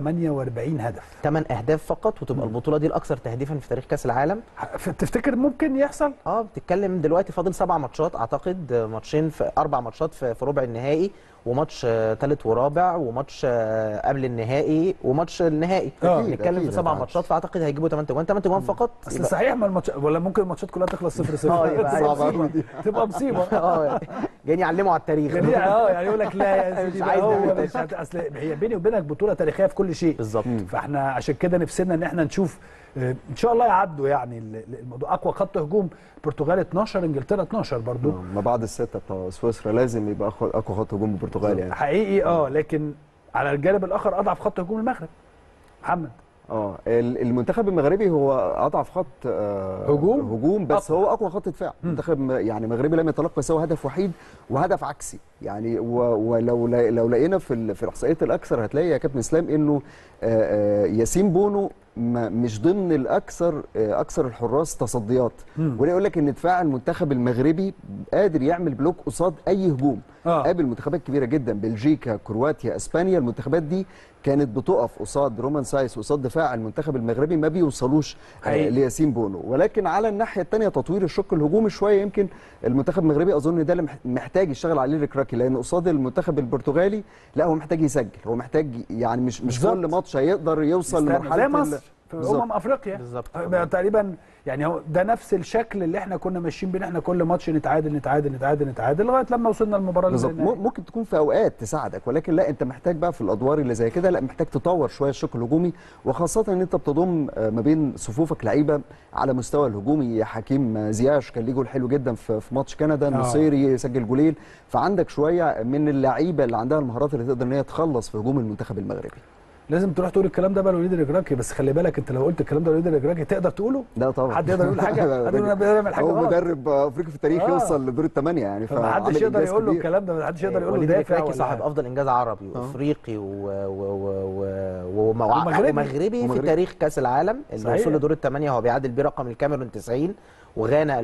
148 هدف 8 اهداف فقط وتبقى البطوله دي الاكثر تهديفا في تاريخ كاس العالم ف- تفتكر ممكن يحصل اه بتتكلم دلوقتي فاضل سبع ماتشات اعتقد آه، ماتشين في اربع ماتشات في, في ربع النهائي وماتش ثالث ورابع وماتش آه، قبل النهائي وماتش النهائي آه، بنتكلم أكيد في سبع هتعدي. ماتشات فاعتقد هيجيبوا 8 جوان 8 جوان فقط اصل يبقى- صحيح ما الماتش ولا ممكن الماتشات كلها تخلص 0 0 اه يبقى تبقى صعبة مصيبه تبقى مصيبه اه جايين يعلموا على التاريخ يعني اه يعني يقول لك لا يا مش سيدي عايز بقى هو نعمل مش هت... اصل هي بيني وبينك بطوله تاريخيه في كل شيء بالظبط فاحنا عشان كده نفسنا ان احنا نشوف آه، ان شاء الله يعدوا يعني ال- ال- الموضوع اقوى خط هجوم البرتغال 12 انجلترا 12 برضو آه، ما بعد السته بتاع سويسرا لازم يبقى أخو- اقوى خط هجوم البرتغال يعني حقيقي اه لكن على الجانب الاخر اضعف خط هجوم المغرب محمد اه ال- المنتخب المغربي هو اضعف خط آه هجوم؟ هجوم بس أقوى. هو اقوى خط دفاع منتخب م- يعني مغربي لم يتلقى سوى هدف وحيد وهدف عكسي يعني و- ولو لا- لو لقينا في ال- في الاحصائيات الاكثر هتلاقي يا كابتن اسلام انه آه، آه، ياسين بونو ما- مش ضمن الاكثر آه، اكثر الحراس تصديات ولا يقول لك ان دفاع المنتخب المغربي قادر يعمل بلوك قصاد اي هجوم آه. قابل منتخبات كبيره جدا بلجيكا كرواتيا اسبانيا المنتخبات دي كانت بتقف قصاد رومان سايس قصاد دفاع المنتخب المغربي ما بيوصلوش آه، حقيقي. لياسين بونو ولكن على الناحيه الثانيه تطوير الشق الهجومي شويه يمكن المنتخب المغربي اظن ده اللي مح- محتاج يشتغل عليه ركراكي لان قصاد المنتخب البرتغالي لا هو محتاج يسجل هو محتاج يعني مش مش بالظبط. كل ماتش هيقدر يوصل استنى، لمرحله زي ال- مصر في بالظبط. امم افريقيا بالظبط. آه، تقريبا يعني هو ده نفس الشكل اللي احنا كنا ماشيين بيه احنا كل ماتش نتعادل نتعادل نتعادل نتعادل لغايه لما وصلنا المباراه بالظبط النهائية. مم- ممكن تكون في اوقات تساعدك ولكن لا انت محتاج بقى في الادوار اللي زي كده لا محتاج تطور شويه الشق الهجومي وخاصه ان انت بتضم آه، ما بين صفوفك لعيبه على مستوى الهجومي حكيم آه، زياش كان ليه جول حلو جدا في في ماتش كندا النصيري سجل جولين فعندك شويه من اللعيبه اللي عندها المهارات اللي تقدر ان هي تخلص في هجوم المنتخب المغربي لازم تروح تقول الكلام ده بقى لوليد الركراكي بس خلي بالك انت لو قلت الكلام ده لوليد الركراكي تقدر تقوله لا طبعا حد يقدر يقول حاجه حد يقول انا بعمل حاجه هو غلط مدرب آه، افريقي في التاريخ آه. يوصل لدور الثمانيه يعني فما حدش فعمل يقدر إنجاز يقول له كبير. الكلام ده ما حدش يقدر يقول له وليد دافع الفراكي ولا صاحب حاجة. افضل انجاز عربي وافريقي و- و- و- و- ومع- ومغربي. ومغربي في ومغربي. تاريخ كاس العالم اللي صحيح. وصل لدور الثمانيه هو بيعادل بيه رقم الكاميرون 90 وغانا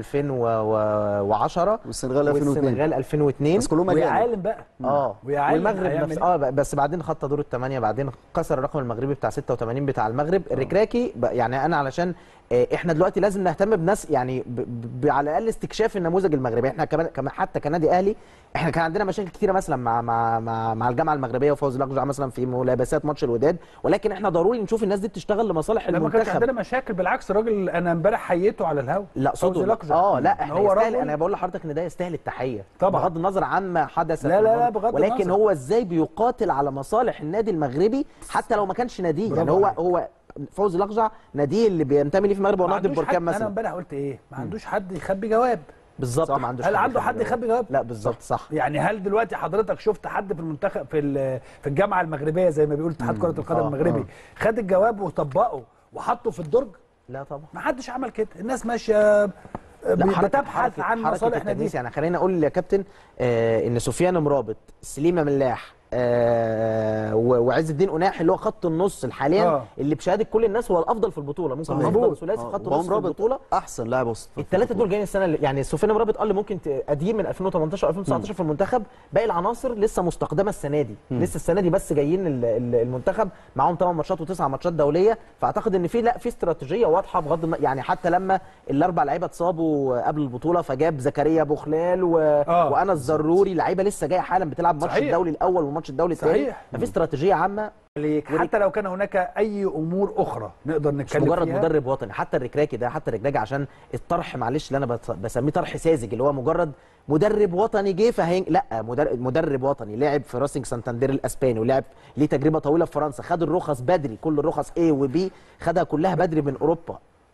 2010 والسنغال 2002 والسنغال 2002 بس كلهم ويا أجانب. عالم بقى اه ويا عالم والمغرب هيعمل نفس إيه؟ اه ب- بس بعدين خط دور الثمانيه بعدين كسر الرقم المغربي بتاع 86 بتاع المغرب الركراكي ب- يعني انا علشان آه، احنا دلوقتي لازم نهتم بناس يعني ب ب على الاقل استكشاف النموذج المغربي احنا كمان كمان حتى كنادي اهلي احنا كان عندنا مشاكل كتيره مثلا مع مع مع, مع الجامعه المغربيه وفوز الاقجع مثلا في ملابسات ماتش الوداد ولكن احنا ضروري نشوف الناس دي بتشتغل لمصالح لا ما كانش المنتخب عندنا مشاكل بالعكس الراجل انا امبارح حييته على الهوا لا فوزي صدق الأقجع. اه لا إن احنا هو يستاهل رجل انا بقول لحضرتك ان ده يستاهل التحيه طبعا. بغض النظر عما حدث لا في لا لا، الماضي. بغض ولكن النظر. هو ازاي بيقاتل على مصالح النادي المغربي حتى لو ما كانش ناديه يعني برافو هو عليك. هو فوز الاقجع ناديه اللي بينتمي ليه في المغرب هو ما نهضه عندوش بركان حد انا مثلا امبارح قلت ايه ما عندوش حد يخبي جواب بالظبط ما عندوش هل عنده حد يخبي جواب لا بالظبط صح يعني هل دلوقتي حضرتك شفت حد في المنتخب في ال- في الجامعه المغربيه زي ما بيقول اتحاد كره القدم آه، المغربي خد الجواب وطبقه وحطه في الدرج لا طبعا ما حدش عمل كده الناس ماشيه لا حركة بتبحث حركة عن حركة مصالح التدنيس ناديه يعني خليني اقول يا كابتن آه ان سفيان مرابط سليمه ملاح آه و- وعز الدين قناح اللي هو خط النص حاليا آه. اللي بشهاده كل الناس هو الافضل في البطوله ممكن صحيح. افضل مظبوط. ثلاثي آه، خط وهو النص في مرابط البطوله احسن لاعب وسط في الثلاثه البطولة. دول جايين السنه اللي يعني سفيان مرابط قال لي ممكن ت- قديم من 2018 2019 في المنتخب باقي العناصر لسه مستخدمه السنه دي لسه السنه دي بس جايين ال- ال- المنتخب معاهم 8 ماتشات وتسع ماتشات دوليه فاعتقد ان في لا في استراتيجيه واضحه بغض الن- يعني حتى لما الاربع لعيبه اتصابوا قبل البطوله فجاب زكريا بوخلال و... آه. وانا الزروري لعيبه لسه جايه حالا بتلعب ماتش صحيح. الدولي الاول والماتش الدولي الثاني صحيح. ففي استراتيجيه عامه حتى لو كان هناك اي امور اخرى نقدر مش نتكلم مجرد فيها مدرب وطني حتى الركراكي ده حتى الركراكي عشان الطرح معلش اللي انا بت- بسميه طرح ساذج اللي هو مجرد مدرب وطني جه فهين لا مدرب, مدرب وطني لعب في راسينج سانتاندير الاسباني ولعب ليه تجربه طويله في فرنسا خد الرخص بدري كل الرخص A و B خدها كلها بدري من اوروبا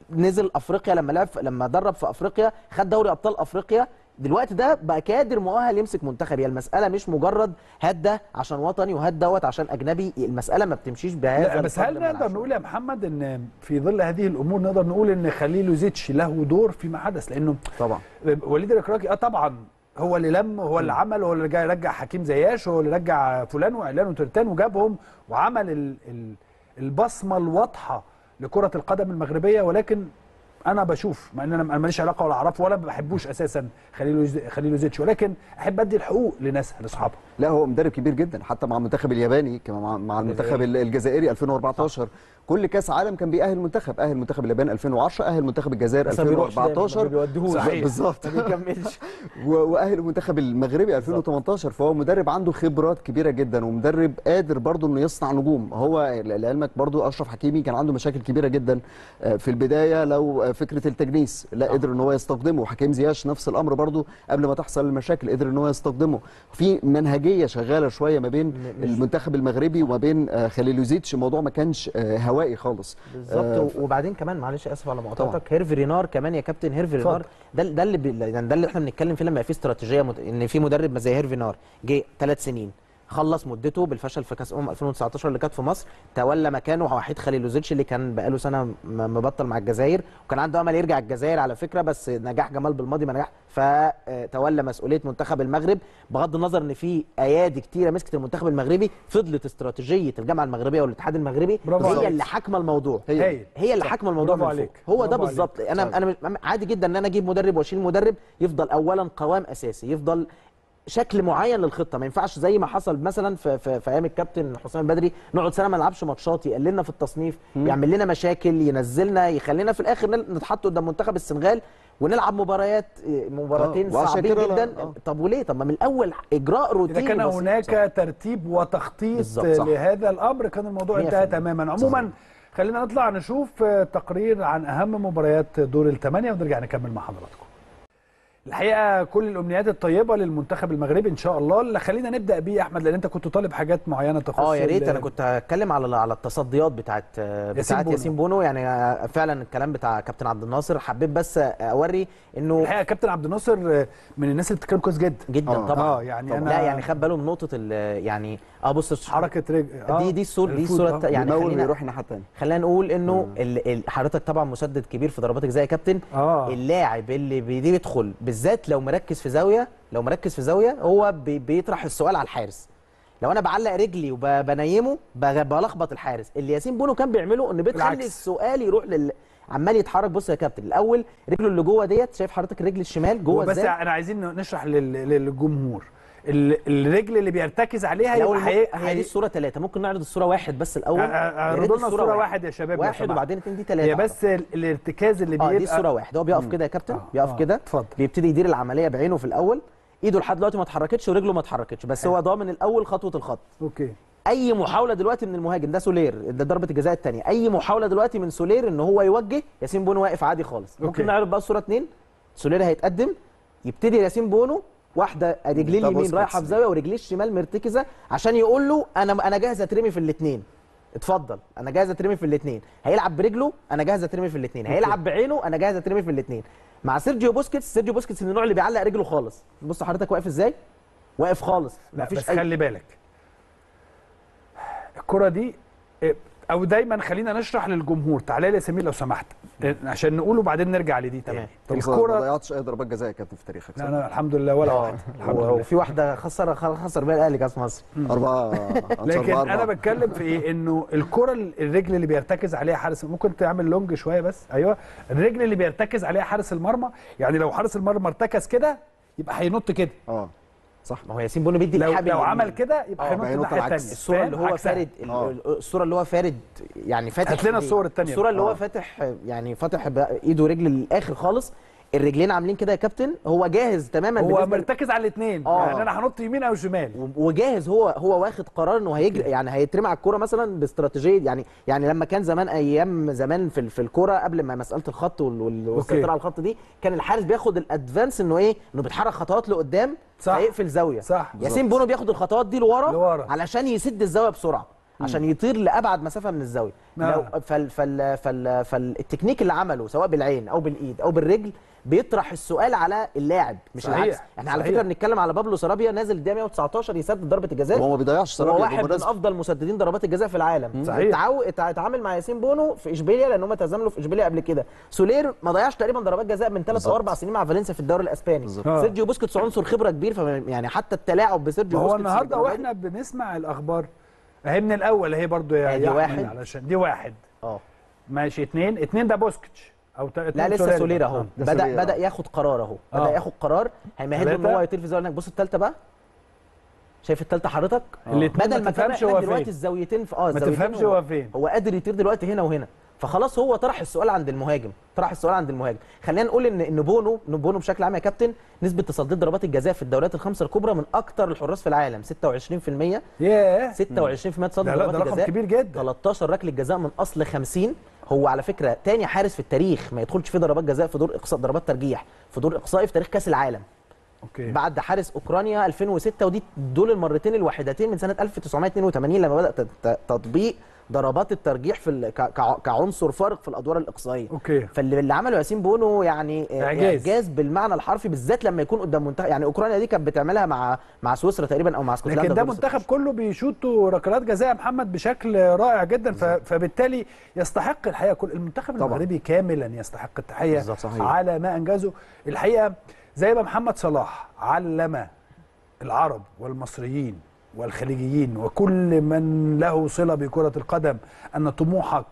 نزل افريقيا لما لعب لما درب في افريقيا خد دوري ابطال افريقيا دلوقتي ده بقى كادر مؤهل يمسك منتخب هي المساله مش مجرد هات ده عشان وطني وهات دوت عشان اجنبي المساله ما بتمشيش بهذا لا بس هل الفضل من نقدر العشرة. نقول يا محمد ان في ظل هذه الامور نقدر نقول ان خليل زيتش له دور فيما حدث لانه طبعا وليد الركراكي اه طبعا هو اللي لم هو اللي عمل هو اللي جاي رجع حكيم زياش هو اللي رجع فلان وعلان وترتان وجابهم وعمل ال ال البصمه الواضحه لكره القدم المغربيه ولكن انا بشوف مع ان انا ماليش علاقه ولا اعرفه ولا ما بحبوش اساسا خليل يز- خليل زيتش ولكن احب ادي الحقوق لناسها لاصحابها لا هو مدرب كبير جدا حتى مع المنتخب الياباني كمان مع, مع المنتخب ال- الجزائري 2014 كل كاس عالم كان بيأهل منتخب أهل منتخب اليابان 2010 أهل منتخب الجزائر بس ما بيروحش دايما، ما 2014 بيوديهوش. صحيح. بالظبط ما بيكملش و- واهل المنتخب المغربي 2018 فهو مدرب عنده خبرات كبيره جدا ومدرب قادر برضه انه يصنع نجوم هو لعلمك برضه اشرف حكيمي كان عنده مشاكل كبيره جدا آه، في البدايه لو آه، فكره التجنيس لا قدر ان هو يستخدمه وحكيم زياش نفس الامر برضه قبل ما تحصل المشاكل قدر ان هو يستخدمه في منهجيه شغاله شويه ما بين المنتخب المغربي وما بين آه، خليلوزيتش الموضوع ما كانش آه، هوائي خالص بالظبط وبعدين كمان معلش اسف على مقاطعتك هيرفي رينار كمان يا كابتن هيرفي اتفضل. رينار ده ده اللي بي... يعني ده اللي احنا بنتكلم فيه لما يبقى في استراتيجيه مت... ان في مدرب ما زي هيرفي رينار جه ثلاث سنين خلص مدته بالفشل في كاس امم 2019 اللي كانت في مصر تولى مكانه وحيد خليلوزيتش اللي كان بقاله سنه م- مبطل مع الجزائر وكان عنده امل يرجع الجزائر على فكره بس نجاح جمال بالماضي ما نجح فتولى مسؤوليه منتخب المغرب بغض النظر ان في ايادي كتيره مسكت المنتخب المغربي فضلت استراتيجيه الجامعه المغربيه والاتحاد المغربي برافو هي عليك. اللي حاكمه الموضوع هايل. هي اللي حاكمه الموضوع برافو من فوق عليك. هو برافو ده عليك. بالظبط صحيح. انا انا مش- عادي جدا ان انا اجيب مدرب واشيل مدرب يفضل اولا قوام اساسي يفضل شكل معين للخطه ما ينفعش زي ما حصل مثلا في في, في ايام الكابتن حسام البدري نقعد سنه ما نلعبش ماتشات يقللنا في التصنيف يعمل لنا مشاكل ينزلنا يخلينا في الاخر نل- نتحط قدام منتخب السنغال ونلعب مباريات مباراتين آه، وعشان صعبين كده لا- جدا آه. طب وليه طب ما من الاول اجراء اذا روتيني كان بسيط. هناك ترتيب وتخطيط بالظبط، صح. لهذا الامر كان الموضوع مية انتهى في المية. تماما عموما خلينا نطلع نشوف آه، تقرير عن اهم مباريات دور الثمانيه ونرجع نكمل مع حضراتكم الحقيقه كل الامنيات الطيبه للمنتخب المغربي ان شاء الله اللي خلينا نبدا بيه يا احمد لان انت كنت طالب حاجات معينه تخص اه يا ريت ال- انا كنت هتكلم على على التصديات بتاعت بتاعت بونو. ياسين بونو يعني آه، فعلا الكلام بتاع كابتن عبد الناصر حبيت بس اوري انه الحقيقه كابتن عبد الناصر آه، من الناس اللي بتتكلم كويس جدا جدا آه. طبعا اه يعني طبعاً. انا لا يعني خد باله من نقطه ال- يعني اه بص حركه رجل دي دي الصوره دي الفوت، الصوره آه. يعني بيمول خلينا ويروح الناحيه الثانيه خلينا نقول انه ال- ال- حضرتك طبعا مسدد كبير في ضربات الجزاء يا كابتن اه اللاعب اللي بيدخل بالذات لو مركز في زاويه لو مركز في زاويه هو بي- بيطرح السؤال على الحارس لو انا بعلق رجلي وبنيمه بغ- بلخبط الحارس اللي ياسين بونو كان بيعمله ان بتخلي بالعكس. السؤال يروح لل عمال يتحرك بص يا كابتن الاول رجله اللي جوه ديت شايف حضرتك الرجل الشمال جوه بس ازاي انا عايزين نشرح لل- للجمهور ال- الرجل اللي بيرتكز عليها الاول يبقى هي- هي دي الصوره ثلاثه ممكن نعرض الصوره واحد بس الاول يا ريت اعرضوا لنا الصوره واحد يا شباب لو واحد سمحت. وبعدين اتنين دي ثلاثه هي بس ال- الارتكاز اللي اه بيبقى دي الصوره واحد هو بيقف كده يا كابتن آه، بيقف آه، كده اتفضل. بيبتدي يدير العمليه بعينه في الاول ايده لحد دلوقتي ما اتحركتش ورجله ما اتحركتش بس هو ضامن الاول خطوه الخط اوكي اي محاوله دلوقتي من المهاجم ده سولير ده ضربه الجزاء الثانيه اي محاوله دلوقتي من سولير ان هو يوجه ياسين بونو واقف عادي خالص أوكي. ممكن نعرض بقى الصوره اثنين سولير هيتقدم يبتدي ياسين بونو واحده رجليه ده اليمين بوسكيتس. رايحه في زاويه ورجليه الشمال مرتكزه عشان يقول له انا انا جاهز اترمي في الاثنين اتفضل انا جاهز اترمي في الاثنين هيلعب برجله انا جاهز اترمي في الاثنين هيلعب بعينه انا جاهز اترمي في الاثنين مع سيرجيو بوسكيتس سيرجيو بوسكيتس من النوع اللي بيعلق رجله خالص بص حضرتك واقف ازاي واقف خالص لا مفيش بس اي خلي بالك الكره دي إيه، او دايما خلينا نشرح للجمهور تعالى لي يا سمير لو سمحت إيه، عشان نقول وبعدين نرجع لدي تاني طب ما الكره ضيعتش اي ضربات جزاء يا كابتن في تاريخك لا صح؟ انا الحمد لله ولا واحد الحمد لله وفي واحده خسر خسر بيها الاهلي كاس مصر أربعة لكن انا بتكلم في ايه انه الكره الرجل اللي بيرتكز عليها حارس ممكن تعمل لونج شويه بس ايوه الرجل اللي بيرتكز عليها حارس المرمى يعني لو حارس المرمى ارتكز كده يبقى هينط كده اه صح ما هو ياسين بونو بيدي لو الحبل لو اليمين. عمل كده يبقى آه، هينط هينط الناحيه العكس. الثانيه الصوره اللي هو فارد ال- آه. الصوره اللي هو فارد يعني فاتح هات لنا إيديه. الصور التانية الصوره بقى. اللي هو آه. فاتح يعني فاتح بقى ايده ورجل للاخر خالص الرجلين عاملين كده يا كابتن هو جاهز تماما هو بالنسبة- مرتكز على الاثنين آه. يعني انا هنط يمين او شمال و- وجاهز هو هو واخد قرار انه هيجري يعني هيترمي على الكوره مثلا باستراتيجيه يعني يعني لما كان زمان ايام زمان في ال- في الكوره قبل ما مساله الخط وال- وال- والسيطره على الخط دي كان الحارس بياخد الادفانس انه ايه انه بيتحرك خطوات لقدام صح. فيقفل زاويه صح ياسين بونو بياخد الخطوات دي لورا لورا. علشان يسد الزاويه بسرعه عشان يطير لابعد مسافه من الزاويه آه. لو فال فال فال فالتكنيك اللي عمله سواء بالعين او بالايد او بالرجل بيطرح السؤال على اللاعب مش صحيح، العكس احنا على صحيح. فكره بنتكلم على بابلو سرابيا نازل الدقيقه 119 يسدد ضربه الجزاء وهو ما بيضيعش هو سرابيا واحد من بالمناسبة. افضل مسددين ضربات الجزاء في العالم صحيح. اتعو... اتع- اتعامل مع ياسين بونو في اشبيليا لان هم تزاملوا في اشبيليا قبل كده سولير ما ضيعش تقريبا ضربات جزاء من ثلاث او بالظبط. اربع سنين مع فالنسيا في الدوري الاسباني بالظبط. آه. سيرجيو بوسكيتس عنصر خبره كبير ف يعني حتى التلاعب بسيرجيو هو بوسكيتس النهارده بالجوال- واحنا بنسمع الاخبار اهي من الاول اهي برضو يا آه، دي يا أحمد واحد. علشان دي واحد اه ماشي اتنين اتنين ده بوسكيتش او ت- لا اتنين لسه سولير اهو آه. ده بدا سولير، بدا آه. ياخد قرار اهو آه. بدا ياخد قرار هيمهد له ان تلاتة. هو يطير في الزاويه هناك بص الثالثه بقى شايف الثالثه حضرتك الاتنين بدل ما ما كان تفهمش احنا هو دلوقتي فين. الزاويتين في اه ما الزاويتين تفهمش هو فين هو قادر يطير دلوقتي هنا وهنا فخلاص هو طرح السؤال عند المهاجم طرح السؤال عند المهاجم خلينا نقول ان ان بونو ان بونو بشكل عام يا كابتن نسبه تصدي ضربات الجزاء في الدوريات الخمسه الكبرى من اكتر الحراس في العالم 26% 26% ياه تصدي لا لا ضربات ده رقم الجزاء كبير جدا 13 ركله جزاء من اصل 50 هو على فكره تاني حارس في التاريخ ما يدخلش فيه ضربات جزاء في دور اقصاء ضربات ترجيح في دور اقصائي في تاريخ كاس العالم اوكي بعد حارس اوكرانيا 2006 ودي دول المرتين الوحيدتين من سنه 1982 لما بدا ت- ت- تطبيق ضربات الترجيح في ال- ك- كع- كعنصر فارق في الادوار الاقصائيه اوكي فاللي اللي عمله ياسين بونو يعني آه، إعجاز. اعجاز بالمعنى الحرفي بالذات لما يكون قدام منتخب يعني اوكرانيا دي كانت بتعملها مع مع سويسرا تقريبا او مع اسكتلندا لكن ده في دور منتخب 16. كله بيشوطوا ركلات جزاء يا محمد بشكل رائع جدا ف... فبالتالي يستحق الحقيقه كل المنتخب طبعاً. المغربي كاملا يستحق التحيه بالظبط، صحيح. على ما انجزه الحقيقه زي ما محمد صلاح علم العرب والمصريين والخليجيين وكل من له صله بكره القدم ان طموحك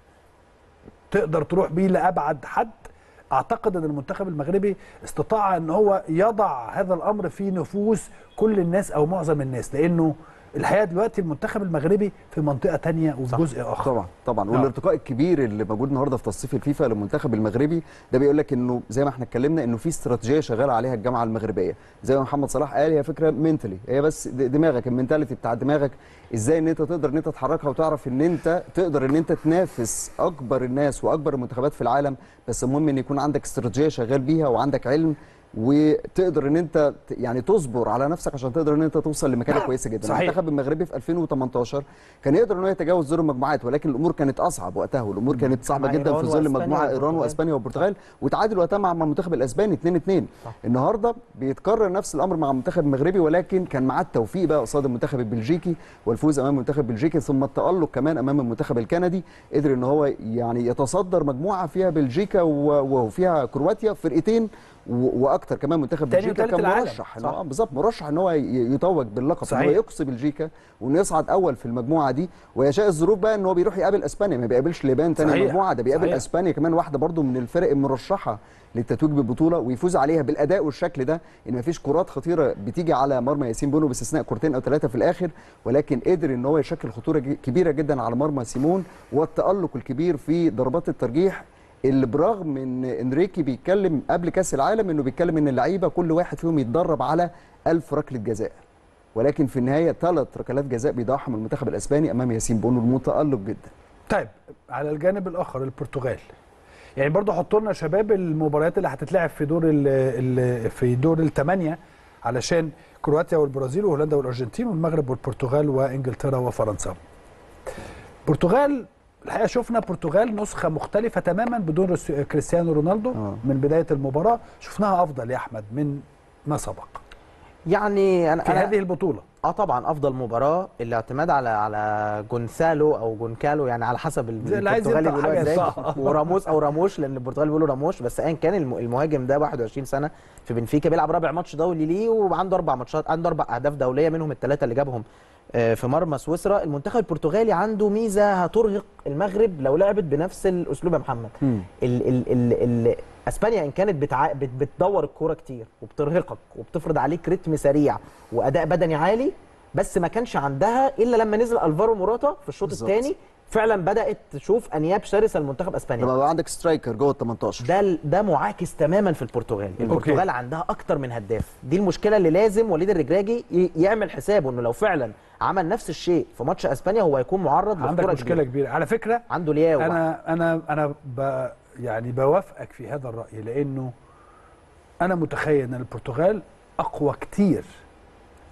تقدر تروح بيه لابعد حد اعتقد ان المنتخب المغربي استطاع ان هو يضع هذا الامر في نفوس كل الناس او معظم الناس لانه الحقيقه دلوقتي المنتخب المغربي في منطقه تانية وفي جزء اخر طبعا طبعا آه. والارتقاء الكبير اللي موجود النهارده في تصنيف الفيفا للمنتخب المغربي ده بيقول لك انه زي ما احنا اتكلمنا انه في استراتيجيه شغاله عليها الجامعه المغربيه زي ما محمد صلاح قال هي فكره منتلي هي بس د- دماغك المنتاليتي بتاع دماغك ازاي ان انت تقدر ان انت تحركها وتعرف ان انت تقدر ان انت تنافس اكبر الناس واكبر المنتخبات في العالم بس المهم ان يكون عندك استراتيجيه شغال بيها وعندك علم وتقدر ان انت ت- يعني تصبر على نفسك عشان تقدر ان انت توصل لمكانه كويسه جدا صحيح. المنتخب المغربي في 2018 كان يقدر ان هو يتجاوز دور المجموعات ولكن الامور كانت اصعب وقتها والامور كانت صعبه مع جدا إيران في ظل وأسبانيا مجموعه ايران والبرتغال. واسبانيا والبرتغال وتعادل وقتها مع مع المنتخب الاسباني 2 2 النهارده بيتكرر نفس الامر مع المنتخب المغربي ولكن كان معاه التوفيق بقى قصاد المنتخب البلجيكي والفوز امام المنتخب البلجيكي ثم التالق كمان امام المنتخب الكندي قدر ان هو يعني يتصدر مجموعه فيها بلجيكا و- وفيها كرواتيا فرقتين و- واكتر كمان منتخب تاني بلجيكا وتالت كان العالم. مرشح إن صح. هو- بالظبط مرشح ان هو ي- يتوج باللقب ان صحيح. هو يقصي بلجيكا وانه يصعد اول في المجموعه دي ويشاء الظروف بقى ان هو بيروح يقابل اسبانيا ما بيقابلش اليابان تاني صحيح. مجموعه ده بيقابل صحيح. اسبانيا كمان واحده برضو من الفرق المرشحه للتتويج بالبطوله ويفوز عليها بالاداء والشكل ده ان مفيش كرات خطيره بتيجي على مرمى ياسين بونو باستثناء كورتين او ثلاثه في الاخر ولكن قدر ان هو يشكل خطوره ج- كبيره جدا على مرمى سيمون والتالق الكبير في ضربات الترجيح اللي برغم ان انريكي بيتكلم قبل كاس العالم انه بيتكلم ان اللعيبه كل واحد فيهم يتدرب على 1000 ركله جزاء ولكن في النهايه ثلاث ركلات جزاء بيضيعهم المنتخب الاسباني امام ياسين بونو المتالق جدا طيب على الجانب الاخر البرتغال يعني برضه حطوا لنا شباب المباريات اللي هتتلعب في دور ال ال في دور الثمانيه علشان كرواتيا والبرازيل وهولندا والارجنتين والمغرب والبرتغال وانجلترا وفرنسا. البرتغال الحقيقه شفنا برتغال نسخه مختلفه تماما بدون رس- كريستيانو رونالدو آه. من بدايه المباراه شفناها افضل يا احمد من ما سبق يعني انا في أنا هذه البطوله. اه طبعا افضل مباراه الاعتماد على على جونسالو او جونكالو يعني على حسب ال- زي اللي عايز البرتغالي ينطق بيقولوها حاجة ازاي صح. وراموس او راموش لان البرتغال بيقولوا راموش بس ايا كان الم- المهاجم ده 21 سنه في بنفيكا بيلعب رابع ماتش دولي ليه وعنده اربع ماتشات عنده اربع اهداف دوليه منهم الثلاثه اللي جابهم آه، في مرمى سويسرا المنتخب البرتغالي عنده ميزه هترهق المغرب لو لعبت بنفس الاسلوب يا محمد ال ال ال ال اسبانيا ان كانت بتع... بت... بتدور الكوره كتير وبترهقك وبتفرض عليك رتم سريع واداء بدني عالي بس ما كانش عندها الا لما نزل الفارو موراتا في الشوط بالظبط. الثاني فعلا بدات تشوف انياب شرسه لمنتخب اسبانيا لما بقى عندك سترايكر جوه ال 18 ده ال- ده معاكس تماما في البرتغال البرتغال عندها اكتر من هداف دي المشكله اللي لازم وليد الرجراجي ي- يعمل حسابه انه لو فعلا عمل نفس الشيء في ماتش اسبانيا هو هيكون معرض عندك لخطوره مشكله كبيره كبيره على فكره عنده لياو انا انا انا ب يعني بوافقك في هذا الراي لانه انا متخيل ان البرتغال اقوى كتير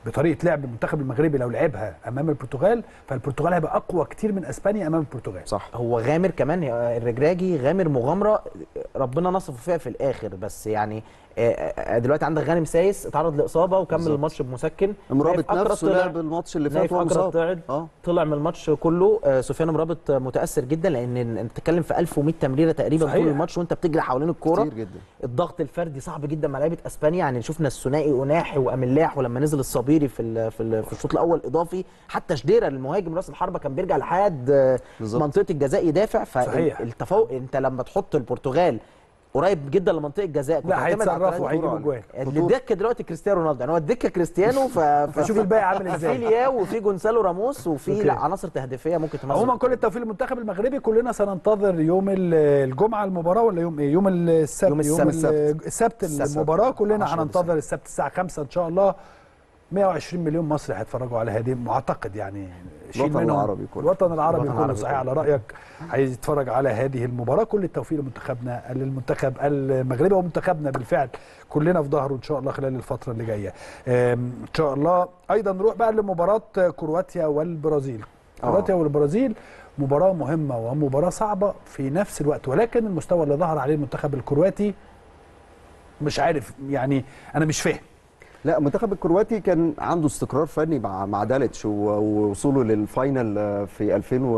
بطريقه لعب المنتخب المغربي لو لعبها امام البرتغال فالبرتغال هيبقى اقوى كتير من اسبانيا امام البرتغال صح هو غامر كمان الرجراجي غامر مغامره ربنا نصفه فيها في الاخر بس يعني آه، آه، دلوقتي عندك غانم سايس اتعرض لاصابه وكمل بالظبط. الماتش بمسكن مرابط نايف أكرم نفسه طلع- لعب الماتش اللي نايف فات وهو أكرم مصاب طلع اه طلع من الماتش كله آه، سفيان مرابط متاثر جدا لان انت بتتكلم في 1100 تمريره تقريبا صحيح. طول الماتش وانت بتجري حوالين الكوره كتير جدا الضغط الفردي صعب جدا مع لعيبه اسبانيا يعني شفنا الثنائي اناحي واملاح ولما نزل الصبيري في ال- في, ال- في الشوط الاول اضافي حتى شديرة المهاجم راس الحربه كان بيرجع لحد آه، بالظبط. منطقه الجزاء يدافع صحيح. فالتفوق انت لما تحط البرتغال قريب جدا لمنطقه الجزاء كنت لا هتعتمد على هيتصرفوا الثلاثة. هيجيبوا جوان اللي الدكه دلوقتي كريستيانو رونالدو يعني هو الدكه كريستيانو ف... ف... فشوف الباقي عامل في ازاي لياو وفي جونسالو راموس وفي أوكي. لا عناصر تهديفيه ممكن تنظم عموما كل التوفيق للمنتخب المغربي كلنا سننتظر يوم ال- الجمعه المباراه ولا يوم ايه يوم السبت يوم السبت. ال- السبت السبت. المباراه كلنا 10 هننتظر السبت الساعه 5 ان شاء الله 120 مليون مصري هيتفرجوا على هذه معتقد يعني شيل الوطن منهم- العربي كله. الوطن العربي الوطن كله العربي صحيح كله. على رايك هيتفرج على هذه المباراه كل التوفيق لمنتخبنا للمنتخب المغربي ومنتخبنا بالفعل كلنا في ظهره ان شاء الله خلال الفتره اللي جايه أم، ان شاء الله ايضا نروح بقى لمباراه كرواتيا والبرازيل آه. كرواتيا والبرازيل مباراه مهمه ومباراه صعبه في نفس الوقت ولكن المستوى اللي ظهر عليه المنتخب الكرواتي مش عارف يعني انا مش فاهم لا المنتخب الكرواتي كان عنده استقرار فني مع مع داليتش و- ووصوله للفاينل آه، في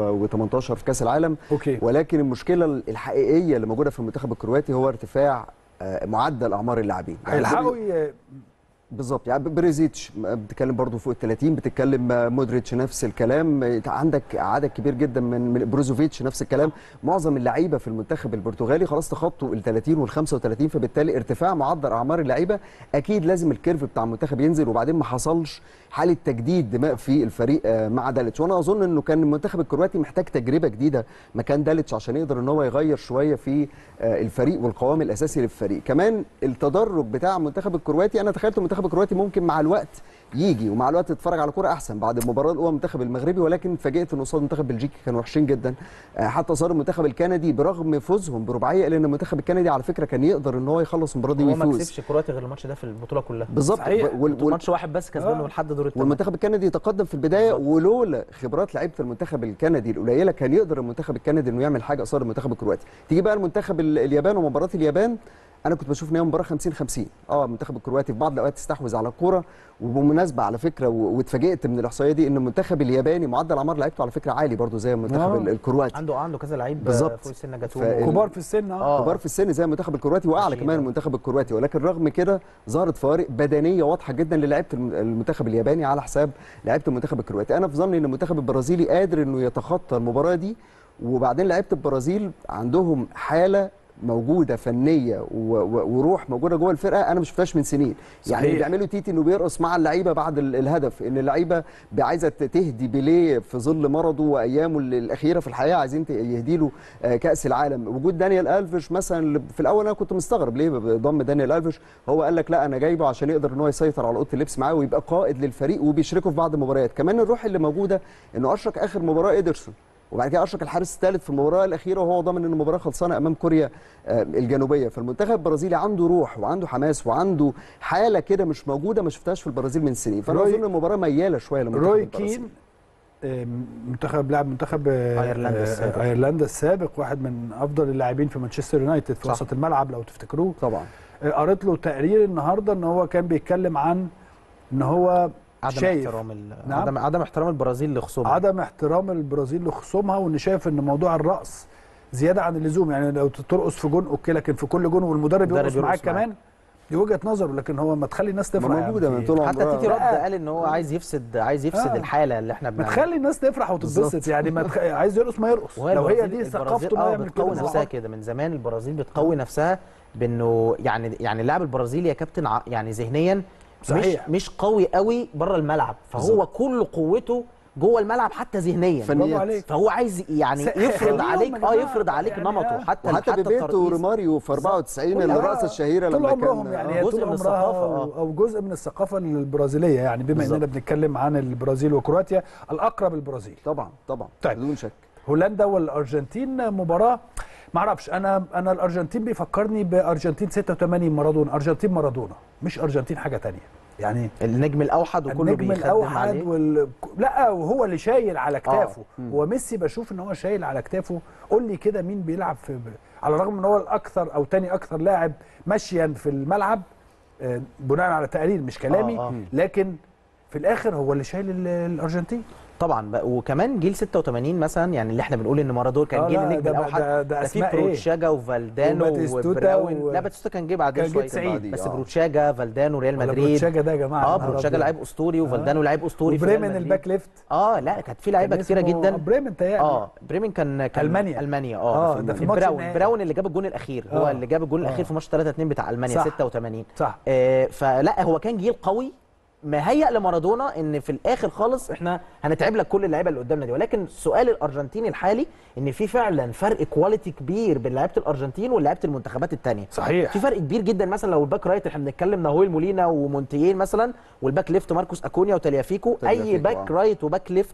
2018 في كاس العالم اوكي ولكن المشكله الحقيقيه اللي موجوده في المنتخب الكرواتي هو ارتفاع آه، معدل اعمار اللاعبين يعني هيلحقوا ي- بالظبط يعني بريزيتش بتتكلم برضو فوق ال 30 بتتكلم آه، مودريتش نفس الكلام آه، عندك عدد كبير جدا من من بروزوفيتش نفس الكلام معظم اللعيبه في المنتخب البرتغالي خلاص تخطوا ال 30 وال 35 فبالتالي ارتفاع معدل اعمار اللعيبه اكيد لازم الكيرف بتاع المنتخب ينزل وبعدين ما حصلش حاله تجديد دماء في الفريق آه، مع داليتش وانا اظن انه كان المنتخب الكرواتي محتاج تجربه جديده مكان داليتش عشان يقدر ان هو يغير شويه في آه، الفريق والقوام الاساسي للفريق كمان التدرج بتاع المنتخب الكرواتي انا تخيلت المنتخب الكرواتي ممكن مع الوقت يجي ومع الوقت تتفرج على كوره احسن بعد المباراه الاولى المنتخب المغربي ولكن فاجئت ان قصاد المنتخب بلجيكي كانوا وحشين جدا آه، حتى صار المنتخب الكندي برغم فوزهم برباعيه الا ان المنتخب الكندي على فكره كان يقدر ان هو يخلص المباراه دي هو ما ويفوز كسبش كرواتيا غير الماتش ده في البطوله كلها بالظبط صحيح. وال- وال- ماتش واحد بس كسبانه آه. لحد دور الثمانيه والمنتخب الكندي يتقدم في البدايه بالظبط. ولولا خبرات لعيبه المنتخب الكندي القليله كان يقدر المنتخب الكندي انه يعمل حاجه قصاد المنتخب الكرواتي تيجي بقى المنتخب ال- اليابان ومباراه اليابان انا كنت بشوف ان هي مباراه 50 50 اه المنتخب الكرواتي في بعض الاوقات استحوذ على الكوره وبمناسبه على فكره و- واتفاجئت من الاحصائيه دي ان المنتخب الياباني معدل اعمار لعيبته على فكره عالي برضو زي المنتخب آه. ال- الكرواتي عنده عنده كذا لعيب بالظبط. فوق السن جاتوه فال- كبار في السن اه آه. كبار في السن زي المنتخب الكرواتي واعلى رشيد، كمان آه. المنتخب الكرواتي ولكن رغم كده ظهرت فوارق بدنيه واضحه جدا للعيبه الم- المنتخب الياباني على حساب لعيبه المنتخب الكرواتي انا في ظني ان المنتخب البرازيلي قادر انه يتخطى المباراه دي وبعدين لعيبه البرازيل عندهم حاله موجوده فنيه و- و- وروح موجوده جوه الفرقه انا ما شفتهاش من سنين يعني اللي صحيح. بيعملوا تيتي انه بيرقص مع اللعيبه بعد ال- الهدف ان اللعيبه عايزه تهدي بيليه في ظل مرضه وايامه ال- الاخيره في الحياه عايزين ت- يهدي له آه، كاس العالم وجود دانيال الفيش مثلا اللي في الاول انا كنت مستغرب ليه ضم دانيال الفيش هو قال لك لا انا جايبه عشان يقدر ان هو يسيطر على اوضه اللبس معاه ويبقى قائد للفريق وبيشركه في بعض المباريات كمان الروح اللي موجوده انه اشرك اخر مباراه ايدرسون وبعد كده اشرك الحارس الثالث في المباراه الاخيره وهو ضامن ان المباراه خلصانه امام كوريا آه، الجنوبيه فالمنتخب البرازيلي عنده روح وعنده حماس وعنده حاله كده مش موجوده ما شفتهاش في البرازيل من سنين فانا روي- اظن المباراه مياله شويه لمنتخب روي البرازيل. كين آه، منتخب لاعب منتخب آه، أيرلندا آه، السابق. ايرلندا السابق واحد من افضل اللاعبين في مانشستر يونايتد في صح. وسط الملعب لو تفتكروه طبعا آه، قريت له تقرير النهارده ان هو كان بيتكلم عن ان هو عدم شايف احترام ال- نعم. عدم عدم احترام البرازيل لخصومها عدم احترام البرازيل لخصومها وان شايف ان موضوع الرقص زياده عن اللزوم يعني لو ترقص في جون اوكي لكن في كل جون والمدرب المدرب يرقص معاك يرقص معاك. كمان دي وجهه نظره لكن هو ما تخلي الناس تفرح ما يا موجوده عم من في طول إيه؟ حتى عمرها. تيتي رد لا. قال ان هو عايز يفسد عايز يفسد آه. الحاله اللي احنا ما بنعملها تخلي الناس تفرح وتتبسط بالظبط. يعني ما تخ... عايز يرقص ما يرقص وهي لو هي البرازيل- دي البرازيل ثقافته انه اه يعمل كده بتقوي نفسها بالظبط. كده من زمان البرازيل بتقوي نفسها بانه يعني يعني اللاعب البرازيلي يا كابتن ع- يعني ذهنيا صحيح. مش مش قوي قوي بره الملعب فهو بالظبط. كل قوته جوه الملعب حتى ذهنيا فنيات. برافو عليك فهو عايز يعني س- يفرض خليهم عليك يا اه جماعة يفرض عليك يعني نمطه آه. حتى وحتى حتى بيبيتو الترقيص. وريماريو في 94 كل- الرقصه الشهيره طول لما عمرهم كان يعني آه، هي جزء طول من عمرها الثقافة، آه. او جزء من الثقافه البرازيليه يعني بما اننا بالظبط. بنتكلم عن البرازيل وكرواتيا الاقرب البرازيل طبعا طبعا طيب. بدون شك هولندا والارجنتين مباراه ما اعرفش انا انا الارجنتين بيفكرني بارجنتين 86 مارادونا ارجنتين مارادونا مش ارجنتين حاجه تانية يعني النجم الاوحد وكله النجم بيخدم الاوحد عليه وال... لا وهو اللي شايل على كتافه مم. هو ميسي بشوف ان هو شايل على كتافه قول لي كده مين بيلعب في على الرغم ان هو الاكثر او تاني اكثر لاعب مشيا في الملعب آه، بناء على تقارير مش كلامي آه، آه. لكن في الاخر هو اللي شايل ال- الارجنتين طبعا بقى وكمان جيل 86 مثلا يعني اللي احنا بنقول ان مارادونا كان آه، جيل لا، النجم ده- الاوحد ده- ده في أسماء إيه؟ بروتشاجا وفالدانو وباتيستوتا وبراون و- لا باتيستوتا كان جه بعدين كان جه شويه 90 بس آه. بروتشاجا فالدانو ريال ولا مدريد بروتشاجا ده يا جماعه اه يا نهار بروتشاجا أبيض. لعيب اسطوري وفالدانو لعيب اسطوري في ريال وبريمن مدريد. الباك ليفت اه لا كانت في لعيبه كان كتيره اسمه جدا بريمن تهيألي اه بريمن كان كان ألمانيا. المانيا آه، اه ده في في ماتش براون النهائي. براون اللي جاب الجون الاخير هو آه. اللي جاب الجون الاخير آه. في ماتش 3 2 بتاع المانيا صح. 86 صح آه فلا هو كان جيل قوي مهيأ لمارادونا ان في الاخر خالص احنا هنتعب لك كل اللعيبه اللي قدامنا دي ولكن سؤال الارجنتين الحالي ان في فعلا فرق كواليتي كبير بين لعيبه الارجنتين ولعيبه المنتخبات الثانيه صحيح في فرق كبير جدا مثلا لو الباك رايت احنا بنتكلم ناهويل مولينا ومونتيين مثلا والباك ليفت ماركوس اكونيا وتاليافيكو اي تاليافيكو، باك آه. رايت وباك ليفت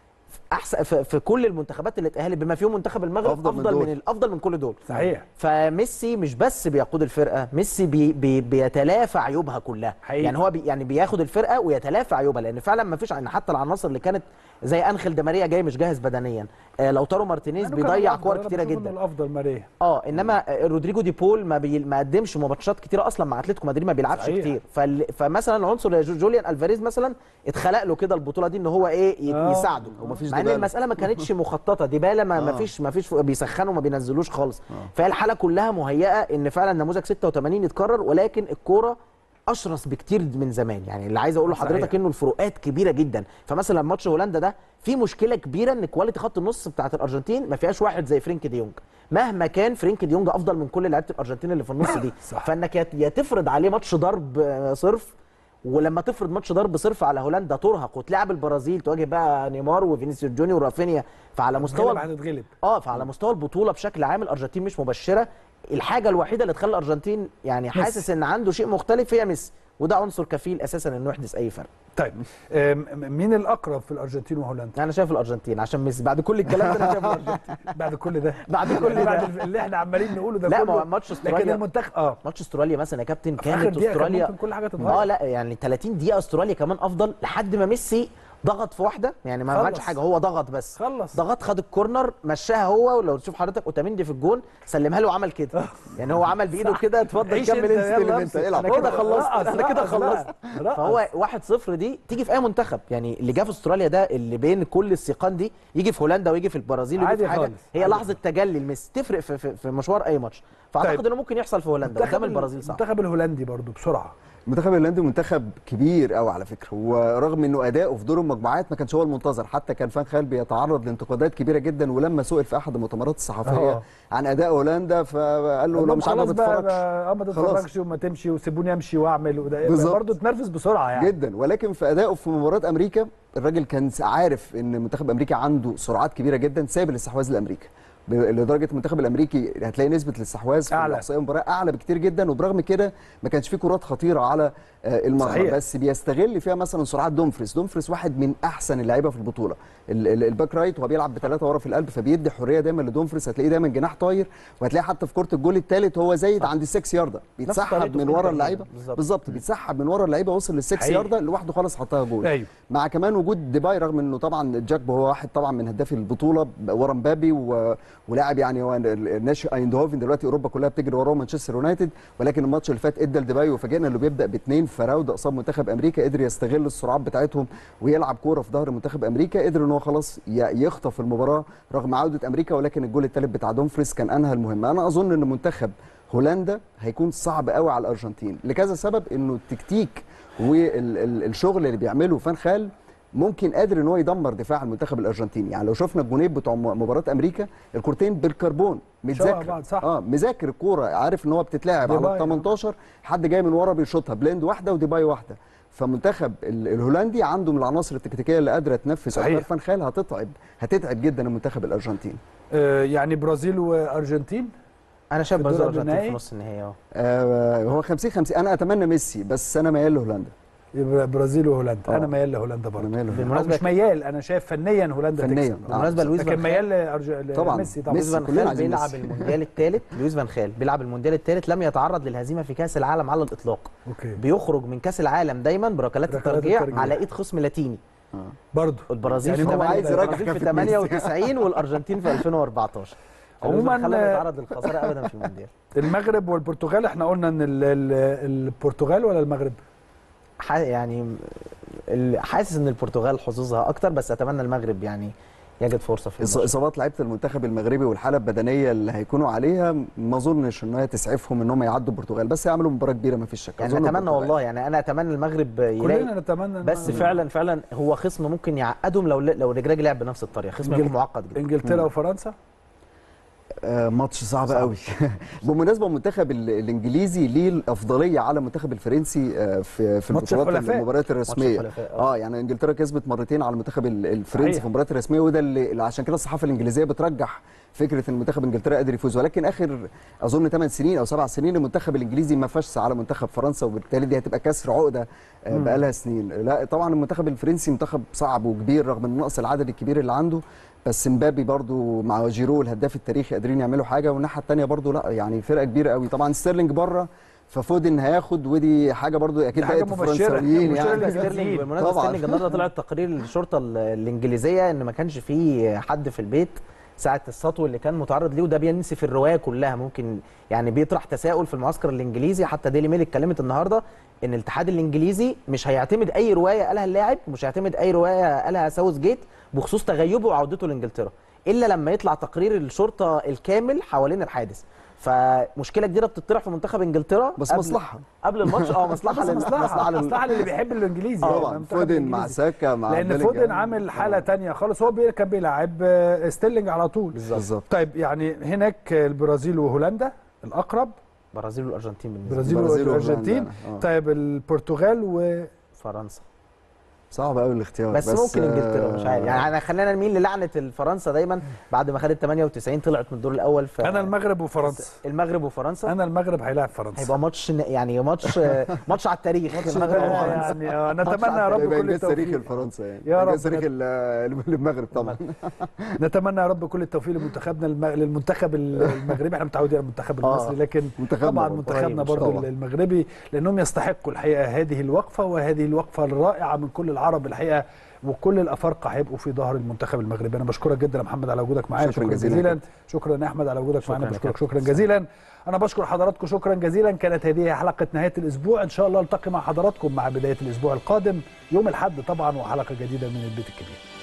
احسن في, في كل المنتخبات اللي اتاهلت بما فيهم منتخب المغرب أفضل افضل, من من, دول. الافضل من كل دول صحيح فميسي مش بس بيقود الفرقه ميسي بي بي بيتلافى عيوبها كلها حقيقي. يعني هو بي يعني بياخد الفرقه ويتلافى عيوبها لان فعلا ما فيش يعني حتى العناصر اللي كانت زي انخيل دي ماريا جاي مش جاهز بدنيا آه لو تارو مارتينيز لأنه كان بيضيع الأفضل، كور أنا كتيره بشوف إنه جدا الافضل ماريا اه انما رودريجو دي بول ما بي... ما قدمش ماتشات كتيره اصلا مع اتلتيكو مدريد ما بيلعبش صحيح. كتير فال... فمثلا عنصر زي جو- جوليان الفاريز مثلا اتخلق له كده البطوله دي ان هو ايه ي... آه. يساعده ومفيش مع ان ديبالا. المساله ما كانتش مخططه ديبالا ما, ما آه. فيش ما فيش بيسخنوا ما بينزلوش خالص فهي الحاله كلها مهيئه ان فعلا نموذج 86 يتكرر ولكن الكوره اشرس بكتير من زمان يعني اللي عايز اقول لحضرتك صحيح. انه الفروقات كبيره جدا فمثلا ماتش هولندا ده في مشكله كبيره ان كواليتي خط النص بتاعت الارجنتين ما فيهاش واحد زي فرينك ديونج مهما كان فرينك ديونج افضل من كل لعيبه الارجنتين اللي في النص دي صح. فانك يا- يا تفرض عليه ماتش ضرب آه، صرف ولما تفرض ماتش ضرب صرف على هولندا ترهق وتلعب البرازيل تواجه بقى نيمار وفينيسيوس جونيور ورافينيا فعلى مستوى غلب هتتغلب اه فعلى مستوى البطوله بشكل عام الارجنتين مش مبشره الحاجه الوحيده اللي تخلي الارجنتين يعني حاسس ان عنده شيء مختلف هي ميسي وده عنصر كفيل اساسا انه يحدث اي فرق طيب آم، مين الاقرب في الارجنتين وهولندا انا شايف الارجنتين عشان ميسي بعد كل الكلام ده انا شايف الارجنتين بعد كل ده بعد كل ده. بعد اللي احنا عمالين نقوله ده لا، كله ما هو ماتش لكن أستراليا- المنتخب اه ماتش استراليا مثلا يا كابتن في اخر كانت دقيقه كان استراليا ممكن كل حاجه تتغير اه لا يعني 30 دقيقه استراليا كمان افضل لحد ما ميسي ضغط في واحده يعني ما خلص. عملش حاجه هو ضغط بس خلص. ضغط خد الكورنر مشاها هو ولو تشوف حضرتك اوتاميندي في الجون سلمها له وعمل كده يعني هو عمل بايده كده اتفضل عيش كمل انت، انت يلا اللي انت امسك. انا كده خلصت رقص، انا كده رقص خلصت بقى، رقص. فهو 1-0 دي تيجي في اي منتخب يعني اللي جه في استراليا ده اللي بين كل السيقان دي يجي في هولندا ويجي في البرازيل ويجي عادي في حاجه خالص، هي عادي لحظه تجلي لميسي تفرق في, في, في مشوار اي ماتش فاعتقد طيب. انه ممكن يحصل في هولندا قدام البرازيل صعب المنتخب الهولندي برضو بسرعه المنتخب الهولندي منتخب كبير قوي على فكره ورغم انه اداؤه في دور المجموعات ما كانش هو المنتظر حتى كان فان خال بيتعرض لانتقادات كبيره جدا ولما سئل في احد المؤتمرات الصحفيه آه. عن اداء هولندا فقال له لو مش عارف ما خلاص بقى تتفرجش بقى- اه ما خلاص. تتفرجش وما تمشي وسيبوني امشي واعمل وده بالظبط. برضه اتنرفز بسرعه يعني جدا ولكن في ادائه في مباراه امريكا الراجل كان عارف ان منتخب امريكا عنده سرعات كبيره جدا ساب الاستحواذ لامريكا ب- لدرجه المنتخب الامريكي هتلاقي نسبه الاستحواذ في أعلى. الاحصائيه المباراه اعلى بكتير جدا وبرغم كده ما كانش فيه كرات خطيره على آه، المرمى صحيح. بس بيستغل فيها مثلا سرعات دومفريس دومفريس واحد من احسن اللعيبه في البطوله ال- ال- الباك رايت وهو بيلعب بثلاثه ورا في القلب فبيدي حريه دايما لدومفريس هتلاقيه دايما جناح طاير وهتلاقيه حتى في كره الجول الثالث هو زايد عند السكس يارده بيتسحب طريقته من في ورا إنتر اللعيبه بالظبط. بالظبط بيتسحب من ورا اللعيبه وصل للسكس حقيقي. يارده لوحده خالص حطها جول ايوه مع كمان وجود ديباي رغم انه طبعا جاكبو هو واحد طبعا من هدافي البطوله ورا مبابي و... ولاعب يعني هو ناشئ ايندهوفن دلوقتي اوروبا كلها بتجري وراه مانشستر يونايتد ولكن الماتش اللي فات ادى لديباي وفاجئنا انه بيبدا باثنين فراوده قصاد منتخب امريكا قدر يستغل السرعات بتاعتهم ويلعب كوره في ظهر منتخب امريكا قدر ان هو خلاص ي- يخطف المباراه رغم عوده امريكا ولكن الجول الثالث بتاع دومفريس كان انهى المهمه انا اظن ان منتخب هولندا هيكون صعب قوي على الارجنتين لكذا سبب انه التكتيك والشغل اللي بيعمله فان خال ممكن قادر ان هو يدمر دفاع المنتخب الارجنتيني يعني لو شفنا الجونين بتوع م- مباراه امريكا الكورتين بالكربون شبه متذاكر بعض، صح. اه مذاكر الكوره عارف ان هو بتتلعب على ديباي، ال 18 حد جاي من ورا بيشوطها بليند واحده وديباي واحده فمنتخب ال- الهولندي عنده من العناصر التكتيكيه اللي قادره تنفذ صحيح. افكار فان خال هتتعب هتتعب جدا المنتخب الارجنتيني آه يعني برازيل وارجنتين انا شايف في برازيل الدور الارجنتين النهائي؟ في نص النهائي اه آه هو 50 50 انا اتمنى ميسي بس انا ميال لهولندا يبقى برازيل وهولندا آه. انا ميال لهولندا برضه أنا ماله. أو بالمناسبة مش ميال انا شايف فنيا هولندا فنياً. تكسب آه. بالمناسبه لويس لكن فان ميال خال لأرج... طبعاً. لميسي طبعا لويس ميسي، فان كلنا خال عايزين بيلعب ميسي. المونديال الثالث لويس فان خال بيلعب المونديال الثالث لم يتعرض للهزيمه في كاس العالم على الاطلاق اوكي بيخرج من كاس العالم دايما بركلات بركلات الترجيح الترجيح. على ايد خصم لاتيني برضه البرازيل يعني في هو 8 عايز يرجع البرازيل في كفة ميسي. 98 والارجنتين في 2014 عموماً، عموما لم يتعرض للخساره ابدا في المونديال المغرب والبرتغال احنا قلنا ان ال... ال... البرتغال ولا المغرب ح- يعني ال- حاسس ان البرتغال حظوظها اكتر بس اتمنى المغرب يعني يجد فرصه في إص- الماتش. اصابات لعيبه المنتخب المغربي والحاله البدنيه اللي هيكونوا عليها ما اظنش ان هي تسعفهم ان هم يعدوا البرتغال بس يعملوا مباراه كبيره ما فيش شك يعني أظن اتمنى البرتغال. والله يعني انا اتمنى المغرب يلاقي كلنا نتمنى إن- بس فعلا فعلا هو خصم ممكن يعقدهم لو لو الرجراجي لعب بنفس الطريقه خصم إنجل- يكون معقد جدا انجلترا وفرنسا آه ماتش صعب, صعب. قوي بالمناسبه المنتخب ال- الانجليزي ليه الافضليه على المنتخب الفرنسي آه في في ماتش البطولات الحلفاء. المباريات الرسميه الحلفاء، آه. اه يعني انجلترا كسبت مرتين على المنتخب ال- الفرنسي صحيح. في المباريات الرسميه وده اللي اللي عشان كده الصحافه الانجليزيه بترجح فكره ان منتخب انجلترا قادر يفوز ولكن اخر اظن 8 سنين او 7 سنين المنتخب الانجليزي ما فازش على منتخب فرنسا وبالتالي دي هتبقى كسر عقده آه، بقالها سنين لا طبعا المنتخب الفرنسي منتخب صعب وكبير رغم النقص العدد الكبير اللي عنده بس مبابي برضو مع جيرو الهداف التاريخي قادرين يعملوا حاجه والناحيه الثانيه برضو لا يعني فرقه كبيره قوي طبعا ستيرلينج بره ففودن هياخد ودي حاجه برضو اكيد دي حاجة بقت مبشرة. الفرنساويين مبشرة يعني للجميع. ستيرلينج بالمناسبه طبعاً. ستيرلينج النهارده طلع تقرير الشرطه ال- الانجليزيه ان ما كانش في حد في البيت ساعه السطو اللي كان متعرض ليه وده بينسف الروايه كلها ممكن يعني بيطرح تساؤل في المعسكر الانجليزي حتى ديلي ميل اتكلمت النهارده ان الاتحاد الانجليزي مش هيعتمد اي روايه قالها اللاعب ومش هيعتمد اي روايه قالها ساوث جيت بخصوص تغيبه وعودته لانجلترا الا لما يطلع تقرير الشرطه الكامل حوالين الحادث فمشكله كبيره بتطرح في منتخب انجلترا بس قبل- مصلحه قبل الماتش اه مصلحه بس لل- مصلحه لل- مصلحه للي بيحب الانجليزي يعني طبعا المنتخب فودن مع الإنجليزي. ساكا مع لان بيلينجهام. فودن عامل حاله تانية خالص هو بي- كان بيلعب آه، ستيرلينج على طول بالظبط طيب يعني هناك البرازيل وهولندا الاقرب البرازيل والارجنتين بالنسبه البرازيل البرازيل والارجنتين وهولندا، آه. طيب البرتغال و فرنسا صعب قوي الاختيار بس, بس ممكن انجلترا مش عارف آه، يعني انا خلينا نميل للعنه الفرنسا دايما بعد ما خدت 98 طلعت من الدور الاول ف انا المغرب وفرنسا المغرب وفرنسا انا المغرب هيلاعب فرنسا هيبقى ماتش ن- يعني ماتش ماتش على التاريخ المغرب آه، وفرنسا يعني آه، نتمنى يا رب يبقى كل انجاز تاريخي التوفيق لفرنسا يعني يا انجاز رب. تاريخي ال- للمغرب طبعا نتمنى يا رب كل التوفيق لمنتخبنا الم... للمنتخب المغربي احنا متعودين على المنتخب آه. المصري لكن منتخبنا طبعا برضه. منتخبنا قريب، برضو طبعاً. المغربي لانهم يستحقوا الحقيقه هذه الوقفه وهذه الوقفه الرائعه من كل العرب الحقيقه وكل الافارقه هيبقوا في ظهر المنتخب المغربي انا بشكرك جدا يا محمد على وجودك معايا شكراً شكرا جزيلاً جزيلا يا شكرا يا احمد على وجودك معانا شكراً يا بشكرك كابتن. شكرا جزيلا انا بشكر حضراتكم شكرا جزيلا كانت هذه حلقه نهايه الاسبوع ان شاء الله التقي مع حضراتكم مع بدايه الاسبوع القادم يوم الاحد طبعا وحلقه جديده من البيت الكبير